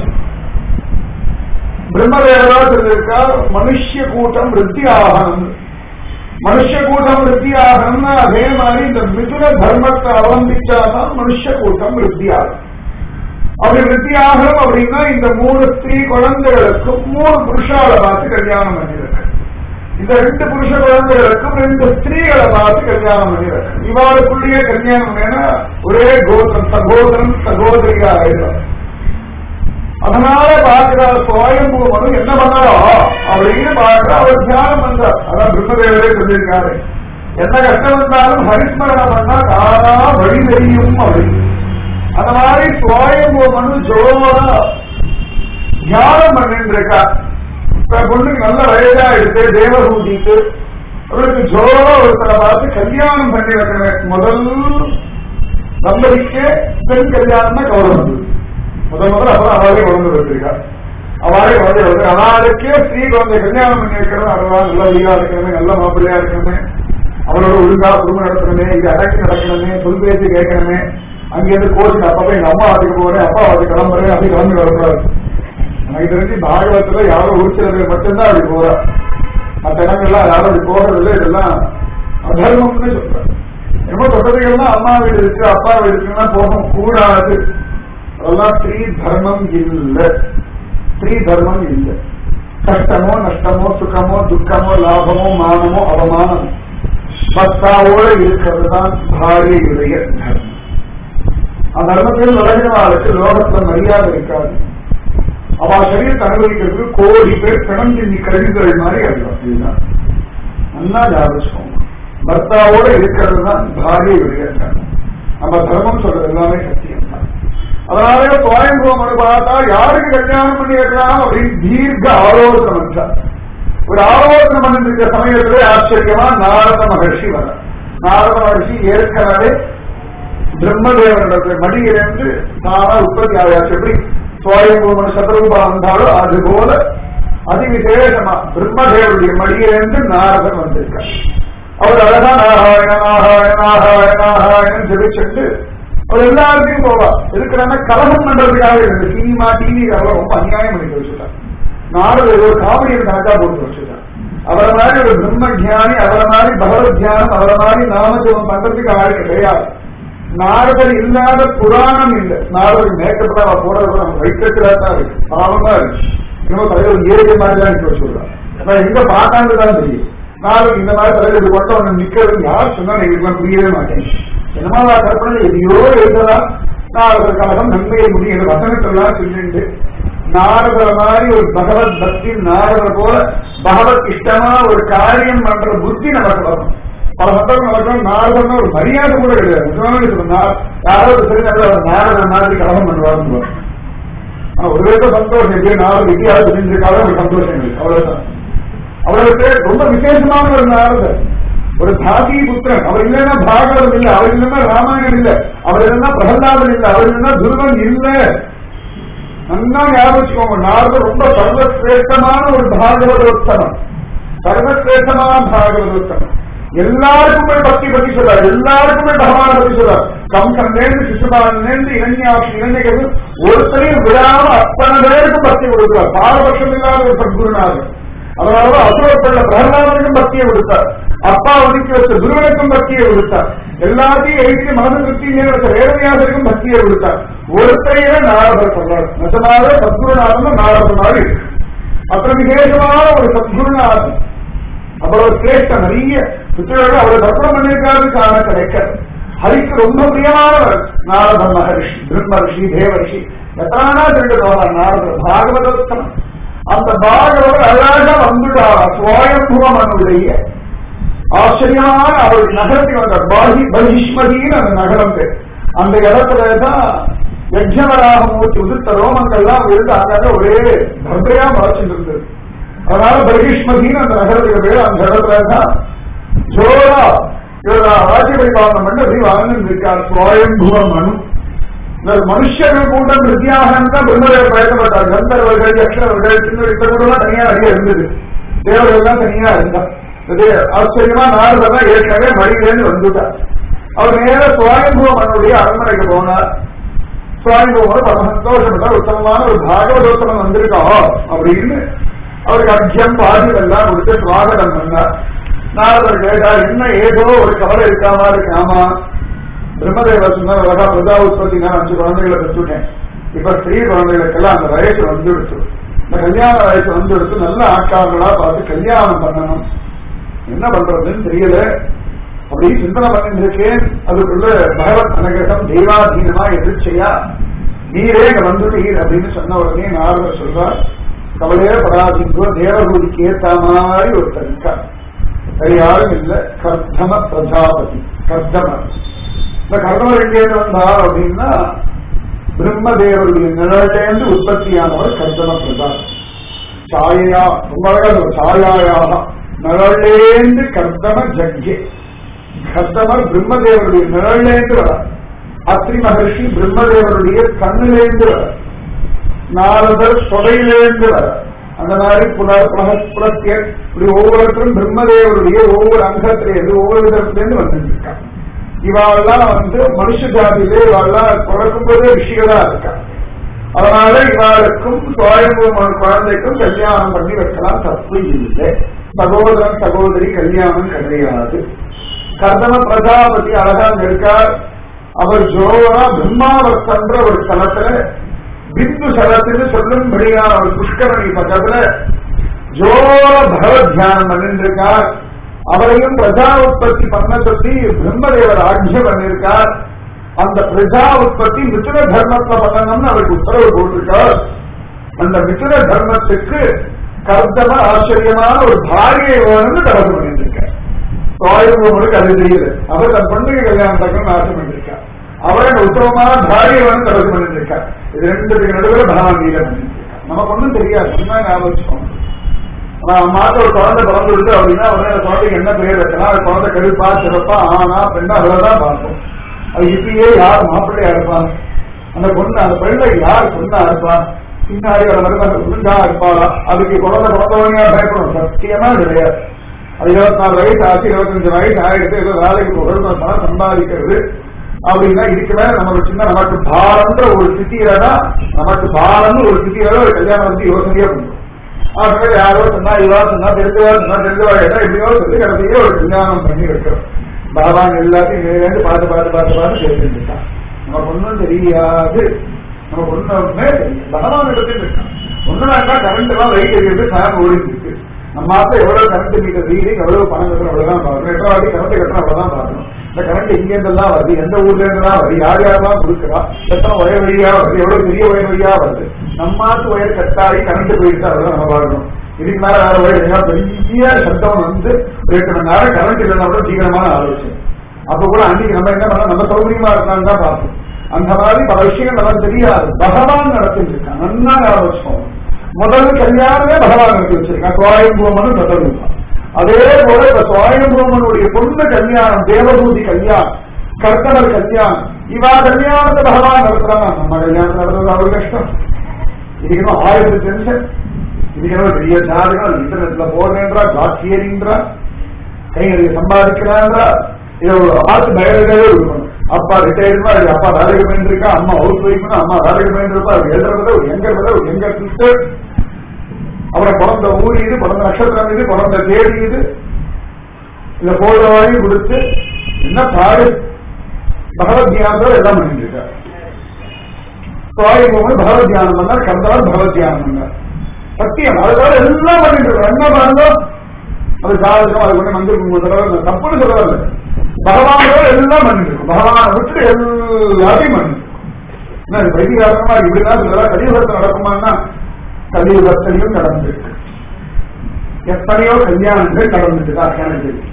பிரம்மதேவரா சொல்லியிருக்கார் மனுஷ்ய கூட்டம் விருத்தி ஆகணும் மனுஷ கூட்டம் விருத்தி ஆகணும்னா அதே மாதிரி இந்த மிதுன தர்மத்தை அவலம்பிச்சாதான் மனுஷ கூட்டம் விருத்தி ஆகும் அப்படி விருத்தி ஆகணும் அப்படின்னா இந்த மூணு ஸ்திரீ குழந்தைகளுக்கும் மூணு புருஷாவை பார்த்து கல்யாணம் பண்ணிருக்கு இந்த ரெண்டு புருஷ குழந்தைகளுக்கும் ரெண்டு ஸ்திரீகளை பார்த்து கல்யாணம் பண்ணிருக்கு இவாளுக்குள்ளேயே கல்யாணம் வேணா ஒரே கோத்திரம் சகோதரன் சகோதரியா ஆயிடும் அதனால பார்க்கிறார் சுவாயம்பு மனு என்ன பண்ணாரோ அப்படின்னு பார்க்கிற அவர் தியானம் பண்றார் அதான் பிரம்மதேவரே சொல்லியிருக்காரு என்ன கஷ்டம் இருந்தாலும் ஹரிஸ்மரணம் பண்ணா தானா வழி தெரியும் அப்படின்னு அந்த மாதிரி சுவாயம்பு மனு ஜோரா தியானம் பண்ணிட்டு இருக்கா இப்ப பொண்ணுக்கு நல்ல வயதா எடுத்து தேவகூதிக்கு அவளுக்கு ஜோரா ஒருத்தரை பார்த்து கல்யாணம் பண்ணி வைக்கிறேன் முதல் தம்பதிக்கு பெண் கல்யாணம்னா கௌரவம் முதல் முதல்ல அப்புறம் அவளே குழந்தை வச்சிருக்கா அவளே குழந்தை வந்து அவளுக்கே ஸ்ரீ குழந்தை கல்யாணம் பண்ணி வைக்கணும் அதெல்லாம் நல்ல வீடா இருக்கணுமே நல்ல மாப்பிள்ளையா இருக்கணுமே அவளோட ஒழுங்கா குடும்பம் நடத்தணுமே இது அடக்கி நடக்கணுமே சொல் பேசி கேட்கணுமே அங்கிருந்து கோச்சுக்கு அப்பப்ப எங்க அம்மா வாட்டுக்கு போறேன் அப்பா வாட்டுக்கு கிளம்புறேன் அப்படி கிளம்பி வரக்கூடாது எனக்கு தெரிஞ்சு பாகவத்துல யாரோ ஒரு சில பேர் மட்டும்தான் அப்படி போறா மற்ற இடங்கள்லாம் யாரும் அப்படி போறதில்லை இதெல்லாம் அதர்மம்னு சொல்றேன் என்னமோ தொட்டதுகள்லாம் அம்மா வீடு இருக்கு அப்பா வீடு இருக்குன்னா போக கூடாது அதெல்லாம் ஸ்ரீ தர்மம் இல்ல ஸ்ரீ தர்மம் இல்ல கஷ்டமோ நஷ்டமோ சுகமோ துக்கமோ லாபமோ மானமோ அவமானம் பக்தாவோட இருக்கிறது தான் பாரியையுடைய தர்மம் அந்த தர்மத்தில் நுழைஞ்சவாளுக்கு லோகத்துல மரியாதை இருக்காது அவ சரீரத்தை அனுபவிக்கிறதுக்கு கோடி பேர் பிணம் சிந்தி கருவிகள் மாதிரி அறிவா இதுதான் நல்லா ஞாபகம் பர்த்தாவோட இருக்கிறது தான் பாரியையுடைய தர்மம் நம்ம தர்மம் சொல்றது எல்லாமே சத்தியம் தான் அதனாலே சுவாயம்புவம் பார்த்தா யாருக்கு கல்யாணம் பண்ணி வைக்கலாம் அப்படின்னு தீர்க்க ஆலோசனை வச்சார் ஒரு ஆலோசனை பண்ணிருக்க சமயத்திலே ஆச்சரியமா நாரத மகர்ஷி வர நாரத மகர்ஷி ஏற்கனவே பிரம்மதேவனிடத்துல மடியிலிருந்து தானா உற்பத்தி ஆயாச்சு எப்படி சுவாயம்புவன் சதரூபா வந்தாலோ அது போல அதிவிசேஷமா பிரம்மதேவனுடைய மடியிலிருந்து நாரதன் வந்திருக்கார் அவர் அழகா நாராயண நாராயண நாராயண நாராயணன் ஜெபிச்சுட்டு அவர் எல்லாருக்கும் போவா இருக்கிறாங்க கலகம் பண்றதுக்காக இந்த சினிமா டிவி அதெல்லாம் ரொம்ப அநியாயம் பண்ணி வச்சுட்டார் நாடு ஏதோ காமெடி கணக்கா போட்டு வச்சுட்டார் அவரை மாதிரி ஒரு பிரம்ம ஜானி அவரை மாதிரி பகவத் தியானம் அவரை மாதிரி நாமஜபம் பண்றதுக்கு ஆள் கிடையாது நாரதர் இல்லாத புராணம் இல்லை நாரதர் மேக்கப் அவ போடுறது நம்ம வைக்கத்துல தான் இருக்கு பாவமா இருக்கு இன்னும் தலைவர் ஒரு ஏழு மாதிரி தான் இப்ப சொல்றான் ஆனா எங்க பார்த்தாங்க தான் தெரியும் நாளைக்கு இந்த மாதிரி தலைவர் இது மட்டும் ஒண்ணு நிக்கிறது யார் சொன்னா எனக்கு புரியவே மாட்டேன் என்னமா கற்பனை எதையோ எழுதலா நாரதர் கழகம் நன்மையை முடியும் வசனத்தெல்லாம் சொல்லிட்டு நாரதர் மாதிரி ஒரு பகவத் பக்தி நாரதர் போல பகவத் இஷ்டமா ஒரு காரியம் பண்ற புத்தி நமக்கு வரும் பல சந்தர்ப்பம் நடக்கும் நாரதர்னு ஒரு மரியாதை கூட கிடையாது நிஜமாவே சொல்றேன் யாராவது சரி அவர் நாரதர் மாதிரி கலகம் பண்ணுவாருன்னு ஆனா ஒரு வித சந்தோஷம் இதே நாலு வித்தியாசம் தெரிஞ்சிருக்காத ஒரு சந்தோஷம் இருக்கு அவ்வளவுதான் அவருக்கு ரொம்ப விசேஷமான ஒரு நாரதர் ஒரு தாசி புத்திரன் அவர் இல்லைன்னா பாகவதம் இல்ல அவர் இல்லைன்னா ராமாயணம் இல்ல அவர் இல்லைன்னா பிரகலாதன் இல்ல அவர் இல்லைன்னா துருவன் இல்ல நல்லா ஞாபகம் வச்சுக்கோங்க நாரதர் ரொம்ப சர்வசிரேஷ்டமான ஒரு பாகவதோத்தமன் சர்வசிரேஷ்டமான பாகவதோத்தமன் எல்லாருக்குமே பக்தி பத்தி சொல்றாரு எல்லாருக்குமே பகவான பத்தி சொல்றாரு கம்சன்லேருந்து சிசுபாலன்லேருந்து இளைஞாட்சி இளைஞர்கள் ஒருத்தரையும் விடாம அத்தனை பேருக்கும் பக்தி கொடுக்கிறார் பாரபட்சம் இல்லாத ஒரு சத்குருநாதர் அதனால அசுரப்பள்ள பிரகலாதனுக்கும் பக்தியை கொடுத்தார் அப்பா ஒதுக்கி வச்ச குருவனுக்கும் பக்தியை கொடுத்தார் எல்லாத்தையும் எழுதி மனது திருப்தியிலே வச்ச வேதவியாசருக்கும் பக்தியை கொடுத்தார் ஒருத்தரையே நாரதர் சொல்றார் நிஜமாவே சத்குருநாதன் நாரதர் மாதிரி இருக்கு அப்புறம் விசேஷமான ஒரு சத்குருநாதன் அவ்வளவு சிரேஷ்ட நிறைய புத்திரர்கள் அவ்வளவு தர்ப்பணம் பண்ணியிருக்காரு காண கிடைக்க ஹரிக்கு ரொம்ப பிரியமானவர் நாரத மகரிஷி பிரம்ம ரிஷி தேவரிஷி எத்தனா திருட்டு போறார் நாரதர் பாகவதோத்தமன் அந்த பாகவதர் அழகாக வந்துட்டாரா சுவாயம்புவமனுடைய ஆச்சரியமான அவருடைய நகரத்துக்கு வந்தார் பாகி பகிஷ்மதின்னு அந்த நகரம் பேர் அந்த இடத்துலதான் யஜ்ஞவராக மூச்சு உதிர்த்த ரோமங்கள்லாம் விழுந்து அங்கங்க ஒரே பர்தையா மறைச்சிட்டு இருந்தது அதனால பகிஷ்மதின்னு அந்த நகரத்துக்கு பேர் அந்த இடத்துல தான் ஜோரா இவர் ராஜ்ய பரிபாலனம் பண்ணி அப்படி வாழ்ந்து இருக்கார் சுவாயம்புவ மனு இந்த மனுஷர்கள் கூட்டம் வித்தியாசம் தான் பிரம்மதேவர் பயக்கப்பட்டார் கந்தர்வர்கள் யக்ஷவர்கள் சின்ன இந்த கூட்டம் தனியா நிறைய இருந்தது தேவர்கள் எல்லாம் தனியா இருந்தார் இது ஆச்சரியமா நாரதெல்லாம் ஏற்கனவே மடியிலேருந்து வந்துட்டார் அவர் நேர சுவாயம்புவ மனுடைய அரண்மனைக்கு போனார் சுவாமிபோமர் பரம சந்தோஷப்பட்டார் உத்தமமான ஒரு பாகவதோத்தமன் வந்திருக்கோம் அப்படின்னு அவருக்கு அர்ஜம் பாதி எல்லாம் கொடுத்து சுவாகடம் பண்ணார் நாரதர் கேட்டார் என்ன ஏதோ ஒரு கவலை இருக்கா மாதிரி இருக்கு ஆமா பிரம்மதேவர் சொன்னார் அழகா பிரஜா உற்பத்தி நான் அஞ்சு குழந்தைகளை பெற்றுட்டேன் இப்ப ஸ்திரீ குழந்தைகளுக்கெல்லாம் அந்த வயசு வந்துடுச்சு இந்த கல்யாண வயசு வந்துடுச்சு நல்ல ஆட்காரங்களா பார்த்து கல்யாணம் பண்ணணும் என்ன பண்றதுன்னு தெரியல அப்படி சிந்தனை பண்ணிட்டு இருக்கேன் அதுக்குள்ள பகவத் அனுகிரகம் தெய்வாதீனமா எதிர்ச்சையா நீரே இங்க வந்துட்டீர் அப்படின்னு சொன்ன உடனே நாரதர் சொல்றார் கவலையே பராதிங்கோ தேவகூதிக்கு ஏத்த மாதிரி ஒருத்தர் இருக்கார் வேற யாரும் இல்ல கர்த்தம பிரஜாபதி கர்த்தமர் இந்த கர்த்தமர் எங்கேருந்து வந்தார் அப்படின்னா பிரம்மதேவருடைய நிழலேந்து உற்பத்தியானவர் கர்த்தம பிரஜாபதி சாயா ரொம்ப அழகா சொல்ற, சாயாயாக நிழலேந்து கர்த்தம ஜக்ஜே கர்த்தமர் பிரம்மதேவருடைய நிழலேந்து வர அத்ரி மகர்ஷி பிரம்மதேவருடைய கண்ணிலேந்து வர நாரதர் தொடையிலேந்து வர அந்த மாதிரி புல- புலக- புலத்தியர் இப்படி ஒவ்வொருத்தரும் பிரம்மதேவருடைய ஒவ்வொரு அங்கத்திலேருந்து ஒவ்வொரு விதத்திலேருந்து வந்துருக்காங்க இவாளெல்லாம் வந்து மனுஷ ஜாதியிலே இவாளெல்லாம் பிறக்கும் போதே ரிஷிகளா இருக்கா அதனால இவாளுக்கும் சுவாயம்பூமன் குழந்தைக்கும் கல்யாணம் பண்ணி வைக்கலாம் தப்பு இல்லை சகோதரன் சகோதரி கல்யாணம் கிடையாது கர்தம பிரஜாபதி அழகா இருக்கார் அவர் ஜோரா பிரம்மாவர்த்தன்ற ஒரு ஸ்தலத்துல பிந்து சலத்துன்னு சொல்லும்படியான ஒரு புஷ்கரணி பக்கத்துல ஜோர பகவத் தியானம் பண்ணிட்டு இருக்கார் அவரையும் பிரஜா உற்பத்தி பண்ண சொல்லி பிரம்மதேவர் ஆட்சியம் பண்ணிருக்கார் அந்த பிரஜா உற்பத்தி மிதுன தர்மத்தை பண்ணணும்னு அவருக்கு உத்தரவு போட்டிருக்கார் அந்த மிதுன தர்மத்துக்கு கர்த்தம ஆச்சரியமான ஒரு பாரியை வேணும்னு தரப்பு பண்ணிட்டு இருக்கார் சுவாயுபவனுக்கு அது தெரியல அவர் தன் பண்டிகை கல்யாணம் நடக்கணும்னு ஆசை பண்ணிருக்கார் அவரை உத்தமமான பாரியை வேணும் தரப்பு பண்ணிட்டு இருக்கார் இது ரெண்டுத்துக்கு நடுவில் பகவான் கீழே பண்ணிட்டு இருக்கார் நமக்கு ஒன்றும் தெரியாது சொன்னா ஞாபகம் வச்சுக்கோங்க ஆனா மாத்த ஒரு குழந்தை பிறந்து விடுது அப்படின்னா உடனே அந்த குழந்தைக்கு என்ன பெயர் வைக்கலாம் அந்த குழந்தை கருப்பா சிறப்பா ஆனா பெண்ணா அவ்வளவுதான் பார்ப்போம் அது இப்பயே யார் மாப்பிள்ளையா இருப்பான் அந்த பொண்ணு அந்த பெண்ணை யார் பொண்ணா இருப்பா பின்னாடி அவள் மருமக புரிஞ்சா இருப்பாளா அதுக்கு குழந்தை பிறந்தவனையா பயப்படும் சத்தியமா கிடையாது அது இருபத்தி நாலு வயசு ஆச்சு இருபத்தஞ்சு வயசு ஆயிடுச்சு ஏதோ வேலைக்கு போகிறது பணம் சம்பாதிக்கிறது அப்படின்னா இதுக்கு மேல நமக்கு சின்ன நமக்கு பாரம்ன்ற ஒரு சித்தியில தான் நமக்கு பாரம்னு ஒரு சித்தியில ஒரு கல்யாணம் வந்து யோசனையா பண்ணும் ஆகவே யாரோ சொன்னா இவா சொன்னா தெரிஞ்சவா சொன்னா தெரிஞ்சவா கேட்டா எப்படியோ சொல்லி கடைசியே ஒரு கல்யாணம் பண்ணி வைக்கிறோம் பகவான் எல்லாத்தையும் நேரேந்து பார்த்து பார்த்து பார்த்து பார்த்து தெரிஞ்சுட்டு இருக்கான் நமக்கு ஒன்றும் தெரியாது நமக்கு ஒண்ணுமே தெரியும் பகவான் இடத்துல இருக்கான் ஒண்ணு வேண்டா கரண்ட் எல்லாம் லைட் எரியுது ஃபேன் ஓடிட்டு இருக்கு நம்ம மாசம் எவ்வளவு கரண்ட் மீட்டர் ரீடிங் எவ்வளவு பணம் கட்டணும் அவ்வளவுதான் பார்க்கணும் எத்தனை வாட்டி கரண்ட் கட்டணும் அவ்வளவுதான் பார்க்கணும் இந்த கரண்ட் எங்க இருந்தெல்லாம் வருது எந்த ஊர்ல இருந்தெல்லாம் வருது யார் யாரெல்லாம் கொடுக்குறா எத்தனை ஒயர் வழியா வருது எவ்வளவு பெரிய ஒயர் வழியா வருது நம்மாத்து ஒயர் கட்டாயி கரண்ட் போயிட்டு அதெல்லாம் நம்ம பார்க்கணும் இதுக்கு மேல வேற ஒயர் எல்லாம் பெரிய சத்தம் வந்து ஒரு எட்டு மணி நேரம் கரண்ட் இல்லைன்னா கூட சீக்கிரமான ஆலோசனை அப்ப கூட அன்னைக்கு நம்ம என்ன பண்ணோம் நம்ம சௌகரியமா இருக்கான்னு தான் பார்ப்போம் அந்த மாதிரி பல விஷயங்கள் நமக்கு தெரியாது பகவான் நடத்திட்டு இருக்கான் நல்லா ஞாபகம் வச்சுக்கோங்க முதல் கல்யாணமே பகவான் நடத்தி வச்சிருக்கான் சுவாயம்பூமன் பிரதமிப்பான் அதே போல இப்ப சுவாயம்பூமனுடைய பொண்ணு கல்யாணம் தேவபூதி கல்யாணம் கர்த்தனர் கல்யாணம் இவா கல்யாணத்தை பகவான் நடத்துறாங்க நம்ம கல்யாணம் நடத்துறது அவ்வளவு கஷ்டம் இதுக்கு ஆயிரத்து டென்ஷன் இதுக்கு பெரிய ஜாதகம் இன்டர்நெட்ல போடுறேன்றா காட்சியறின்றா கை நிறைய சம்பாதிக்கிறான்றா இதை ஒரு ஆத்து பயங்கரவே இருக்கணும் அப்பா ரிட்டையர்மா அப்பா வேலைக்கு போயிருக்கா அம்மா ஹவுஸ் ஒய்ஃப்னா அம்மா வேலைக்கு போயிருப்பா அவர் எழுதுறத ஒரு எங்க விட ஒரு எங்க சிஸ்டர் அவரை பிறந்த ஊர் இது பிறந்த நட்சத்திரம் இது பிறந்த தேதி இது இந்த போடுறவாரி கொடுத்து என்ன பாடு பகவத் தியானத்தோட எல்லாம் பண்ணிட்டு இருக்கார் சுவாமி போகும்போது பகவத் தியானம் பண்ணார் கந்தவர் பகவத் தியானம் பண்ணார் சத்தியம் அதுக்காக எல்லாம் பண்ணிட்டு இருக்கோம் என்ன பாருங்க அது ஜாதகம் அது கொண்டு மந்திர குங்குமத்தோட தப்புன்னு சொல்லல பகவானோட எல்லாம் பண்ணிட்டு இருக்கோம் பகவானை விட்டு எல்லாத்தையும் பண்ணிட்டு இருக்கோம் என்ன இது வைதிகாரமா இப்படிதான் சொல்லலாம் கலியுகத்தில் நடக்குமான்னா கலியுகத்திலையும் நடந்திருக்கு எத்தனையோ கல்யாணங்கள் நடந்துட்டு தான் எனக்கு தெரியும்.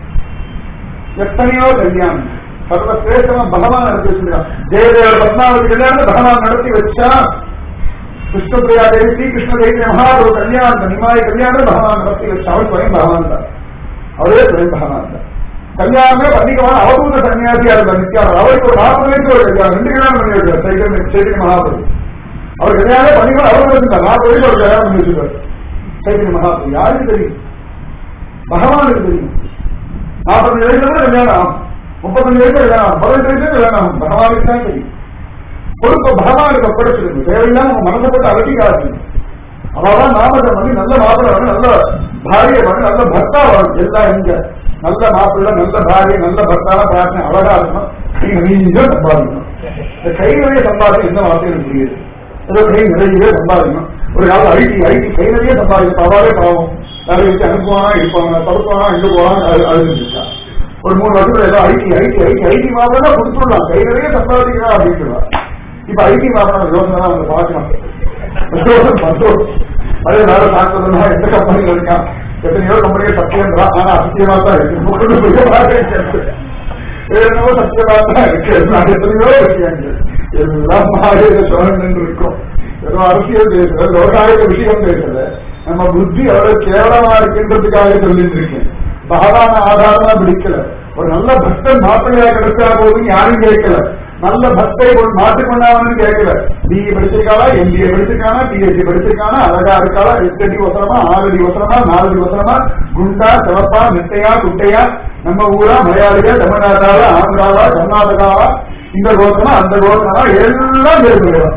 எத்தனையோ கல்யாணம் சர்வசிரேஷ்டமா பகவான் நடத்தி வச்சிருக்கான் ஜெயதேவ பத்மாவதி கல்யாணம் பகவான் நடத்தி வச்சா விஷ்ணுபிரியா தேவி ஸ்ரீ கிருஷ்ண தேவி மகாபுரு கல்யாணம் நிமாய் கல்யாணம் பகவான் நடத்தி வச்சா அவர் ஸ்வயம் பகவான் தான் அவரே ஸ்வயம் பகவான் தான் கல்யாணமே பண்ணிக்கவான அவதூத சன்னியாசியா இருந்தார் நித்யானந்தர் அவருக்கு ஒரு நாற்பது வயசு ஒரு கல்யாணம் ரெண்டு கல்யாணம் பண்ணி வச்சார் சைத்தன்ய சைத்தன்ய மகாபுரு அவர் கல்யாணம் பண்ணிக்கணும் அவர் இருந்தார் நாற்பது வயசு ஒரு கல்யாணம் பண்ணி வச்சிருக்காரு சைத்தன்ய மகாபுரு யாருக்கு தெரியும் பகவானுக்கு தெரியும் நாற்பது வயசுல கூட கல்யாணம் ஆகும் முப்பத்தஞ்சு வயசுல கல்யாணம் ஆகும் பதினெட்டு வயசுல கல்யாணம் ஆகும் பகவானுக்கு தான் தெரியும் பொறுப்ப பகவானுக்கு ஒப்படைச்சிருக்கு தேவையில்லாம உங்க மனசை போட்டு அலட்டிக்காது அவதான் நாமத்தை பண்ணி நல்ல மாப்பிள்ளை வேணும் நல்ல பாரிய வேணும் நல்ல பர்த்தா வேணும் எல்லாம் இங்க நல்ல மாப்பிள்ளை நல்ல பாரிய நல்ல பர்த்தாவா பிரார்த்தனை அழகா இருக்கணும் கை நிறைய சம்பாதிக்கணும் இந்த கை நிறைய சம்பாதிக்கும் என்ன வார்த்தை எனக்கு புரியுது ஏதோ கை நிறையவே சம்பாதிக்கணும் ஒரு காலம் ஐடி ஐடி கை நிறைய சம்பாதிக்கும் அவாவே பாவம் வேலை வச்சு அனுப்புவானா இருப்பாங்க தடுப்பானா எங்க போவாங்க அழுதுருக்கா ஒரு மூணு வருஷத்துல ஏதோ ஐடி ஐடி ஐடி ஐடி மாப்பிள்ளை கொடுத்துடலாம் கை நிறைய சம்பாதிக்கலாம் அப்படின்னு இப்ப ஐடி மாப்பிள்ளை யோசனை அவங்க பார்க்கலாம் சந்தோஷம் சந்தோஷம் அதே வேலை பார்க்கறதுனா எந்த கம்பெனியில் இருக்கான் எத்தனையோ கம்பெனிகள் சத்தியம்ன்றா ஆனா அசத்தியமா தான் இருக்கு முக்கிய புரிய என்னவோ சத்தியமா தான் இருக்கு நான் எத்தனையோ விஷயங்கள் எல்லாம் மாறிய சோழன் இருக்கும் ஏதோ அரசியல் பேசுற லோகாயுத விஷயம் பேசல நம்ம புத்தி எவ்வளவு கேவலமா இருக்குன்றதுக்காக சொல்லிட்டு இருக்கேன் பகவான ஆதாரமா பிடிக்கல ஒரு நல்ல பக்தன் மாப்பிள்ளையா கிடைச்சா போதும் யாரும் கேட்கல நல்ல பக்தை ஒரு மாற்றிக்கொண்டாவன்னு கேட்கல பிஏ படிச்சிருக்காளா எம்பிஏ படிச்சிருக்கானா பிஎஸ்சி படிச்சிருக்கானா அழகா இருக்காளா எட்டடி வசனமா ஆறடி வசனமா நாலடி வசனமா குண்டா சிவப்பா நெட்டையா குட்டையா நம்ம ஊரா மலையாளியா தமிழ்நாட்டாவா ஆந்திராவா கர்நாடகாவா இந்த கோசமா அந்த கோசமா எல்லாம் தெரிஞ்சுக்கிறோம்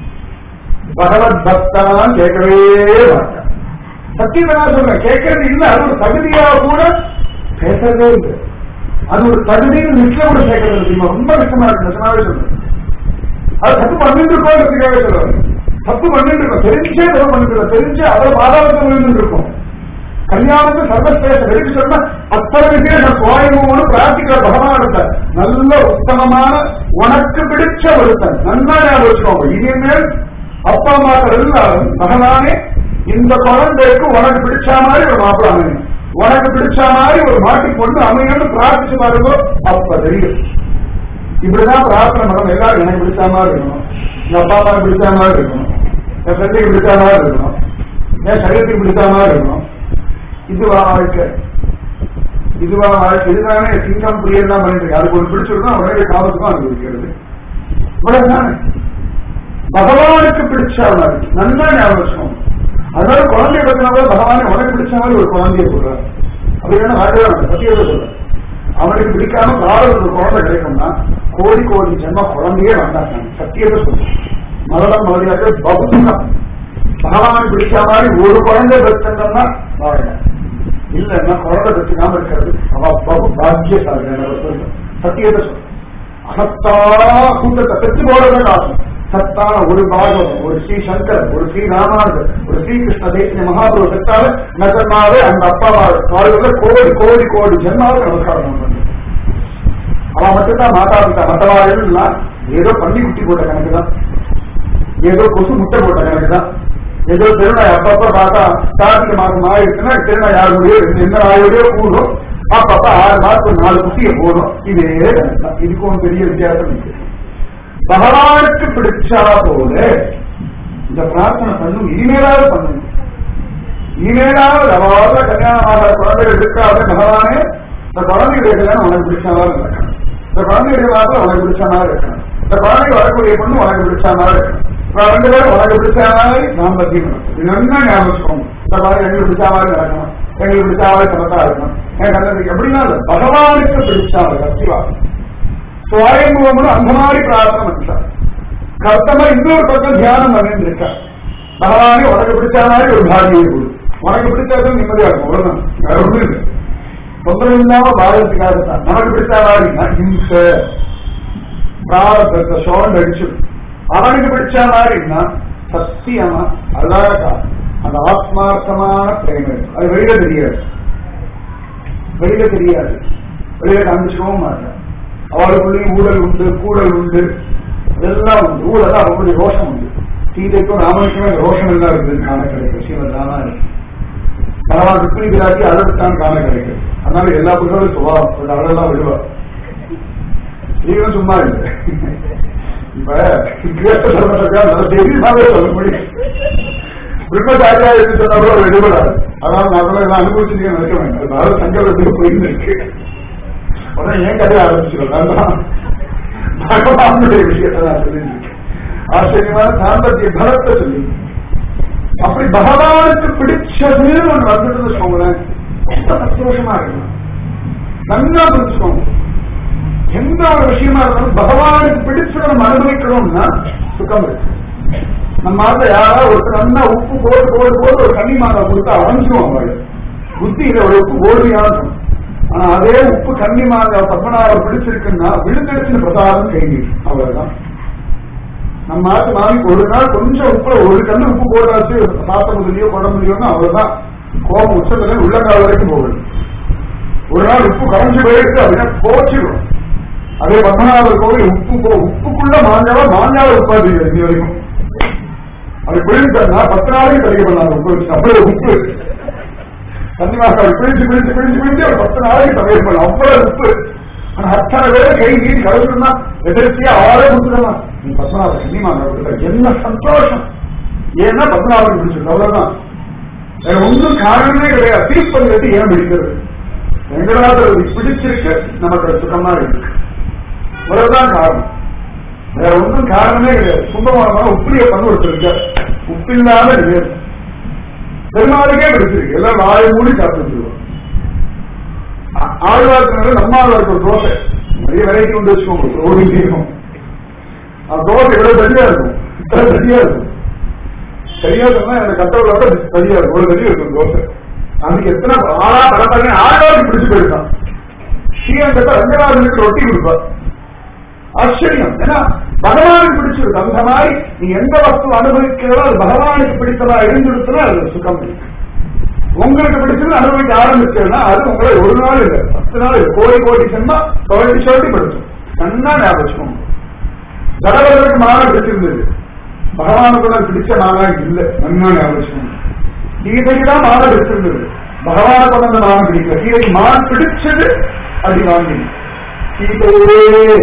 பகவத் பக்தான் கேட்கவே மாட்டான் சத்தியமா நான் சொல்றேன் கேட்கறது இல்ல அது ஒரு தகுதியா கூட பேசவே இல்லை அது ஒரு தகுதின்னு லிஸ்ட்ல கூட சேர்க்கறது தெரியுமா ரொம்ப கஷ்டமா இருக்கு நிஜமாவே சொல்றேன் அது தப்பு பண்ணிட்டு இருக்கோங்கிறதுக்காக சொல்றாரு தப்பு பண்ணிட்டு இருக்கோம் தெரிஞ்சே தப்பு பண்ணிட்டு இருக்கோம் தெரிஞ்சே அதை பாதாளத்தை விழுந்துட்டு இருக்கோம் கல்யாணத்தை சர்வஸ்ரேஷ்ட வெறுப்பு சொன்னா அத்தனை விசேஷம் சுவாயமும் பிரார்த்திக்கிற பகவான் இருக்க நல்ல உத்தமமான உனக்கு பிடிச்ச ஒருத்தன் நன்னா ஞாபகம் வச்சுக்கோங்க இனிமேல் அப்பா அம்மாக்கள் எல்லாரும் பகவானே இந்த குழந்தைக்கு உனக்கு பிடிச்ச மாதிரி ஒரு மாப்பிள்ள அமையும் உனக்கு பிடிச்ச மாதிரி ஒரு மாட்டி கொண்டு அமையன்னு பிரார்த்திச்சு பாருங்க அப்ப தெரியும் இப்படிதான் பிரார்த்தனை பண்ணணும் எல்லாரும் எனக்கு பிடிச்ச மாதிரி இருக்கணும் எங்க அப்பா அம்மா பிடிச்ச மாதிரி இருக்கணும் என் ஃப்ரெண்டுக்கு பிடிச்ச மாதிரி இருக்கணும் என் சரீரத்துக்கு பிடிச்ச மாதிரி இருக்கணும் இதுவா வாழ்க்கை இதுவா வாழ்க்கை இதுதானே சிங்கம் பிரியன் தான் பண்ணிட்டு இருக்கு அதுக்கு ஒரு பிடிச்சிருந்தா உடனே காமத்துக்கும் அனுபவிக்கிறது இவ்வளவுதானே பகவானுக்கு பிடிச்ச மாதிரி நல்லா ஞாபகம் வச்சுக்கோங்க அதனால குழந்தை இடத்தினால பகவானே உனக்கு பிடிச்ச மாதிரி ஒரு குழந்தைய சொல்றாரு அப்படின்னா வாழ்க்கை சத்தியத்தை சொல்றேன் அவனுக்கு பிடிக்காம காலம் ஒரு குழந்தை கிடைக்கும்னா கோடி கோடி ஜென்ம குழந்தையே வேண்டாம் சத்தியத்தை சொல்றேன் மரணம் மறுபடியாக பகுத்தம் பகவான் பிடிச்ச மாதிரி ஒரு குழந்தை பெற்றோம்னா வாழலாம் இல்லைன்னா குழந்தை பெற்றுக்காம இருக்கிறது அவ பகு பாக்கியசாலி நம்ம சொல்றோம். சத்தியத்தை சொல்றோம் அசத்தா கூட்டத்தை பெற்று போறதே காரணம் சத்தான ஒரு பாகம் ஒரு ஸ்ரீ சங்கர் ஒரு ஸ்ரீ ராமானுஜர் ஒரு ஸ்ரீ கிருஷ்ண தேசிய மகாபுரு செத்தால நகர்மாவே அந்த அப்பா வாழ்வுல கோடி கோடி கோடி ஜென்மாவை நமஸ்காரம் பண்ணுறோம் அவன் மட்டும்தான் மாதா பிதா மற்றவாழ்லாம் ஏதோ பள்ளி குட்டி போட்ட கணக்கு தான் ஏதோ கொசு முட்டை போட்ட கணக்கு தான் ஏதோ திருநாய் அப்பப்ப பார்த்தா கார்த்திகை மாசம் ஆயிருச்சுன்னா திருநாய் யாருடைய எந்த நாயோடய கூடும் அப்பப்ப ஆறு மாசத்துக்கு நாலு குட்டியை போடும் இதே கணக்கு தான் இதுக்கும் பெரிய வித்தியாசம் இருக்கு பகவானுக்கு பிடிச்சா போல இந்த பிரார்த்தனை பண்ணும் இனிமேலாவது பண்ணுங்க இனிமேலாவது அவாவது கல்யாணம் ஆகிற குழந்தைகள் இருக்காத பகவானே இந்த குழந்தைகளுடைய கல்யாணம் உனக்கு பிடிச்ச மாதிரி இருக்கணும் இந்த குழந்தையுடைய வார்த்தை உனக்கு பிடிச்ச மாதிரி இருக்கணும் இந்த குழந்தைக்கு வரக்கூடிய பொண்ணு உனக்கு பிடிச்ச மாதிரி இருக்கணும் இப்ப ரெண்டு பேரும் உனக்கு பிடிச்ச மாதிரி தாம்பத்தியம் நடக்கும் இது நல்லா ஞாபகம் வச்சுக்கோங்க இந்த மாதிரி எங்களுக்கு பிடிச்ச மாதிரி நடக்கணும் எங்களுக்கு பிடிச்ச மாதிரி சமத்தா இருக்கணும் என் கண்ணனுக்கு எப்படின்னா இல்ல பகவானுக்கு பிடிச்ச மாதிரி சத்தியவா சுவாயம்புவமும் அந்த மாதிரி பிரார்த்தனை பண்ணிட்டார் கர்த்தமா இன்னொரு பக்கம் தியானம் பண்ணிட்டு இருக்கார் பகவானே உனக்கு பிடிச்ச மாதிரி ஒரு பாகியை கொடு உனக்கு பிடிச்சது நிம்மதியா இருக்கும் அவ்வளவுதான் வேற ஒண்ணும் இல்லை தொந்தரவு இல்லாம பாரதத்துக்காக தான் நமக்கு பிடிச்ச மாதிரினா ஹிம்ச பிராரத்தத்தை சோழன் அடிச்சு அவனுக்கு பிடிச்ச மாதிரினா சத்தியமா அழகா அந்த ஆத்மார்த்தமான பிரேமம் அது வெளியில தெரியாது வெளியில தெரியாது வெளியில காமிச்சிக்கவும் மாட்டேன் அவளுக்குள்ளேயும் ஊழல் உண்டு கூடல் உண்டு அதெல்லாம் உண்டு ஊழல் அவங்களுடைய ரோஷம் உண்டு சீதைக்கும் ராமனுக்குமே அந்த ரோஷம் எல்லாம் இருக்குது காண கிடைக்கும் ஸ்ரீமத் ராமாயணம் பகவான் ருக்மிணி பிராட்டி அழகுத்தான் காண கிடைக்கும் அதனால எல்லா புத்தகங்களும் சுபாவம் கொஞ்சம் அழகெல்லாம் விடுவா நீங்களும் சும்மா இல்லை இப்ப கிரேட்ட தர்மத்துக்காக நல்ல தெரியுமாவே சொல்ல முடியும் பிரம்மச்சாரியா என்று சொன்னவர்கள் அவர் விடுபடாது அதனால நான் எல்லாம் அனுபவிச்சு நினைக்க வேண்டாம் அதனால சங்கரத்துக்கு போயிருக்கு உடனே ஏன் கதையை ஆரம்பிச்சுக்கலாம் பகவானுடைய விஷயத்தை நான் சொல்லியிருக்கேன் ஆச்சரியமான தாம்பத்திய பலத்தை சொல்லி அப்படி பகவானுக்கு பிடிச்சதுன்னு ஒண்ணு வந்துட்டு வச்சுக்கோங்களேன் ரொம்ப சந்தோஷமா இருக்கும் நல்லா புரிஞ்சுக்கோங்க எந்த ஒரு விஷயமா இருந்தாலும் பகவானுக்கு பிடிச்சதை நம்ம அனுபவிக்கிறோம்னா சுகம் இருக்கு நம்ம ஆத்த யாராவது ஒருத்தர் நல்லா உப்பு போட்டு போட்டு போட்டு ஒரு கன்னி மாதா கொடுத்தா அரைஞ்சிருவோம் அவங்க புத்தியில ஒரு உப்பு போடுமையான இருக்கும் ஆனா அதே உப்பு கன்னி மாதா பத்மநாபர் பிடிச்சிருக்குன்னா விழுந்தெடுத்து பிரசாதம் கைங்கி அவ்வளவுதான் நம்ம ஆத்து மாமிக்கு ஒரு நாள் கொஞ்சம் உப்புல ஒரு கண்ணு உப்பு போட்டாச்சு சாப்பிட முடியலையோ போட முடியும்னா அவ்வளவுதான் கோபம் உச்சத்துல உள்ளங்கால் வரைக்கும் போகுது ஒரு நாள் உப்பு கரைஞ்சு போயிருக்கு அப்படின்னா போச்சிடும் அதே பத்மநாபர் கோவில் உப்பு போ உப்புக்குள்ள மாஞ்சாவா மாஞ்சாவ உப்பாது இது வரைக்கும் அது பிழிஞ்சா பத்து நாளைக்கு கழிக்க பண்ணாங்க உப்பு வச்சு அவ்வளவு உப்பு கன்னிமாசாவை பிழிஞ்சு பிழிஞ்சு பிழிஞ்சு பிழிஞ்சு ஒரு பத்து நாளைக்கு சமையல் பண்ணலாம் அவ்வளவு உப்பு ஆனா அத்தனை பேரை கை நீட்டி கலந்துருந்தா எதிர்த்தியா ஆளே கொடுத்துடலாம் நீ பத்மநாப கன்னிமாசா கொடுத்த என்ன சந்தோஷம் ஏன்னா பத்மநாபன் பிடிச்சிருக்கு அவ்வளவுதான் வேற ஒன்றும் காரணமே கிடையாது தீர்ப்பது ஏன் பிடிக்கிறது வெங்கடாதர் பிடிச்சிருக்கு நமக்கு சுகமா இருக்கு இவ்வளவுதான் காரணம் வேற ஒன்றும் காரணமே கிடையாது சுந்தரமான உப்பிலிய பண்ண ஒருத்தருக்கு உப்பில்லாத நிலையம் பெருமாளுக்கே பிடிச்சிருக்கு எல்லாம் வாயை மூடி சாப்பிட்டுருவோம் ஆழ்வார்க்கு நம்ம ஆழ்வார்க்கு ஒரு தோசை நிறைய வெரைட்டி கொண்டு வச்சுக்கோங்க ஒரு விஷயம் அந்த தோசை எவ்வளவு சரியா இருக்கும் இத்தனை சரியா இருக்கும் சரியா சொன்னா எனக்கு கட்டோட சரியா இருக்கும் ஒரு சரியா இருக்கும் தோசை அதுக்கு எத்தனை ஆளா பரப்பாங்க ஆழ்வாருக்கு பிடிச்சு போயிருக்கான் ஸ்ரீரங்கத்தை ரங்கநாதனுக்கு ரொட்டி கொடுப்பார் ஆச்சரியம் ஏன்னா பகவானுக்கு பிடிச்சிருக்கு அந்த மாதிரி நீ எந்த வஸ்து அனுபவிக்கிறதோ அது பகவானுக்கு பிடித்ததா இருந்துருச்சுன்னா அது சுகம் இருக்கு உங்களுக்கு பிடிச்சது அனுபவிக்க ஆரம்பிச்சதுன்னா அது உங்களை ஒரு நாள் இல்லை பத்து நாள் இல்லை கோடி கோடி சென்னா தொழில் சொல்லி படிச்சோம் நன்னா ஞாபகம் கடவுளுக்கு மாலை பிடிச்சிருந்தது பகவானுக்கு தான் பிடிச்ச மாலா இல்லை நன்னா ஞாபகம் கீதைக்கு தான் மாலை பிடிச்சிருந்தது பகவானுக்கு வந்து அந்த மாலை பிடிக்கல கீதைக்கு மான் பிடிச்சது அடி வாங்கி கீதையே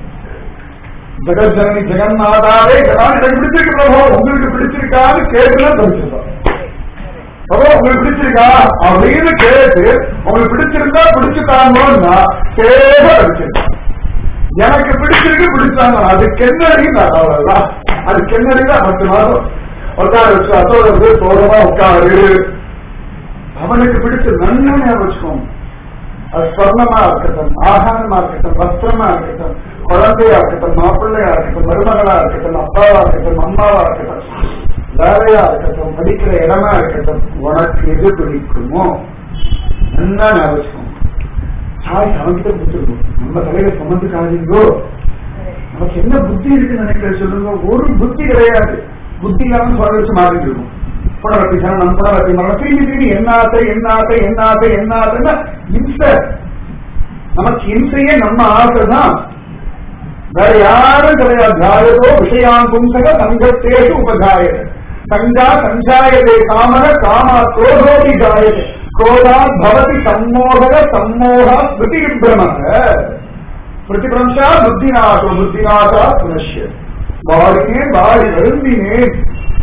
ஜெகஜனனி ஜெகநாதாவே நான் எனக்கு பிடிச்சிருக்கு பிரபு உங்களுக்கு பிடிச்சிருக்கான்னு கேட்டுதான் படிச்சிருக்கோம் பிரபு உங்களுக்கு பிடிச்சிருக்கா அப்படின்னு கேட்டு உங்களுக்கு பிடிச்சிருந்தா பிடிச்சுட்டாங்கன்னா சேவ படிச்சிருக்கேன் எனக்கு பிடிச்சிருக்கு பிடிச்சாங்க அதுக்கு என்னடி நான் அவ்வளவுதான் அதுக்கு என்னடி தான் பத்து மாதம் உட்கார வச்சு அத்தோட சோழமா உட்காரு அவனுக்கு பிடிச்ச நன்மையா வச்சுக்கோங்க அது ஸ்வர்ணமா இருக்கட்டும் ஆகாரமா இருக்கட்டும் வஸ்திரமா இருக்கட்டும் குழந்தையா இருக்கட்டும் மாப்பிள்ளையா இருக்கட்டும் மருமகளா இருக்கட்டும் அப்பாவா இருக்கட்டும் அம்மாவா இருக்கட்டும் வேலையா இருக்கட்டும் படிக்கிற இடமா இருக்கட்டும் உனக்கு எது பிடிக்குமோ நல்லா ஞாபகம் சாய் அவன்கிட்ட கொடுத்துருக்கோம் நம்ம தலையில சுமந்துக்காதீங்கோ நமக்கு என்ன புத்தி இருக்குன்னு நினைக்கிற சொல்லுங்க ஒரு புத்தி கிடையாது புத்தி இல்லாம சொல்ல வச்சு மாறிட்டு இருக்கும் புனரப்பி சரணம் புனரப்பி மரணம் திரும்பி திரும்பி என்னாத்தை என்னாத்தை என்னாத்தை என்னாத்தைன்னா இம்சை நமக்கு இம்சையே நம்ம ஆசை தான் வேற யாரும் கிடையாது ஜாயதோ விஷயான் பும்சக சங்கத்தேஷு உபஜாயத சங்கா சஞ்சாயதே காமன காமா குரோதோபி ஜாயதே குரோதாத் பவதி சம்மோகக சம்மோகா ஸ்மிருதி விப்ரமக பிரதிபிரம்சா புத்திநாசோ புத்திநாசா புனஷ்ய வாடினேன் வாடி வருந்தினேன்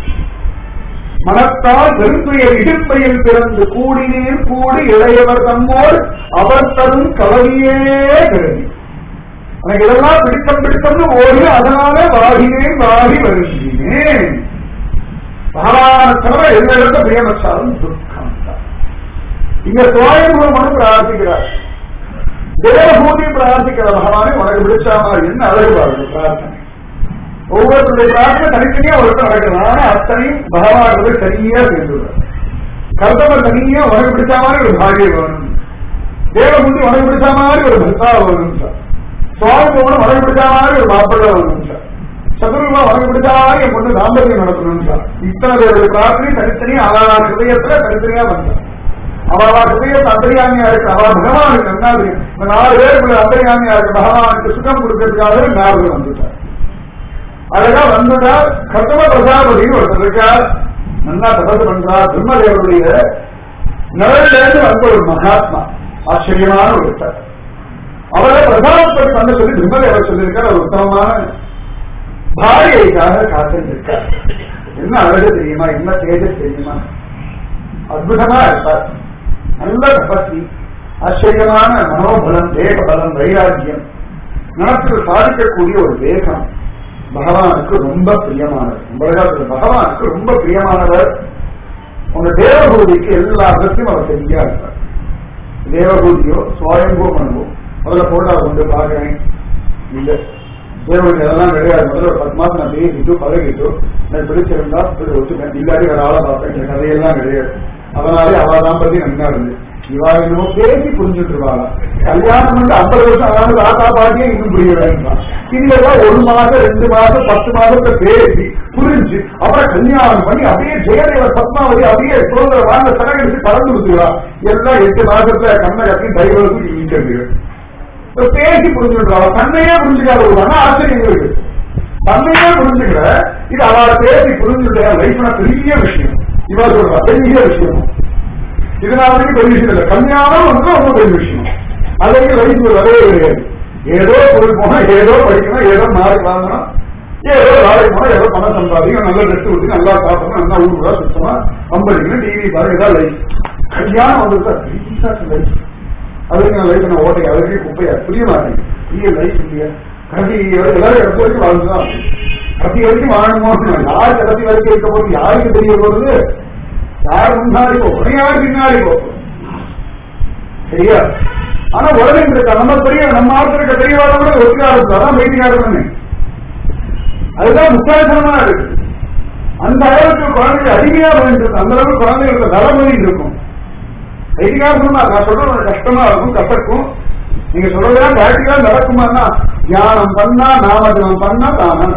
மனத்தால் வெறுப்புயர் இடுப்பையில் பிறந்து கூடினேன் கூடி இளையவர் தம்மோர் அவர் தரும் கலவியே கருதி எனக்கு இதெல்லாம் பிடித்தம் பிடித்தம்னு ஓடி அதனால வாடினேன் வாடி வருந்தினேன் பகவான தவிர எந்த இடத்துல பிரியமச்சாலும் துக்கம் தான் இங்க சுவாயம்பூமனு பிரார்த்திக்கிறார் தேவபூதி பிரார்த்திக்கிற பகவானை உனக்கு பிடிச்ச மாதிரி என்ன அழகு பாருங்க பிரார்த்தனை ஒவ்வொருத்தருடைய பிரார்த்தனை தனித்தனியா ஒருத்தர் நடக்கிறது ஆனா அத்தனையும் பகவான் சரியா சேர்ந்துள்ளார் கர்த்தவர் தனியா உனக்கு பிடிச்ச மாதிரி ஒரு பாகியம் வேணும் தேவபூதி உனக்கு பிடிச்ச மாதிரி ஒரு பர்த்தா வேணும் சார் சுவாமி போகணும் உனக்கு பிடிச்ச மாதிரி ஒரு மாப்பிள்ளை வேணும் சார் சதுர்மா உனக்கு பிடிச்ச மாதிரி என் பொண்ணு தாம்பரியம் நடத்தணும் சார் இத்தனை பேருடைய பிரார்த்தனை தனித்தனியா அழகா ஹிருதயத்துல தனித்தனியா பண்றான் அவளா ஹிருதயத்தை அந்தரியாமியா இருக்கு அவ பகவானுக்கு என்ன தெரியும் இந்த நாலு பேருக்குள்ள அந்தரியாமியா இருக்கு பகவானுக்கு சுகம் கொடுக்கறதுக்காக நாரதர் வந்துட்டார் அழகா வந்துட்டா கர்த்தவ பிரஜாபதினு ஒருத்தர் இருக்கார் நல்லா தபசு பண்றார் பிரம்மதேவருடைய நிழல்ல இருந்து வந்த ஒரு மகாத்மா ஆச்சரியமான ஒருத்தர் அவரை பிரதானப்படி பண்ண சொல்லி பிரம்மதேவர் சொல்லியிருக்கார் ஒரு உத்தமமான பாரியைக்காக காத்திருக்கார் என்ன அழகு தெரியுமா என்ன தேஜஸ் தெரியுமா அற்புதமா இருப்பார் நல்ல தபஸ்வி ஆச்சரியமான மனோபலம் தேக பலம் வைராக்கியம் மனத்தில் சாதிக்கக்கூடிய ஒரு வேகம் பகவானுக்கு ரொம்ப பிரியமானவர் உலகத்தில் பகவானுக்கு ரொம்ப பிரியமானவர் உங்க தேவபூதிக்கு எல்லா அர்த்தத்தையும் அவர் சரியா இருப்பார் தேவபூதியோ சுவாயம்போ பண்ணுவோ முதல்ல போட்டோ கொண்டு பாக்குறேன் இல்ல தேவபூதி அதெல்லாம் கிடையாது முதல்ல ஒரு பத்து மாசம் நான் பேசிட்டு பழகிட்டு எனக்கு பிடிச்சிருந்தா இப்படி வச்சுப்பேன் இல்லாட்டி வேற ஆளை பார்ப்பேன் இந்த கதையெல்லாம் கிடையாது அதனாலே அவ தாம்பத்தி நல்லா இருந்து இவா என்னமோ பேசி புரிஞ்சுட்டு இருவாளா கல்யாணம் வந்து ஐம்பது வருஷம் அதாவது தாத்தா பாட்டியே இன்னும் புரிய வேண்டாம் இதெல்லாம் ஒரு மாசம் ரெண்டு மாசம் பத்து மாசத்தை பேசி புரிஞ்சு அப்புறம் கல்யாணம் பண்ணி அப்படியே ஜெயதேவ பத்மாவதி அப்படியே சுதந்திர வாங்க சரகடிச்சு கலந்து கொடுத்துருவா எல்லாம் எட்டு மாசத்துல கண்ணை கட்டி டைவர்ஸுக்கு இன்டர்வியூ பேசி புரிஞ்சுடுறா தன்னையே புரிஞ்சுக்காத ஒரு மன ஆச்சரியம் இருக்கு தன்னையே புரிஞ்சுக்கிற இது அவளை பேசி புரிஞ்சுக்கிற லைஃப்னா பெரிய விஷயம் இவா சொல்றா பெரிய விஷயம் இதனால பெரிய விஷயம் இல்லை கல்யாணம் வந்து ரொம்ப பெரிய விஷயம் அதுக்கு லைஃப் வரவே கிடையாது ஏதோ பொருள் போனா ஏதோ படிக்கணும் ஏதோ நாளைக்கு வாங்கணும் ஏதோ வேலைக்கு போனா ஏதோ பணம் சம்பாதிக்கணும் நல்ல ட்ரெஸ் ஊற்றி நல்லா சாப்பிடணும் நல்லா ஊருடா சுத்தமா அம்படிக்கணும் டிவி பாருங்க ஏதாவது லைஃப் கல்யாணம் வந்து லைஃப் அதுக்கு நான் லைஃப் நான் ஓட்டை அதுக்கு குப்பையா புரிய மாட்டேன் பெரிய லைஃப் இல்லையா கடைசி எல்லாரும் இடத்து வரைக்கும் வாழ்ந்துதான் கடைசி வரைக்கும் வாழணுமோ யார் கடைசி வரைக்கும் இருக்க போது யாருக்கு தெரிய போறது யார் முன்னாடி போகும் யார் பின்னாடி போகும் சரியா ஆனா உடனே இருக்கா நம்ம பெரிய நம்ம ஆசிரியக்க பெரியவாத கூட ஒத்துக்காரம் அதான் வைத்தியாரம் அதுதான் முக்கியத்தனமா இருக்கு அந்த அளவுக்கு குழந்தைங்க அடிமையா பண்ணிட்டு அந்த அளவுக்கு குழந்தைகளுக்கு நலமொழி இருக்கும் வைத்தியாரம் நான் சொல்றது கஷ்டமா இருக்கும் கசக்கும் நீங்க சொல்றதெல்லாம் பிராக்டிகலா நடக்குமான்னா தியானம் பண்ணா நாமஜபம் பண்ணா தானா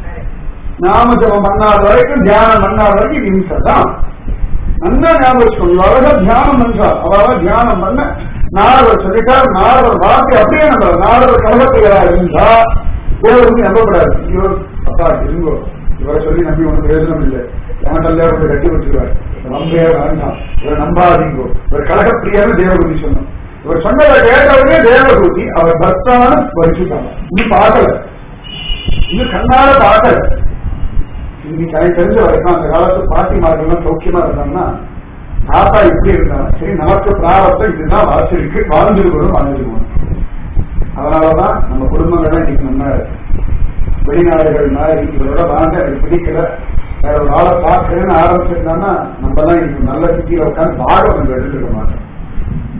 நாமஜபம் பண்ணாத வரைக்கும் தியானம் பண்ணாத வரைக்கும் இம்சை தான் நல்லா ஞாபகம் வச்சுக்கோங்க அழகா தியானம் பண்றார் அவளா தியானம் பண்ண நாரதர் சொல்லிட்டார் நாரதர் வார்த்தை அப்படியே நம்புறார் நாரதர் கலகத்தையா இருந்தா தேவருக்கு நம்பப்படாது இவர் அப்பா இருங்கோ இவரை சொல்லி நம்பி ஒன்றும் பிரயோஜனம் இல்லை எவன்டல்ல வந்து கட்டி வச்சிருவார் நம்பவே வேண்டாம் இவரை நம்பாதீங்கோ இவர் கலகப்பிரியான்னு தேவகுதி சொன்னோம் இவர் சொன்னதை கேட்டவுடனே தேவகூதி அவர் பக்தான வரிச்சுட்டாங்க இன்னும் பார்க்கல இன்னும் கண்ணால பார்க்கல இன்னைக்கு எனக்கு தெரிஞ்ச வரைக்கும் அந்த காலத்து பாட்டி மார்கள்லாம் சௌக்கியமா இருந்தாங்கன்னா தாத்தா இப்படி இருந்தாங்க சரி நமக்கு பிராரத்தம் இதுதான் வாசிருக்கு வாழ்ந்துருக்கணும் வாழ்ந்துருக்கணும் அதனாலதான் நம்ம குடும்பங்கள்லாம் இன்னைக்கு நல்லா இருக்கு வெளிநாடுகள் மாதிரி இவரோட வாங்க எனக்கு பிடிக்கல வேற ஒரு ஆளை பார்க்கறேன்னு ஆரம்பிச்சிருந்தாங்கன்னா நம்ம எல்லாம் இன்னைக்கு நல்ல சிட்டியில உட்காந்து பாகம் எடுத்துக்க மாட்டோம்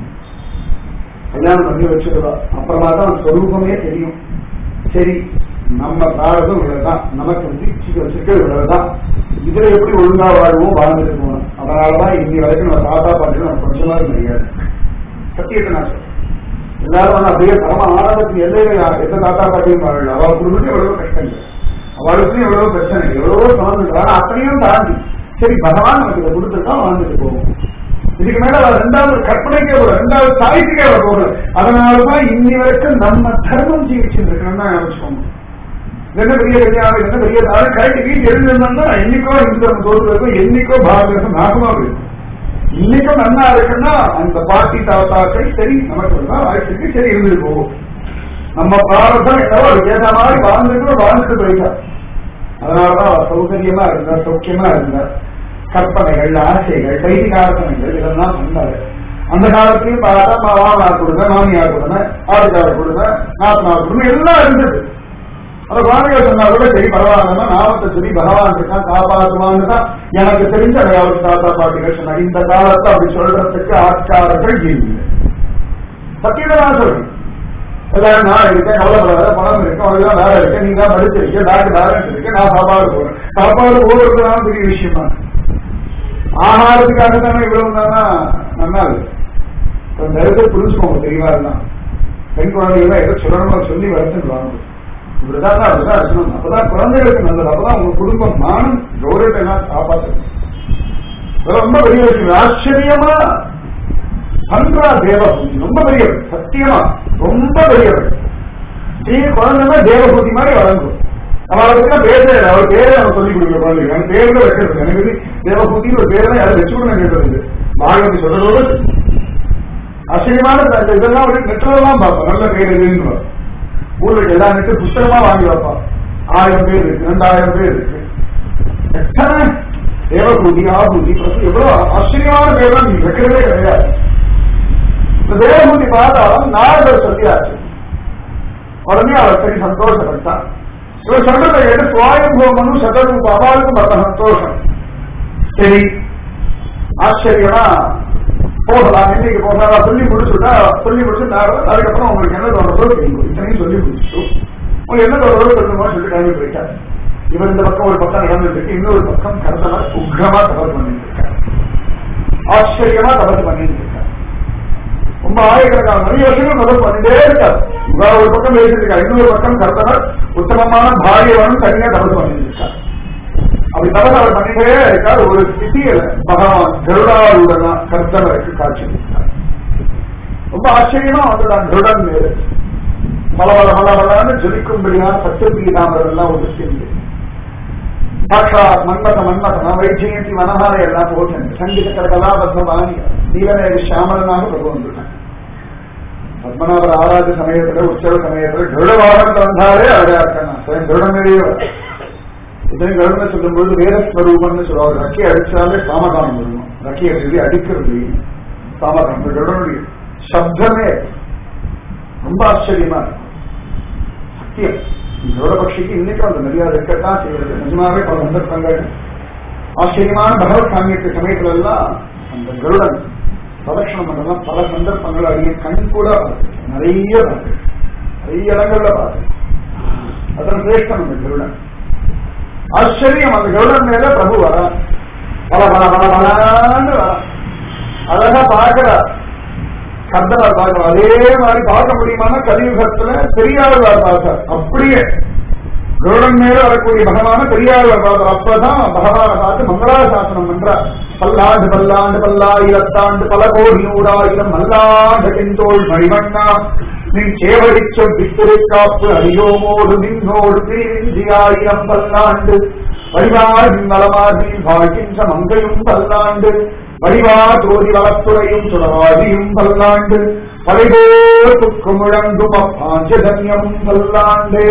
கல்யாணம் பண்ணி வச்சிருவா அப்புறமா தான் சொரூபமே தெரியும் சரி நம்ம பிராரதம் இவ்வளவுதான் நமக்கு வந்து சிக்கல் சிக்கல் இவ்வளவுதான் இதுல எப்படி ஒழுங்கா வாழ்வோம் வாழ்ந்துட்டு போகணும் அதனாலதான் இன்னி வரைக்கும் நம்ம தாத்தா பாட்டு நம்ம கொஞ்சமாவது மரியாதை சத்தியத்தை நான் சொல்றேன் எல்லாரும் வந்து அப்படியே பரம ஆனந்தத்தின் எல்லையில யார் எந்த தாத்தா பாட்டியும் வாழல அவள் குடும்பத்தையும் எவ்வளவு கஷ்டங்கள் அவளுக்கும் எவ்வளவு பிரச்சனை எவ்வளவோ சமந்துட்டு ஆனா அத்தனையும் தாண்டி சரி பகவான் நமக்கு இதை கொடுத்துருக்கா வாழ்ந்துட்டு போவோம் இதுக்கு மேல அவர் ரெண்டாவது கற்பனைக்கே போல ரெண்டாவது தாய்க்கே அவர் போகல அதனாலதான் இன்னி வரைக்கும் நம்ம தர்மம் ஜீவிச்சுருக்கணும்னு யோசிச்சோம் என்ன பெரிய கல்யாணம் என்ன பெரிய தாரம் கரெக்ட் வீட்டு எழுந்திருந்தா என்னைக்கோ இந்த தோற்று இருக்கும் என்னைக்கோ பாரதம் நாசமா இருக்கும் இன்னைக்கும் நன்னா இருக்குன்னா அந்த பாட்டி தாத்தாக்கள் சரி நமக்கு தான் வாழ்க்கைக்கு சரி இருந்துட்டு போகும் நம்ம பிராரதம் என்னவோ அதுக்கு ஏற்ற மாதிரி வாழ்ந்துட்டு வாழ்ந்துட்டு போயிட்டா அதனாலதான் அவர் சௌகரியமா இருந்தார் சௌக்கியமா இருந்தார் கற்பனைகள் ஆசைகள் கைதிகாரத்தனங்கள் இதெல்லாம் சொன்னாரு அந்த காலத்திலையும் பார்த்தா மாமனார் கொடுங்க மாமியார் கொடுங்க ஆட்டுக்காரர் கொடுங்க நாத்தனார் கொடுங்க எல்லாம் இருந்தது அந்த குழந்தைகள் சொன்னா கூட சரி பரவாயில்லன்னா நாமத்தை சொல்லி பகவான் இருக்கான் காப்பாற்றுவான்னு தான் எனக்கு தெரிஞ்ச அடையாளம் தாத்தா பாட்டிகள் சொன்னாங்க இந்த காலத்தை அப்படி சொல்றதுக்கு ஆட்காரர்கள் இல்லை சத்தியத்தை நான் சொல்றேன் எல்லாரும் நான் இருக்கேன் கவலைப்படாத பணம் இருக்கு அவங்களுக்கு வேலை இருக்கு நீங்க தான் படிச்சிருக்கேன் டாக்டர் பேலன்ஸ் இருக்கு நான் சாப்பாடு போறேன் சாப்பாடு போடுறதுனால பெரிய விஷயமா ஆகாரத்துக்காக தானே இவ்வளவு தானா நல்லா இருக்கு இந்த இடத்தை புரிஞ்சுக்கோங்க தெளிவா இருந்தா பெண் குழந்தைகள் எதை சொல்லணுமோ சொல்லி வளர்த்துட்டு வாங்க இப்படிதான் அப்படிதான் இருக்கணும் அப்பதான் குழந்தைகளுக்கு நல்லது அப்பதான் உங்க குடும்பம் மானம் கௌரவத்தை எல்லாம் காப்பாற்றணும் ரொம்ப பெரிய விஷயம் ஆச்சரியமா பண்றா தேவபூதி ரொம்ப பெரியவர் சத்தியமா ரொம்ப பெரியவர் ஸ்ரீ குழந்தைங்க தேவபூதி மாதிரி வழங்கும் அவளுக்கு பேச அவர் பேரை அவன் சொல்லிக் கொடுக்குற குழந்தைங்க அவன் பேர்ல வைக்கிறது எனக்கு தேவபூதின்னு ஒரு பேரை யாரும் வச்சுக்கணும் கேட்கறது பாகவதி சொல்றதோடு ஆச்சரியமான இந்த இதெல்லாம் வந்து நெட்லாம் பார்ப்போம் நல்ல பேர் எதுன்னு ஊர்ல எல்லா நெட்டு புத்தகமா வாங்கி வைப்பான் ஆயிரம் பேர் இருக்கு ரெண்டாயிரம் பேர் இருக்கு எத்தனை தேவபூதி ஆபூதி பிரசு எவ்வளவு ஆச்சரியமான பேர்லாம் நீங்க வைக்கிறதே கிடையாது இந்த தேவபூதி பார்த்தாலும் நாரதர் சொல்லியாச்சு உடனே அவர் சரி சந்தோஷப்பட்டான் இவர் சொல்றதை கேட்டு சுவாயம் போகணும் சதரூப அவளுக்கும் பத்த சந்தோஷம் சரி ஆச்சரியமா போகலாம் இன்னைக்கு போகலாம் சொல்லி முடிச்சுட்டா சொல்லி முடிச்சு நாரதர் அதுக்கப்புறம் உங்களுக்கு என்ன தோன்றதோ தெரியும் இத்தனையும் சொல்லி முடிச்சு உங்களுக்கு என்ன தோன்றதோ சொல்லுமோ சொல்லி கிளம்பி போயிட்டார் இவர் இந்த பக்கம் ஒரு பக்கம் நடந்துட்டு இருக்கு இன்னொரு பக்கம் கருத்தவர் உக்ரமா தபஸ் பண்ணிட்டு இருக்கார் ஆச்சரியமா தபஸ் பண்ணிட்டு இருக்கார் ரொம்ப ஆயிரக்கணக்கான நிறைய வருஷங்கள் தபஸ் பண்ணிட்டே இருக்கார் இவர் ஒரு பக்கம் பேசிட்டு இருக்கார் இன்னொரு பக்கம் கருத்தவர் உத்தமமான பாரியவனும் தனியா தபஸ் பண்ணிட்டு இருக்கார் அப்படி தபஸ் அவர் பண்ணிட்டே இருக்கார் ஒரு ஸ்திதியில பகவான் கருடாருடன் கர்த்தவருக்கு காட்சி கொடுத்தார் ரொம்ப ஆச்சரியமா வந்துட்டான் கருடன் மேல பல பல பல பலன்னு ஜொலிக்கும்படியான சத்தியபீதாமரம் எல்லாம் ஒரு சேர்ந்து சாட்சாத் மன்மத மன்மதன வைஜெயந்தி வனமாலை எல்லாம் போட்டேன் சங்கீத கரகலாபத்ம வாணி நீலமேக சியாமலனாக பிரபு வந்துட்டான் பத்மநாபர் ஆராத சமயத்துல உற்சவ சமயத்துல கருட வாகனத்தை வந்தாலே அழகா இருக்கான் சுயம் கருடமேலேயே இதனை கருடனை சொல்லும் பொழுது வேதஸ்வரூபம்னு சொல்லுவாங்க ரக்கி அடிச்சாலே சாமகானம் வருமா ரக்கி அடிச்சு அடிக்கிறது சாமகானம் கருடனுடைய சப்தமே ரொம்ப ஆச்சரியமா இருக்கும் சத்தியம் கருட பட்சிக்கு இன்னைக்கும் அந்த மரியாதை இருக்கத்தான் செய்யறது நிஜமாவே பல சந்தர்ப்பங்கள் ஆச்சரியமான பகவத் சாமியத்து சமயத்துல எல்லாம் அந்த கருடன் பிரதட்சணம் பண்ணலாம் பல சந்தர்ப்பங்கள் அறிய கண் கூட பார்த்தேன். நிறைய பார்த்தேன் நிறைய இடங்கள்ல பார்த்தேன் அதன் சிரேஷ்டம் அந்த கருடன் ஆச்சரியம் அந்த கருடன் மேல பிரபு வர பல பல பல பலான்னு வர அழகா பார்க்கிறார் கர்த்தனார் பார்க்கணும் அதே மாதிரி பார்க்க முடியுமான கலியுகத்துல பெரியாழ்வார் பார்த்தார் அப்படியே கருடன் மேல வரக்கூடிய பகவான பெரியாழ்வார் பார்த்தார் அப்பதான் பகவான பார்த்து மங்களாசாசனம் பண்றார் பல்லாண்டு பல்லாண்டு பல்லாயிரத்தாண்டு பல கோடி நூறாயிரம் மல்லாண்டு தென்தோள் மணிவண்ணா நீ சேவடிச்ச வித்திருக்காப்பு அரியோமோடு நின்னோடு தீரிஞ்சியாயிரம் பல்லாண்டு வழிவாழ் நலமாதி வாழ்கின்ற மங்கையும் பல்லாண்டு வடிவா ஜோதி வளத்துறையும் சுடவாதியும் பல்லாண்டு பலைபோர் முழங்கும் அப்பாஞ்சதன்யம் பல்லாண்டே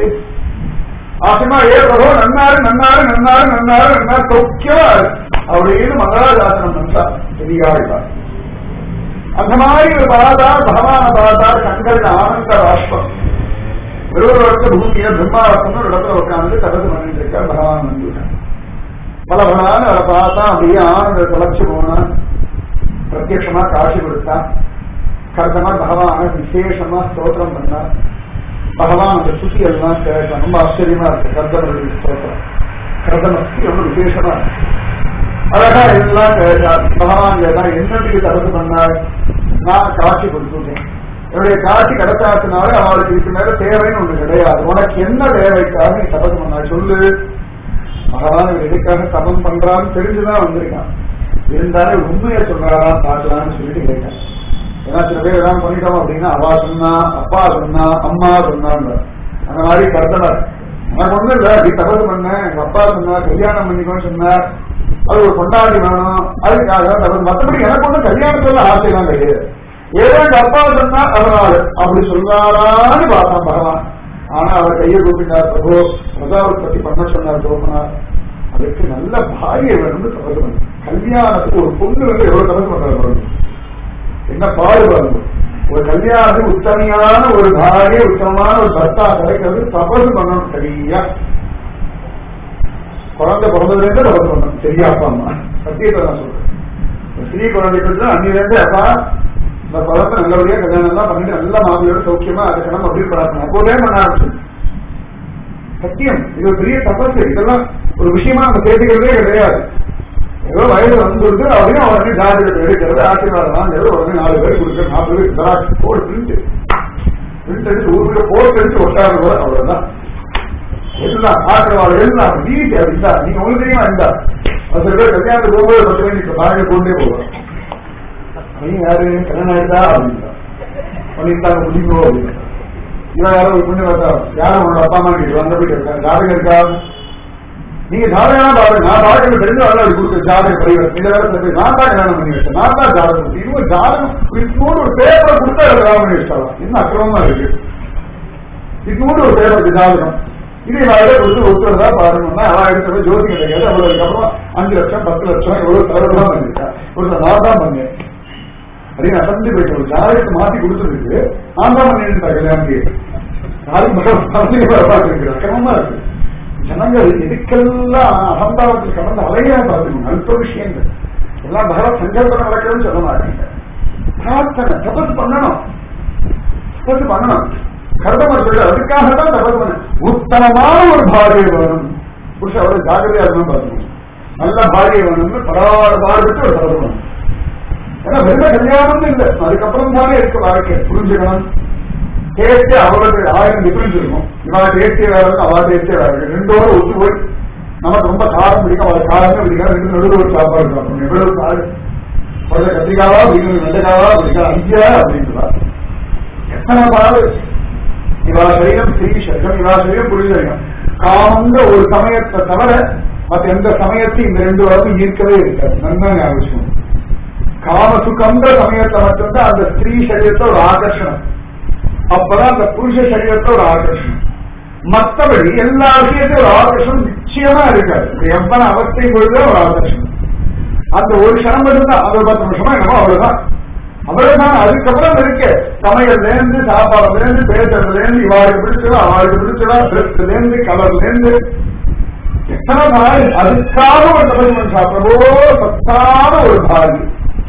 ஆசிமா ஏ பிரபு நன்னாரு நன்னாரு நன்னாரு நன்னாரு நன்னாரு சௌக்கியமா அப்படின்னு மங்களாதாசனம் பண்றார் பெரியாழ்வார் அந்த மாதிரி ஒரு பார்த்தா பகவான பார்த்தா கண்கள் ஆனந்த ராஷ்டிரம் ஒரு இடத்துல பூமியில பிரம்மாவசம் ஒரு இடத்துல உட்கார்ந்து தபசு பண்ணிட்டு இருக்கார் பகவான் வந்துட்டார் பல பலான்னு அவரை பார்த்தா அப்படியே ஆனந்த தொலைச்சு போனான் பிரத்யட்சமா காட்சி கொடுத்தான் கர்த்தமா பகவான விசேஷமா ஸ்தோத்திரம் பண்ணார் பகவான் அந்த சுத்தி எல்லாம் கேட்க ரொம்ப ஆச்சரியமா இருக்கு கர்தமருடைய ஸ்தோத்திரம் கர்தமஸ்தி ரொம்ப விசேஷமா இருக்கு அழகா எல்லாம் கேட்டார் பகவான் கேட்டார் என்னத்துக்கு தரது பண்ணார் நான் காட்சி கொடுத்துட்டேன் என்னுடைய காட்சி கிடைச்சாச்சுனாலே அவளுக்கு இதுக்கு மேல தேவைன்னு ஒண்ணு கிடையாது உனக்கு என்ன தேவைக்காக நீ தபசு பண்ண சொல்லு பகவான் இவர் எதுக்காக தபம் பண்றான்னு தெரிஞ்சுதான் வந்திருக்கான் இருந்தாலும் உண்மையை சொல்றாரா பார்க்கலாம்னு சொல்லிட்டு கேட்டேன் ஏன்னா சில பேர் எல்லாம் பண்ணிட்டோம் அப்படின்னா அவா சொன்னா அப்பா சொன்னா அம்மா சொன்னாங்க அந்த மாதிரி கருத்தனர் எனக்கு ஒண்ணும் இல்ல அப்படி தபசு பண்ணேன் எங்க அப்பா சொன்னார் கல்யாணம் பண்ணிக்கோன்னு சொன்னார் அது ஒரு கொண்டாடி வேணும் அதுக்காக தான் தபசு மற்றபடி எனக்கு ஒண்ணும் கல்யாணத்துல ஆசைலாம் கிடையாது ஏதோ எங்க அப்பா சொன்னா அதனால அப்படி சொல்றாரான்னு பார்த்தான் பகவான் ஆனா அவர் கையை கூப்பிட்டார் பிரபு பிரஜாபதி பண்ண சொன்னார் தோமனார் அதுக்கு நல்ல பாரிய வேணும்னு தபசு பண்ண கல்யாணத்துக்கு ஒரு பொண்ணு வந்து எவ்வளவு தபசு பண்றாரு பாருங்க. என்ன பாடுபாடு ஒரு கல்யாணத்துக்கு உத்தமையான ஒரு பாரிய உத்தமமான ஒரு பர்த்தா கிடைக்கிறது தபசு பண்ணணும் சரியா குழந்தை பிறந்ததுல இருந்து தபசு பண்ணணும் சரியா அப்பா அம்மா சத்தியத்தை நான் சொல்றேன் ஒரு ஸ்ரீ குழந்தை பெற்று அன்னிலிருந்து அப்பா இந்த குழந்தை நல்லபடியா கல்யாணம் எல்லாம் பண்ணிட்டு நல்ல மாப்பிள்ளையோட சௌக்கியமா இருக்கணும் அப்படின்னு பிரார்த்தனை அப்போதே பண்ண ஆரம்பிச்சு சத்தியம் இது ஒரு பெரிய தபசு இதெல்லாம் ஒரு விஷயமா நம்ம சேர்த்துக்கிறதே கிடையாது ஏதோ வயது வந்துருக்கு அப்படின்னு உடனே ஜாதகத்தை எடுக்கிறது ஆசீர்வாதம் வாங்குறது உடனே நாலு பேர் கொடுக்குறது நாலு பேர் ஜெராக்ஸ் போடு பிரிண்ட் பிரிண்ட் எடுத்து ஊருக்கு போட்டு எடுத்து ஒட்டாரு கூட அவ்வளவுதான் எல்லாம் ஆசீர்வாதம் எல்லாம் வீட்டு அப்படின்னா நீங்க உங்களுக்கு தெரியுமா இருந்தா அது சில பேர் கல்யாணத்துக்கு போகும்போது பத்து மணிக்கு பாருங்க கொண்டே போவோம் நீ யாரு கல்யாணம் ஆயிட்டா அப்படின்னா பண்ணிட்டாங்க முடிங்கோ அப்படின்னு இவன் யாரோ ஒரு பொண்ணு பார்த்தா யாரும் உன்னோட அப்பா அம்மா கிட்ட வந்த போயிட்டு இருக்காங்க ஜாதகம் இருக்கா நீங்க ஜாதகம் பாருங்க நான் ஜாதகம் தெரிஞ்சு வரல அப்படி கொடுத்த ஜாதக பரிவர் இந்த வேலை சொல்லி நான் தான் கல்யாணம் பண்ணி வச்சேன் நான் தான் ஜாதகம் இன்னும் ஜாதகம் இன்னொரு ஒரு பேப்பர் கொடுத்தா கல்யாணம் பண்ணி வச்சாலாம் இன்னும் அக்கிரமமா இருக்கு இன்னொரு ஒரு பேப்பர் ஜாதகம் இது வேலை கொடுத்து ஒருத்தர் தான் பாருங்கன்னா அவன் எடுத்து ஜோதி கிடைக்காது அவ்வளவு அதுக்கப்புறம் அஞ்சு லட்சம் பத்து லட்சம் எவ்வளவு தரலாம் பண்ணிருக்கா ஒருத்தர் நான் தான் பண்ணேன் அப்படின்னு அசந்து போயிட்டு ஒரு ஜாதகத்தை மாத்தி கொடுத்துருக்கு நான் தான் பண்ணிட்டு கல்யாணத்துக்கு யாரும் அக்கிரமமா இருக்கு ஜனங்கள் இதுக்கெல்லாம் அகம்பாவத்தில் கடந்த அலையா பார்த்துக்கணும் அல்ப விஷயங்கள் எல்லாம் பகவத் சங்கல்பம் நடக்கிறதுன்னு சொல்ல மாட்டீங்க பிரார்த்தனை தபஸ் பண்ணணும் தபஸ் பண்ணணும் கர்தமர் சொல்லி அதுக்காக தான் தபஸ் பண்ண உத்தமமான ஒரு பாரியை வேணும் புருஷ அவ்வளவு ஜாகிரதையா இருக்கணும் பார்க்கணும் நல்ல பாரியை வேணும்னு பரவாயில்ல பாடுபட்டு ஒரு தபஸ் பண்ணணும் ஏன்னா வெறும் கல்யாணம் இல்லை அதுக்கப்புறம் தானே இருக்கு வாழ்க்கை புரிஞ்சுக்கணும் டேஸ்டே அவளுக்கு ஆயிரம் டிஃபரன்ஸ் இருக்கும் இவா டேஸ்டே வேற இருக்கும் அவா டேஸ்டே வேற இருக்கு ரெண்டோட ஒத்து போய் நமக்கு ரொம்ப காரம் பிடிக்கும் அவளுக்கு காரமே பிடிக்காது ரெண்டு நடுவில் ஒரு சாப்பாடு சாப்பிடணும் எவ்வளவு காரு முதல்ல கத்திரிக்காவா பிடிக்கும் வெண்டைக்காவா பிடிக்கும் அஞ்சியா அப்படின்றா எத்தனை பாடு இவா சரீரம் ஸ்ரீ சரீரம் இவா சரீரம் புரிஞ்ச சரீரம் காமங்க ஒரு சமயத்தை தவிர மத்த எந்த சமயத்தையும் இந்த ரெண்டு வரலும் ஈர்க்கவே இருக்காது நன்மை ஞாபகம் காம சுகந்த சமயத்தை மட்டும்தான் அந்த ஸ்திரீ சரீரத்தை ஒரு ஆகர்ஷணம் அப்பதான் அந்த புருஷ சரீரத்தை ஒரு ஆகர்ஷணம் மற்றபடி எல்லா விஷயத்தையும் ஒரு ஆகர்ஷணம் நிச்சயமா இருக்காது எவ்வளவு அவஸ்தை பொழுது ஒரு ஆகர்ஷணம் அந்த ஒரு க்ஷணம் மட்டும்தான் அது ஒரு பத்து நிமிஷமா என்னமோ அவ்வளவுதான் அவ்வளவுதான் அதுக்கப்புறம் இருக்கு சமையல்ல இருந்து சாப்பாடுல இருந்து பேசுறதுல இருந்து இவாளுக்கு பிடிச்சதா அவளுக்கு பிடிச்சதா ட்ரெஸ்ல இருந்து கலர்ல இருந்து எத்தனை நாள் அதுக்காக ஒரு தபஸ் சாப்பிடவோ சத்தான ஒரு பாதி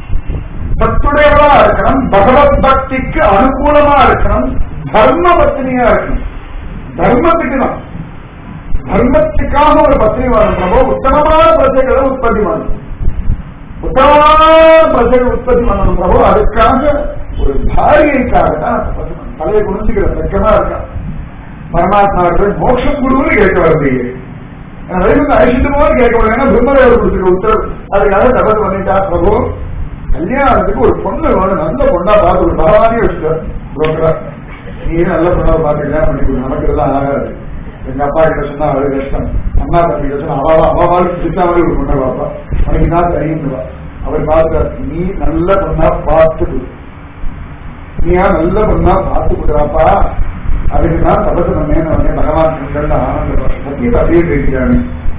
சத்துடையவளா இருக்கணும் பகவத் பக்திக்கு அனுகூலமா இருக்கணும் தர்ம பத்தினியா இருக்கணும் தர்மத்துக்கு தான் தர்மத்துக்காக ஒரு பத்தினி வேணும் பிரபு உத்தமமான பிரஜைகளை உற்பத்தி பண்ணணும் உத்தமமான பிரஜைகள் உற்பத்தி பண்ணணும் பிரபு அதுக்காக ஒரு பாரியைக்காக தான் தபஸ் பண்ணணும். தலையை குடிஞ்சுக்கிற சக்கமா இருக்கா பரமாத்மாக்கள் மோட்சம் குருன்னு கேட்க வரலையே வைகுந்த அழிச்சிட்டு போது கேட்க முடியும் பிரம்மதேவர் கொடுத்துருக்க உத்தரவு அதுக்காக தபஸ் பண்ணிட்டா பிரபு கல்யாணத்துக்கு ஒரு பொண்ணு வேணும் நல்ல பொண்ணா பார்த்து ஒரு பகவானே வச்சுட்டார் புரோக்கரா நீ நல்ல பொண்ணா பார்த்து கல்யாணம் பண்ணி கொடு நமக்கு இதெல்லாம் ஆகாது எங்க அப்பா கிட்ட சொன்னா அது கஷ்டம் அண்ணா தம்பி கிட்ட சொன்னா அவா அவாவால் பிடிச்ச மாதிரி ஒரு பொண்ணை பார்ப்பா உனக்கு நான் தெரியுங்களா அவர் பார்த்தார் நீ நல்ல பொண்ணா பார்த்து கொடு நீயா நல்ல பொண்ணா பார்த்து கொடுறாப்பா அதுக்கு நான் தபசு பண்ணேன்னு உடனே பகவான் கண்கள்ல ஆனந்த சத்தியத்தை அப்படியே பேசுறாங்க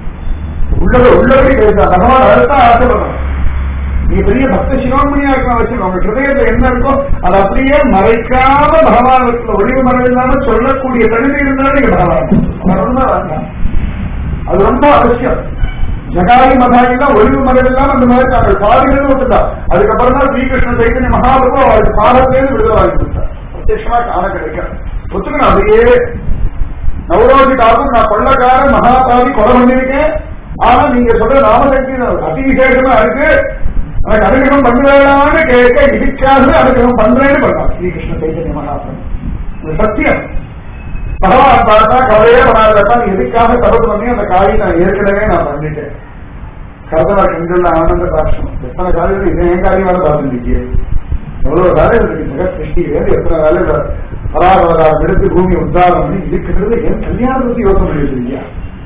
உள்ளத உள்ளபடி பேசா பகவான் அதுதான் ஆசைப்படுறான் நீ பெரிய பக்த சிரோமணியா இருக்க வச்சு உங்க ஹிருதயத்துல என்ன இருக்கோ அதை அப்படியே மறைக்காம பகவான் ஒளிவு மரம் இல்லாம சொல்லக்கூடிய தகுதி இருந்தாலும் நீங்க பகவான் அது ரொம்ப வேண்டாம். அது ரொம்ப அவசியம் ஜகாரி மதாரிலாம் ஒளிவு மரம் இல்லாம அந்த மாதிரி தாங்கள் பாதிகள் விட்டுட்டா அதுக்கப்புறம் தான் ஸ்ரீகிருஷ்ண சைத்தன்ய மகாபிரபு அவருக்கு பாதத்திலேருந்து விடுதலை வாங்கி கொடுத்தார் பிரத்யட்சமா காண கிடைக்கும் ஒத்துக்கணும் அப்படியே நவரோஜி தாக்கும் நான் கொள்ளக்காரன் மகாபாவி கொலை பண்ணிருக்கேன் ஆனா நீங்க சொல்ற நாமசக்தி அதி விசேஷமா இருக்கு எனக்கு அனுகிரகம் பண்ணுவேடான்னு கேட்க இதுக்காக அனுகிரகம் பண்றேன்னு பண்ணான் ஸ்ரீகிருஷ்ண சைத்தன்ய மகாபுரம் இது சத்தியம் பகவான் பார்த்தா கவலையே பண்ணாதப்பா நீ எதுக்காக தபது பண்ணி அந்த காரியை நான் ஏற்கனவே நான் பண்ணிட்டேன் கர்தவா கண்கள் ஆனந்த பாஷம் எத்தனை காலையில் இது என் காரியமான பார்த்துருக்கீங்க எவ்வளவு வேலை இருக்கு ஜெக சிருஷ்டி வேறு எத்தனை வேலை வராதவராக எடுத்து பூமி உத்தாரணம் பண்ணி இருக்கிறது என் கல்யாணத்தை பத்தி யோசனை பண்ணி வச்சிருக்கியா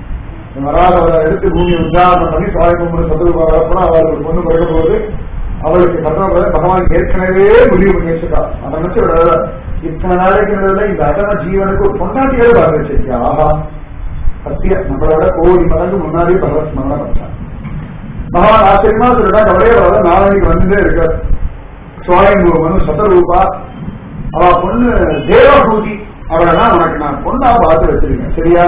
வராதவரை எடுத்து பூமி உத்தாரணம் பண்ணி சுவாமி கும்பிடு சதுர வரப்பறம் அவளுக்கு பொண்ணு பிறக்க போது அவளுக்கு பத்மபத பகவான் ஏற்கனவே முடிவு பண்ணி வச்சிருக்கா அதை நினைச்சு விட இத்தனை நாளைக்கு இருந்ததுல இந்த அகன ஜீவனுக்கு ஒரு பொண்டாட்டியாவே பார்த்து வச்சிருக்கியா ஆஹா சத்திய நம்மளோட கோடி மடங்கு முன்னாடியே பகவத் ஸ்மரணம் பண்ணான் பகவான் ஆச்சரியமா சொல்லிட்டா கவலையே வராத நாளைக்கு வந்துட்டே இருக்க சுவாயம்பூமனு சதரூபா அவ பொண்ணு தேவபூதி அவளெல்லாம் உனக்கு நான் பொண்ணா பார்த்து வச்சிருக்கேன் சரியா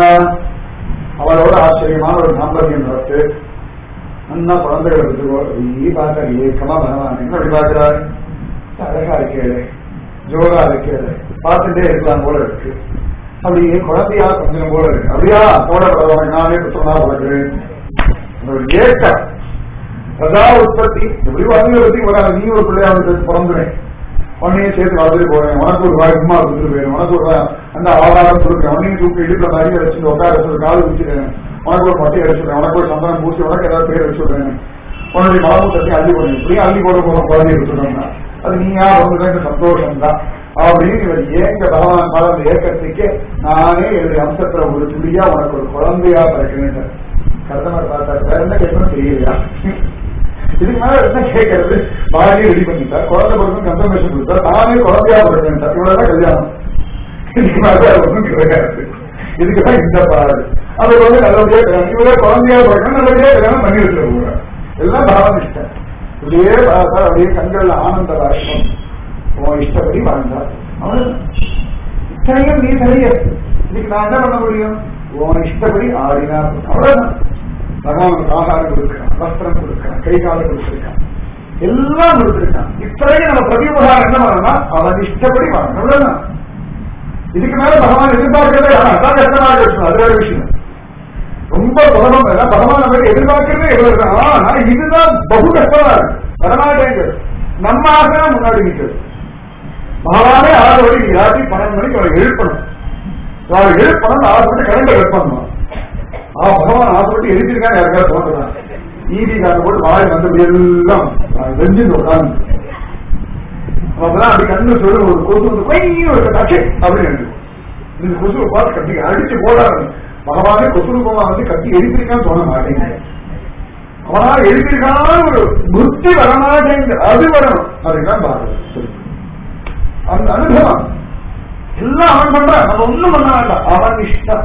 அவளோட ஆச்சரியமான ஒரு தாம்பரியம் நடத்து நல்லா குழந்தைகள் எடுத்துக்கோ நீ பார்க்க ஏக்கமா பகவான் என்ன அப்படி பார்க்கிறாரு அழகா இருக்கேளே ஜோரா இருக்கேளே பார்த்துட்டே இருக்கலாம் போல இருக்கு அப்படியே குழந்தையா கொஞ்சம் போல இருக்கு அப்படியா போல பகவான் நானே புத்தகமா வளர்க்கிறேன் ஒரு ஏக்கம் பிரதா உற்பத்தி எப்படி வந்து பத்தி வராது நீ ஒரு பிள்ளையா வந்து பிறந்துறேன் உன்னையும் சேர்த்து வளர்த்துட்டு போறேன் உனக்கு ஒரு வாய் உமா கொடுத்துட்டு போயிடும் உனக்கு ஒரு அந்த ஆதாரம் கொடுக்குறேன் உன்னையும் தூக்கி இடுப்புல மாதிரி வச்சுட்டு உட்கார வச்சு கால் வச்சுக்கிறேன் உனக்கு ஒரு மட்டை அடிச்சுடுறேன் உனக்கு ஒரு சந்தனம் பூசி உனக்கு ஏதாவது பேர் வச்சுடுறேன் உன்னுடைய மலமு தட்டி அள்ளி போடுறேன் இப்படியும் அள்ளி போட போறோம் குழந்தைய வச்சுடுறாங்க அது நீயா வந்து சந்தோஷம் தான் அப்படின்னு இவர் ஏங்க பகவான் மேல அந்த ஏக்கத்துக்கு நானே என்னுடைய அம்சத்துல ஒரு துளியா உனக்கு ஒரு குழந்தையா பிறக்கிறேன் கருத்தமர் பார்த்தா வேற என்ன கேட்கணும் தெரியலையா இதுக்கு மேல என்ன கேட்கறது பாடியை ரெடி பண்ணிட்டார் குழந்தை பிறகு கன்ஃபர்மேஷன் கொடுத்தார் நானே குழந்தையா பிறக்கிறேன் இவ்வளவுதான் கல்யாணம் இதுக்கு மேல வேற ஒன்றும் கிடையாது இதுக்குதான் இந்த பாடு அது வந்து நல்லபடியா கல்யாணம் இவரே குழந்தையா பிறக்கணும் நல்லபடியா கல்யாணம் பண்ணி வச்சிருக்க எல்லாம் பாவம் இஷ்டம் இப்படியே பார்த்தா அப்படியே கண்கள்ல ஆனந்த ராஷ்டம் உன் இஷ்டப்படி வாழ்ந்தார் அவனு இத்தனையும் நீ சரிய இதுக்கு நான் என்ன பண்ண முடியும் உன் இஷ்டப்படி ஆடினார் அவ்வளவுதான் பகவானுக்கு ஆகாரம் கொடுக்கிறான் வஸ்திரம் கொடுக்கிறான் கை காலம் கொடுத்திருக்கான் எல்லாம் கொடுத்திருக்கான் இத்தனையும் நம்ம பிரதிபகாரம் என்ன பண்ணணும்னா அவன் இஷ்டப்படி வாங்கணும் அவ்வளவுதான் இதுக்கு மேல பகவான் எதிர்பார்க்கிறதே அதான் கஷ்டமாக இருக்கணும் அது வேற விஷயம் ரொம்ப பகவான் வேணா பகவான் நம்ம எதிர்பார்க்கிறதே எவ்வளவு ஆனா இதுதான் பகு கஷ்டமா இருக்கு வரமாட்டேங்க நம்ம ஆசை முன்னாடி நிற்கிறது பகவானே ஆறு மணிக்கு ராத்திரி பன்னெண்டு மணிக்கு அவரை எழுப்பணும் அவரை எழுப்பணும் ஆறு மணிக்கு கரண்ட் வைப்பணும் ஆ பகவான் ஆசைப்பட்டு எழுதிருக்காங்க யாருக்காவது தோன்றுறான் ஈடி காட்ட போட்டு வாய் வந்தது எல்லாம் வெஞ்சு உட்காந்து அப்பதான் அப்படி கண்ணு சொல்லு ஒரு கொசு வந்து கொய் ஒரு கட்சி அப்படின்னு இந்த கொசுவை பார்த்து கட்டி அடிச்சு போடாது பகவானே கொசு ரூபமா வந்து கட்டி எழுப்பியிருக்கான்னு தோண மாட்டேங்க அவனால் எழுப்பியிருக்கான ஒரு புத்தி வரமாட்டேங்க அது வரணும் அதுதான் பாரதம் அந்த அனுபவம் எல்லாம் அவன் பண்றான் நம்ம ஒண்ணும் பண்ண வேண்டாம் அவன் இஷ்டம்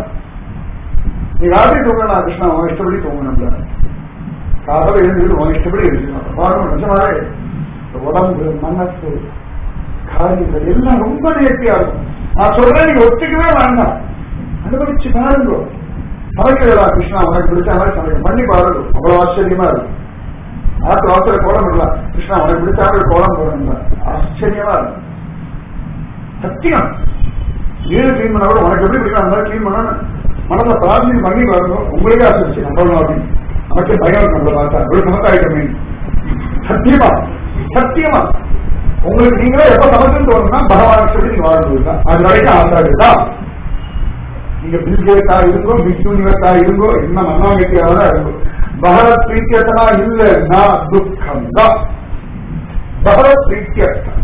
நீ ராத்திரி தூங்கணும் கிருஷ்ணா அவன் இஷ்டப்படி தூங்கணும் காதல எழுந்து உன் இஷ்டப்படி எழுதிக்கணும் பாருங்க நிஜமாவே உடம்பு மனசு காரியங்கள் எல்லாம் ரொம்ப நேர்த்தியா இருக்கும் நான் சொல்றேன் நீங்க ஒத்துக்கவே வேண்டாம் அனுபவிச்சு பாருங்க சமைக்கிறதா கிருஷ்ணா உனக்கு பிடிச்ச மாதிரி சமைக்க பண்ணி பாருங்க அவ்வளவு ஆச்சரியமா இருக்கும் ஆத்து வாசல கோலம் பண்ணலாம் கிருஷ்ணா உனக்கு பிடிச்ச மாதிரி கோலம் போடணும் ஆச்சரியமா இருக்கும் சத்தியம் வீடு கிளீன் பண்ண கூட உனக்கு எப்படி பிடிக்கும் அந்த மாதிரி கிளீன் பண்ணணும் மனதை பிரார்த்தனை பண்ணி பாருங்க உங்களுக்கே ஆசை நம்ம அப்படின்னு நமக்கு பயம் நம்மளை பார்த்தா ஒரு சமத்தாயிட்டமே சத்தியமா சத்தியமா உங்களுக்கு நீங்களே எப்ப சமத்துன்னு தோணும்னா பகவான் சொல்லி நீங்க வாழ்ந்து தான் அது வரைக்கும் ஆசாடுதா நீங்க பில்கேட்டா இருங்கோ மிஸ் யூனிவர்ஸா இருங்கோ என்ன மன்னாங்கட்டியாவதா இருங்கோ பகவத் பிரீத்தியத்தனா இல்லைன்னா துக்கம் தான் பகவத் பிரீத்தியத்தம்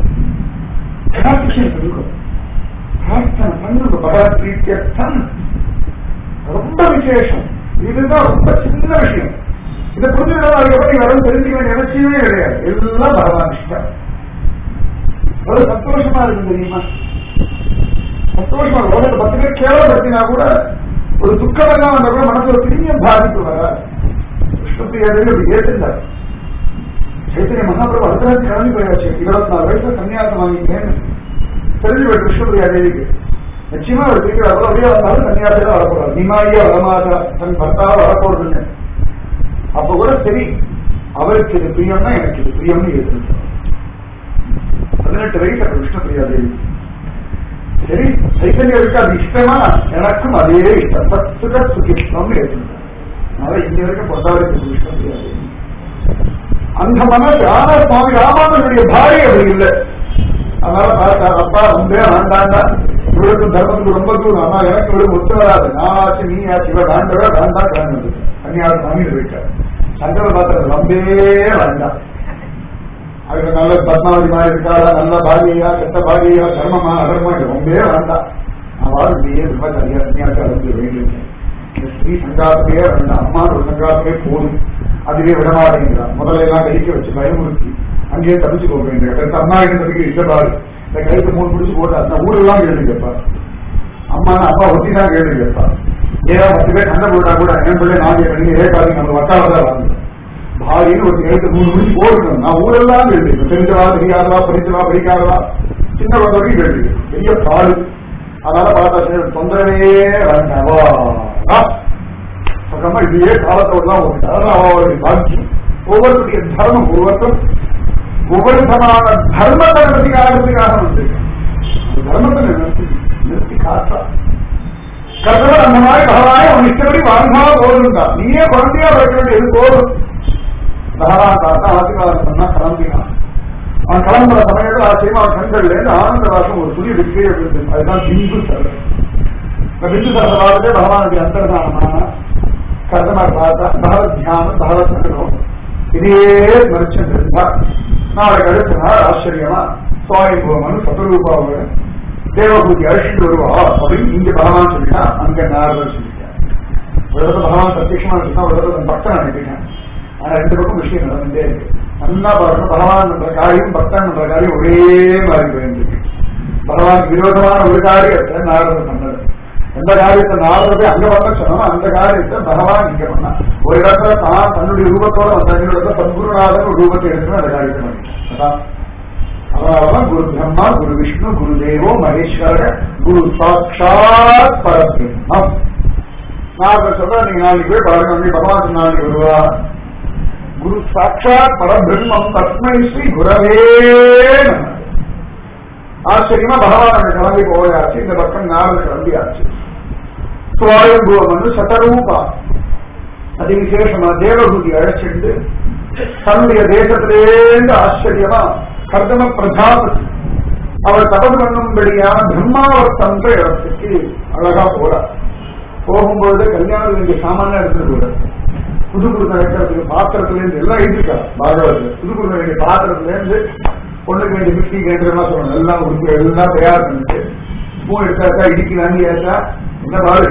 இருக்கும் பிரார்த்தனை பண்ணுங்க பகவத் பிரீத்தியத்தம் ரொம்ப விசேஷம் இதுதான் ரொம்ப சின்ன விஷயம் இதை புரிஞ்சுக்கலாம் அதுக்கப்புறம் வரும் தெரிஞ்சுக்க வேண்டிய அவசியமே கிடையாது எல்லாம் பகவான் இஷ்டம் ஒரு சந்தோஷமா இருக்கு தெரியுமா சந்தோஷமா உலகத்தை பத்து பேர் கேவலப்படுத்தினா கூட ஒரு துக்கம் எல்லாம் வந்தா கூட மனசு ஒரு பெரிய பாதிப்பு வர விஷ்ணுப்பிரியாதேவி அப்படி ஏற்றுந்தார் சைத்தன்ய மகாபிரபு அடுத்த கிளம்பி போயாச்சு இருபத்தி நாலு வயசுல சன்னியாசம் வாங்கிட்டேன்னு தெரிஞ்சு போய் விஷ்ணுப்பிரியாதேவிக்கு நிச்சயமா அவர் திருப்பி வரப்போ அப்படியே வந்தாலும் சன்னியாசில வரப்போறாரு நிமாரியா வரமாட்டா தன் பர்த்தாவ வரப்போறதுங்க அப்ப கூட சரி அவருக்கு இது பிரியம்னா எனக்கு இது பிரியம்னு ஏற்றுட்டார் பதினெட்டு வயசு அப்ப விஷ்ணுபிரியா தேவி சரி சைத்தன்யருக்கு அது இஷ்டமா எனக்கும் அதே இஷ்டம் சத்துக சுகிஷ்டம் ஏற்றுங்க அதனால இன்னி வரைக்கும் பொண்டாருக்கு இஷ்டம் கிடையாது அந்த மனசு ஆனா சுவாமி ராமானுடைய பாரி அப்படி இல்லை அதனால பார்த்தா அப்பா ரொம்ப வேண்டாண்டா இவருக்கு தர்மத்துக்கு ரொம்ப தூரம் ஆனா எனக்கு இவருக்கு ஒத்து வராது நான் ஆச்சு நீ ஆச்சு இவ வேண்டவே வேண்டாம் கிளம்பி கன்னியாவது சாமி போயிட்டார் சங்கர பாத்திரம் ரொம்பவே வேண்டாம் அதுக்கு நல்ல பத்மாவதி மாதிரி இருக்காளா நல்ல பாகியா கெட்ட பாகியா தர்மமா அதர்மா இது ரொம்பவே வேண்டாம் அவள் இப்படியே பிரம்மச்சாரியா சன்னியாசா இருந்து வேண்டியிருக்கேன் இந்த ஸ்ரீ சங்காத்தமே வேண்டாம் அம்மா ஒரு சங்காத்தமே போதும் அதுவே விடமாட்டேங்கிறான் முதல்ல எல்லாம் கழிக்க வச்சு பயமுறுத்தி அங்கேயே தப்பிச்சு போக வேண்டிய கருத்து அம்மா கிட்ட தப்பிக்க இஷ்டப்பாடு இந்த கைக்கு மூணு முடிச்சு போட்டு அந்த ஊரெல்லாம் கேள்வி கேட்பா அம்மா அப்பா ஒத்தி தான் கேள்வி கேட்பா ஏதாவது பத்து பேர் சண்டை போட்டா கூட என் பிள்ளை நான் கேட்க ஏற்காது நம்ம வட்டாரம் தான் வாங்க பாரின்னு ஒரு கைக்கு மூணு முடிச்சு போடணும் நான் ஊரெல்லாம் கேள்வி தெரிஞ்சவா தெரியாதவா படிச்சவா படிக்காதவா சின்ன குழந்தை வரைக்கும் கேள்வி பெரிய பாடு அதனால பார்த்தா சரி, தொந்தரவே வேண்டாவா பக்கமா இதையே காலத்தோடலாம் ஓடிட்டு அதான் அவளுடைய பாக்கியம் ஒவ்வொருடைய தர்மம் ஒவ்வொருத்தரும் ஒவ்வொரு விதமான தர்மத்தை நடத்தி காரணத்துக்காக வந்திருக்கேன் அந்த தர்மத்தை நிறுத்தி நிறுத்தி காத்தா கர்த்தவர் அந்த மாதிரி பகவானே உன் இஷ்டப்படி வாழ்ந்தா போதுண்டா நீயே குழந்தையா பிறக்க வேண்டியது போதும் பகவான் தாத்தா ஆசீர்வாதம் பண்ணா கிளம்பினான் அவன் கிளம்புற சமயத்தில் ஆச்சரியமா அவன் கண்கள்ல இருந்து ஆனந்த வாசம் ஒரு துளி விற்கே விழுந்தது அதுதான் பிந்து சரல் இந்த பிந்து சரவாதத்தை பகவானுடைய அந்தர்தானமான கர்த்தனார் பார்த்தா பகவத் தியானம் பகவத் சங்கடம் இதே மனுஷன் இருந்தா நாளைக்கு அடுத்த நாள் ஆச்சரியமா சுவாயம்பவன் சதரூபாவோட தேவபூதி அழிச்சுட்டு வருவா அப்படின்னு இங்க பகவான் சொல்லிட்டா அங்க நாரதர் சொல்லிட்டார் ஒரு இடத்துல பகவான் பிரத்யட்சமா இருந்தா ஒரு இடத்துல தன் பக்தன் அனுப்பிட்டேன் ஆனா ரெண்டு பக்கம் விஷயம் நடந்துட்டே இருக்கு நல்லா பாருங்க பகவான் என்ற காரியம் பக்தன் என்ற காரியம் ஒரே மாதிரி போயிருக்கு பகவான் விரோதமான ஒரு காரியத்தை நாரதர் பண்ணது எந்த காரியத்தை நாரதத்தை அங்க பண்ண சொன்னோம் அந்த காரியத்தை பகவான் இங்க பண்ணா ஒரு இடத்துல தான் தன்னுடைய ரூபத்தோட வந்த இன்னொரு இடத்துல சத்குருநாதன் ஒரு ரூபத்தை எடுத்து அந்த காரியத்தை பண்ணி அதனாலதான் குரு பிரம்மா குரு விஷ்ணு குரு தேவோ மகேஸ்வர குரு சாட்சாத் பரபிரம்மம் நான் சொல்றேன் நீங்க நாளைக்கு போய் பாருங்க வந்து பகவான் நாளைக்கு வருவா குரு சாட்சாத் பரபிரம்மம் தஸ்மை ஸ்ரீ குரவே நமः. ஆச்சரியமா பகவான் அங்க கிளம்பி போயாச்சு இந்த பக்கம் நாரத கிளம்பியாச்சு சுவாயம்புவம் வந்து சதரூபா அதி விசேஷமா தேவபூதி அழைச்சிட்டு தன்னுடைய தேசத்திலேருந்து ஆச்சரியமா கர்தம பிரஜாபதி அவர் தபது பண்ணும்படியான பிரம்மாவர்த்தன்ற இடத்துக்கு அழகா போறார் போகும்போது கல்யாணம் வேண்டிய சாமானியா எடுத்துட்டு போறார் புது குருந்த வைக்கிறதுக்கு பாத்திரத்துல இருந்து எல்லாம் எழுதிருக்காரு பாகவத்துல புது குருந்த வேண்டிய பாத்திரத்துல இருந்து பொண்ணுக்கு வேண்டிய மிக்சி கேட்டுலாம் சொல்லணும் எல்லாம் உடுப்பு எல்லாம் தயார் பண்ணிட்டு ஸ்பூன் எடுத்தாச்சா இடிக்கு வாங்கியாச்சா என்ன பாரு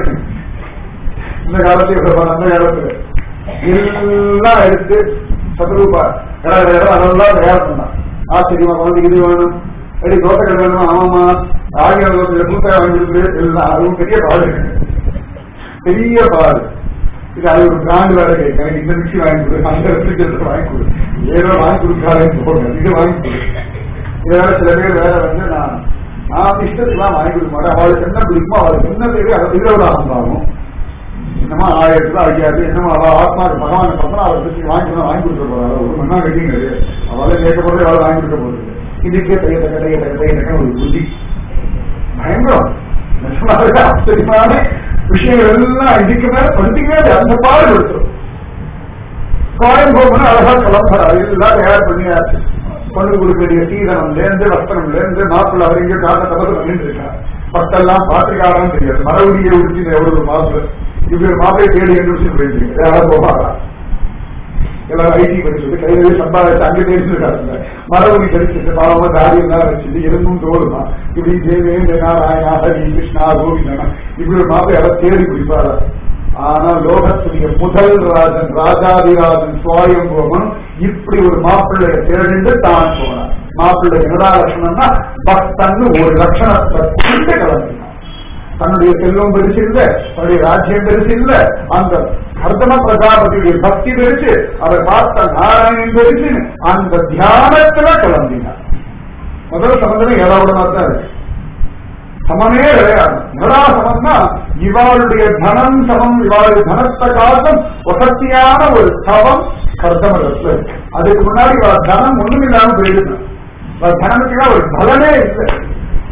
இந்த காலத்துல இவ்வளவு அந்த காலத்துல எல்லாம் எடுத்து சதுரூபா இடம் இடம் அதெல்லாம் தயார் பண்ணான் ஆச்சரியமா குழந்தைக்கு இது வேணும் அடி தோட்டங்கள் வேணுமா ஆமாமா ஆகிய கூட்டாய் வாங்கி கொடுத்து எல்லாம் அதுவும் பெரிய பாடு பெரிய பாடு இது அது ஒரு பிராண்ட் வேலை கேட்க இந்த மிக்சி வாங்கி கொடு அந்த ரெஃப்ரிஜரேட்டர் வாங்கி கொடு ஏதோ வாங்கி கொடுக்காதேன்னு போடுங்க இது வாங்கி கொடு இதனால சில பேர் வேற வந்து நான் நான் இஷ்டத்துக்குலாம் வாங்கி கொடுக்க மாட்டேன் அவளுக்கு என்ன பிடிக்குமோ அவளுக்கு என்ன தேவை அதை திருவிழாகம் ஆகும் என்னமா ஆயிரத்துல ஐயாயிரத்து என்னமோ அவள் ஆத்மா பகவான் பார்த்தா அவரை பற்றி வாங்கி வாங்கி கொடுக்க போறாங்க ஒரு மண்ணா வெட்டிங் கிடையாது அவளை கேட்க போறது அவளை வாங்கி கொடுக்க போறது இதுக்கே தைய தக்க தைய தக்க தைய தக்க ஒரு புத்தி பயங்கரம் நிஜமாவே ஆச்சரியமான விஷயங்கள் எல்லாம் இதுக்கு மேல படுத்திக்கவே இல்லை. அந்த பாடு கொடுத்துரும் கோயம்புத்தூர் அழகா கிளம்புறாரு எல்லாம் தயார் பண்ணியாச்சு கொண்டு கொடுக்க வேண்டிய சீதனம்ல இருந்து வஸ்திரம்ல இருந்து மாப்பிள்ள அவர் இங்க காட்ட தபது பண்ணிட்டு இருக்கார் பட்டெல்லாம் பாத்திரிக்காரன்னு தெரியாது மறுபடியும் உடுத்தி எவ்வளவு மாப்பிள்ள இப்படி ஒரு மாப்பிள்ளை தேடி கண்டுபிடிச்சு போயிருக்கீங்க யாராவது போவாரா எல்லாரும் ஐடி படிச்சுட்டு கையிலே சம்பாதிச்சு அங்கே தெரிஞ்சுருக்காங்க மரபணி படிச்சுட்டு பாவமா தாடி எல்லாம் வச்சுட்டு எலும்பும் தோடுமா இப்படி தேவேந்திர நாராயணா ஹரி கிருஷ்ணா கோவிந்தனா இப்படி ஒரு மாப்பிள்ளை யாராவது தேடி பிடிப்பாரா ஆனா லோகத்துடைய முதல் ராஜன் ராஜாதிராஜன் சுவாயம்பவன் இப்படி ஒரு மாப்பிள்ளைய தேடிண்டு தான் போனார் மாப்பிள்ளை என்னடா லட்சணம்னா பக்தன்னு ஒரு லட்சணத்தை கொண்டு கிளம்பினான் தன்னுடைய செல்வம் பெருசு இல்ல தன்னுடைய ராஜ்யம் பெருசு இல்ல அந்த கர்தம பிரஜாபதியுடைய பக்தி பெருசு அதை பார்த்த நாராயணன் பெருசு அந்த தியானத்துல கிளம்பினார் முதல் சம்பந்தமே ஏதாவது தான் இருக்கு சமமே கிடையாது என்னடா சமம்னா இவாளுடைய தனம் சமம் இவாளுடைய தனத்தை காலம் வசத்தியான ஒரு சவம் கர்த்தமரத்துல இருக்கு அதுக்கு முன்னாடி இவள் தனம் ஒண்ணும் இல்லாம போயிடுது இவள் தனத்துக்கு ஒரு பலனே இல்லை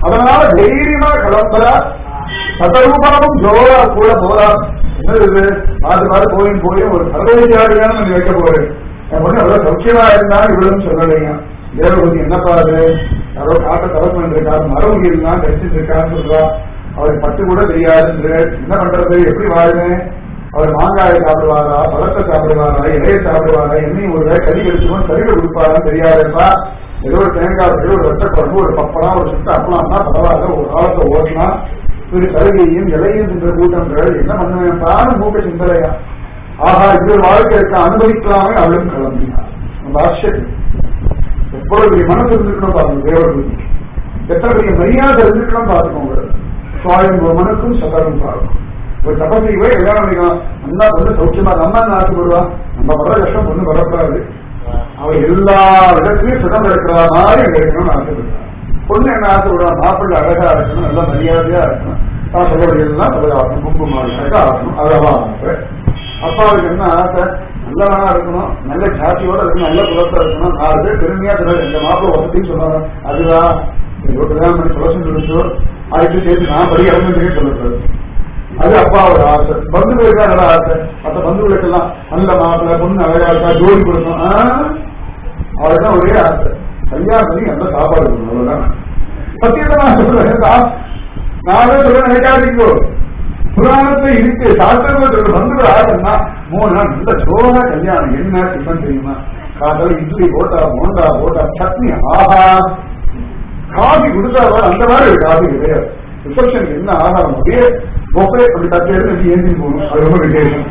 அதனால தைரியமா கிளம்புறா சதரூபமும் ஜோரா கூட போறா என்னது இது பார்த்து பார்த்து போயும் போயும் ஒரு சர்வவிச்சாரியான நீ வைக்க போறேன் என் பொண்ணு அவ்வளவு சௌக்கியமா இருந்தா இவ்வளவு சொல்லலைங்க தேவபதி என்னப்பா அது யாரோ காட்ட தவறு பண்ணிருக்காரு மரபுகில் தான் கடிச்சிட்டு இருக்கான்னு சொல்றா அவருக்கு பட்டு கூட தெரியாது என்ன பண்றது எப்படி வாழுவேன் அவர் மாங்காயை சாப்பிடுவாரா பழத்தை சாப்பிடுவாரா இலையை சாப்பிடுவாரா என்னையும் ஒரு வேலை கறி கடிச்சுமோ கறிவை கொடுப்பாரா தெரியாதுப்பா ஏதோ ஒரு தேங்காய் ஏதோ ஒரு வெட்ட குழம்பு ஒரு பப்படம் ஒரு சுத்த அப்பளம்னா பரவாயில்ல ஒரு காலத்தை ஓட்டலாம் ஒரு கருகையும் இலையும் தின்ற கூட்டங்கள் என்ன பண்ணுவேன் பாரு மூக்க சிந்தலையா ஆஹா இது ஒரு வாழ்க்கை இருக்க அனுபவிக்கலாமே அவளும் கிளம்பினார் ரொம்ப ஆச்சரியம் எவ்வளவு பெரிய மனசு இருந்துக்கணும் பாருங்க தேவர்களுக்கு எத்தனை பெரிய மரியாதை இருந்துக்கணும் பார்த்துக்கோங்க சுவாயம் மனுக்கும் சதரும் பார்க்கும் ஒரு தபசைவே கல்யாணம் பண்ணிக்கலாம் நல்லா பொண்ணு சௌக்கியமா நம்ம என்ன ஆசைப்படுவா நம்ம படுற கஷ்டம் பொண்ணு படக்கூடாது அவ எல்லா இடத்துலயும் சுகம் இருக்கிற மாதிரி அங்க இருக்கணும்னு ஆசைப்படுறான் பொண்ணு என்ன ஆசைப்படுவா மாப்பிள்ளை அழகா இருக்கணும் நல்லா மரியாதையா இருக்கணும் தான் சொல்லக்கூடியதெல்லாம் தலைவாசம் குங்குமா அழகா ஆகணும் அழகா ஆசை அப்பாவுக்கு என்ன ஆசை நல்லவனா இருக்கணும் நல்ல ஜாதியோட இருக்கணும் நல்ல குலத்தா இருக்கணும் நாலு பேர் பெருமையா சொல்றாரு இந்த மாப்பிள்ளை வசதின்னு சொன்னாங்க அதுதான் ஏதோ கல்யாணம் பண்ணி சொல்லணும் சொல்லிச்சோ ஆயிரத்தி சேர்த்து நான் படி இறங்குறேன்னு சொல்லக்கூடாது அது அப்பாவோட ஆசை பந்துகளுக்கு நல்ல ஆசை மற்ற பந்துகளுக்கு எல்லாம் நல்ல மாப்பிள்ள பொண்ணு அழகா இருக்கா ஜோடி கொடுக்கணும் அவளுதான் ஒரே ஆசை கல்யாணம் பண்ணி நல்ல சாப்பாடு கொடுக்கணும் அவ்வளவுதான் சத்தியத்தை நான் சொல்றேன் சா- நானே சொல்ல நினைக்காதீங்கோ புராணத்தை இருக்கு சாஸ்திரங்கள் சொல்ற பந்துகள் ஆசைன்னா மூணு நாள் நல்ல ஜோரா கல்யாணம் என்ன டிஃபன் தெரியுமா காதல இட்லி போட்டா போண்டா போட்டா சட்னி ஆஹா காபி கொடுத்தா அந்த மாதிரி ஒரு காபி கிடையாது ரிசப்ஷனுக்கு என்ன ஆதாரம் அப்படியே பொப்பே அப்படி தட்டு எடுத்து ஏந்தி போகணும் அது ரொம்ப விசேஷம்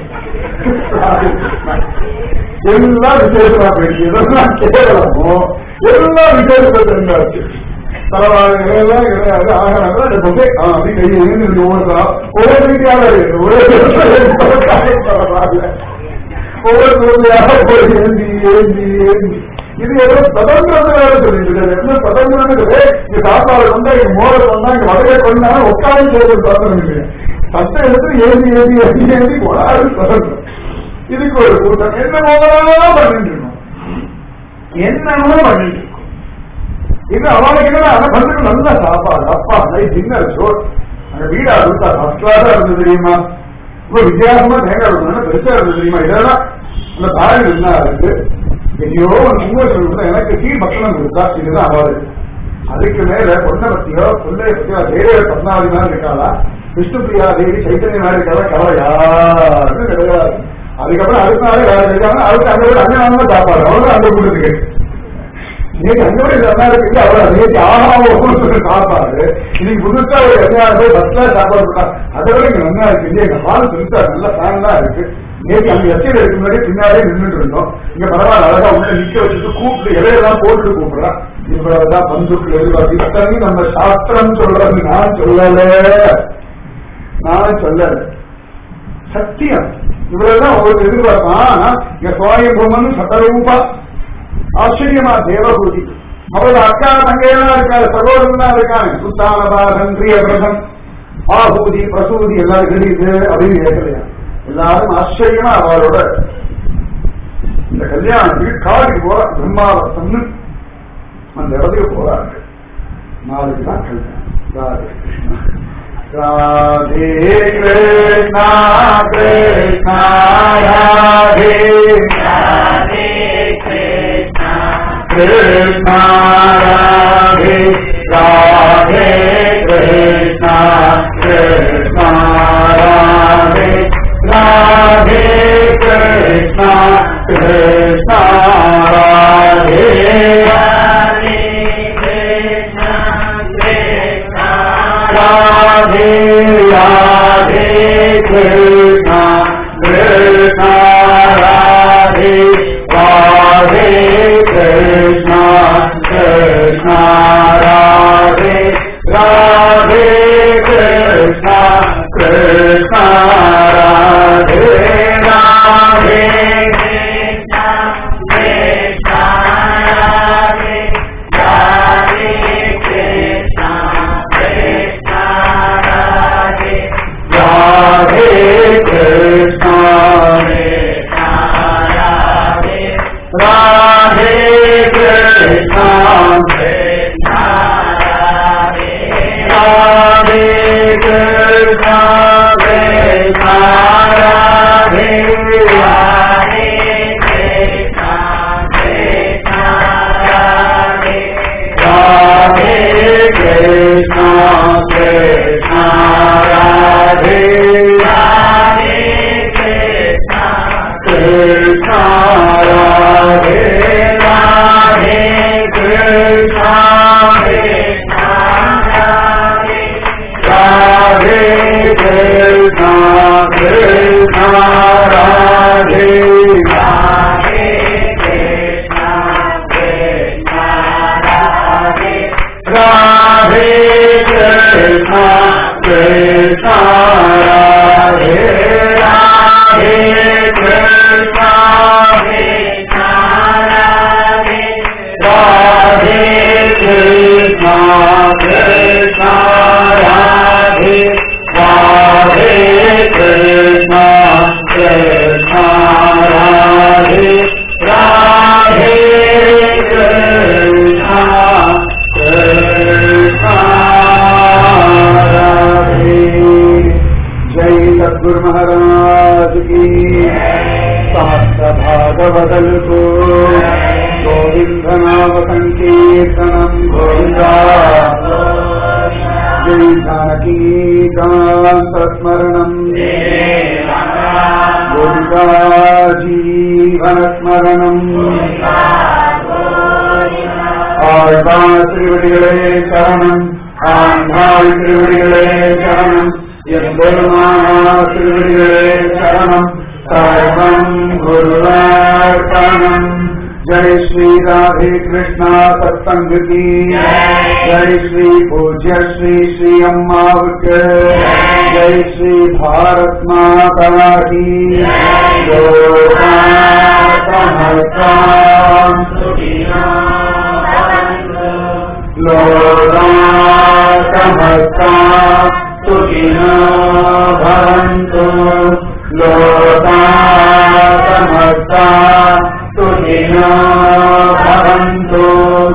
எல்லாம் விசேஷமா போயிடுச்சு எதெல்லாம் கேட்கலாமோ எல்லாம் விசேஷத்தை தெரிஞ்சாச்சு தலைவாழை எல்லாம் கிடையாது ஆகிறாங்க அந்த பொப்பே அப்படி கை ஏந்தி ஒவ்வொரு ஒவ்வொரு வீட்டியாக ஒரே தலைவாழை ஒவ்வொரு குழந்தையாக போய் ஏந்தி ஏந்தி ஏந்தி இது ஏதோ சுதந்திரம் வேலை சொல்லிட்டு இருக்காரு. என்ன சுதந்திரம் இருக்குது இங்க சாப்பாடு கொண்டா இங்க மோர கொண்டா இங்க வகையை கொண்டா உட்காந்து செய்வது சுதந்திரம் இல்லை சட்டை எடுத்து ஏந்தி ஏந்தி ஏந்தி ஏந்தி போனாரு சுதந்திரம் இதுக்கு ஒரு கூட்டம் என்னமோ பண்ணிட்டு இருக்கோம் என்னமோ பண்ணிட்டு இருக்கோம் இது அவனுக்கு என்ன அந்த பந்துக்கு நல்ல சாப்பாடு அப்பா நைட் டின்னர் சோர் அங்க வீடா கொடுத்தா ஃபர்ஸ்ட் கிளாஸா இருந்தது தெரியுமா ரொம்ப வித்தியாசமா தேங்காய் இருக்கணும் பெருசா இருந்தது தெரியுமா இதெல்லாம் அந்த தாய் என்ன இருக்கு எங்கேயோ ஒரு உண்மை சொல்லுங்க எனக்கு கீழ் பக்கணம் கொடுத்தா இதுதான் அவாது அதுக்கு மேல பொண்ணை பத்தியோ பொண்ணை பத்தியோ தேவைய பத்மாவதி மாதிரி இருக்காளா விஷ்ணுபிரியா தேவி சைத்தன்ய மாதிரி இருக்காளா கவலை யாருக்கும் கிடையாது அதுக்கப்புறம் அடுத்த நாளே வேற இருக்காங்க அடுத்து அங்க விட அங்க நாம சாப்பாடு அவ்வளவு அந்த கூட்டத்துக்கு இன்னைக்கு அங்க விட நல்லா இருக்கு அவ்வளவு நேற்று ஆகாம சாப்பாடு இன்னைக்கு புதுசா ஒரு எண்ணெய் போய் பஸ் கிளாஸ் சாப்பாடு போட்டா அதை விட இங்க நல்லா இருக்கு இல்லையா எங்க ஹால் பெருசா நல்ல ஃபேன் தான் இருக்கு நேற்று அங்க எஸ்டேட் எடுக்க முன்னாடி பின்னாடியே நின்றுட்டு இருந்தோம் இங்க பரவாயில்ல அழகா உள்ள நிக்க வச்சுட்டு கூப்பிட்டு இலையெல்லாம் போட்டுட்டு கூப்பிடுறா இவ்வளவுதான் பந்துக்கள் எதிர்பார்த்து இத்தனையும் நம்ம சாஸ்திரம் சொல்றது நான் சொல்லல நான் சொல்லல சத்தியம் இவ்வளவுதான் உங்களுக்கு எதிர்பார்ப்பான் ஆனா இங்க சுவாயம்பூமன் சதரூபா ஆச்சரியமா தேவபூதி அவரோட அக்கா தங்கையெல்லாம் இருக்காரு சகோதரன் தான் இருக்காங்க சுத்தானபாதன் பிரியபிரதன் ஆபூதி பிரசூதி எல்லாரும் தெரியுது அப்படின்னு கேட்கலையா எல்லாரும் ஆச்சரியமா அவளோட இந்த கல்யாணத்துக்கு காடிக்கு போற பிரம்மாவசம்னு அந்த இடத்துக்கு போறாங்க நாளைக்கு தான் கல்யாணம் ராதே கிருஷ்ணா ராதே கிருஷ்ணா கிருஷ்ணா ராதே கிருஷ்ணா ராதே ராதே கிருஷ்ணா கிருஷ்ணா ராதே ராதே கிருஷ்ணா கிருஷ்ணா ராதே ராதே ராதே கிருஷ்ணா கிருஷ்ணா ராதே ராதே கிருஷ்ணா கிருஷ்ணா ராதே ராதே கிருஷ்ணா கிருஷ்ணா ராதே ராதே ராதே கிருஷ்ணா महाराज की समस्त भागवदल को गोविंद नाम संकीर्तनम गोविंदा जय जानकी कांत स्मरणम गोविंदा जीवन स्मरणम ஆழ்வார் திருவடிகளே சரணம் ஆண்டாள் திருவடிகளே சரணம் எம்பெருமானா திருவடிகளே சரணம் சர்வம் குருவார்ப்பணம் जय श्री राधे कृष्णा सत्संग की जय श्री पूज्य श्री श्री अम्मावक जय श्री भारत माता की लोका समस्ता लोका समस्ता सुखिनो भवन्तु लोका समस्ता सुखिनो भवन्तु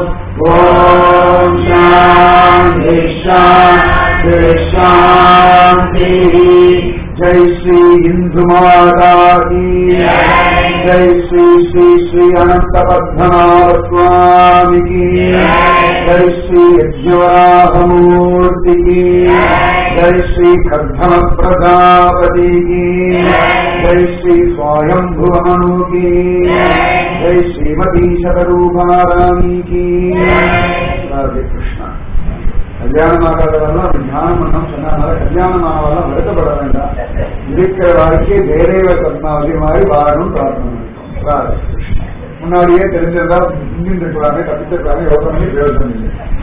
ॐ शान्ति शान्ति शान्तिः जय श्री हिन्दु माता की जय श्री श्री श्री अनंत पद्मनाभ स्वामी की जय श्री यज्ञवराहमूर्ति की जय श्री खड्डम प्रजापति की जय श्री स्वयंभुवनु की जय श्रीमती शतरूपाराणी की राधे कृष्णा கல்யாணம் ஆகாதவெல்லாம் தியானம் பண்ணணும் சொன்னால கல்யாணம் ஆனவெல்லாம் வருத்தப்பட வேண்டாம் இருக்கிற வாழ்க்கையை தேரேவ பத்மாவதி மாதிரி வாழணும் பிரார்த்தனை பண்ணிக்கணும். ராதே கிருஷ்ணா. முன்னாடியே தெரிஞ்சிருந்தா இங்கிருந்துருக்கலாமே தப்பிச்சிருக்காங்க யோசனை பிரயோஜனம் இல்லை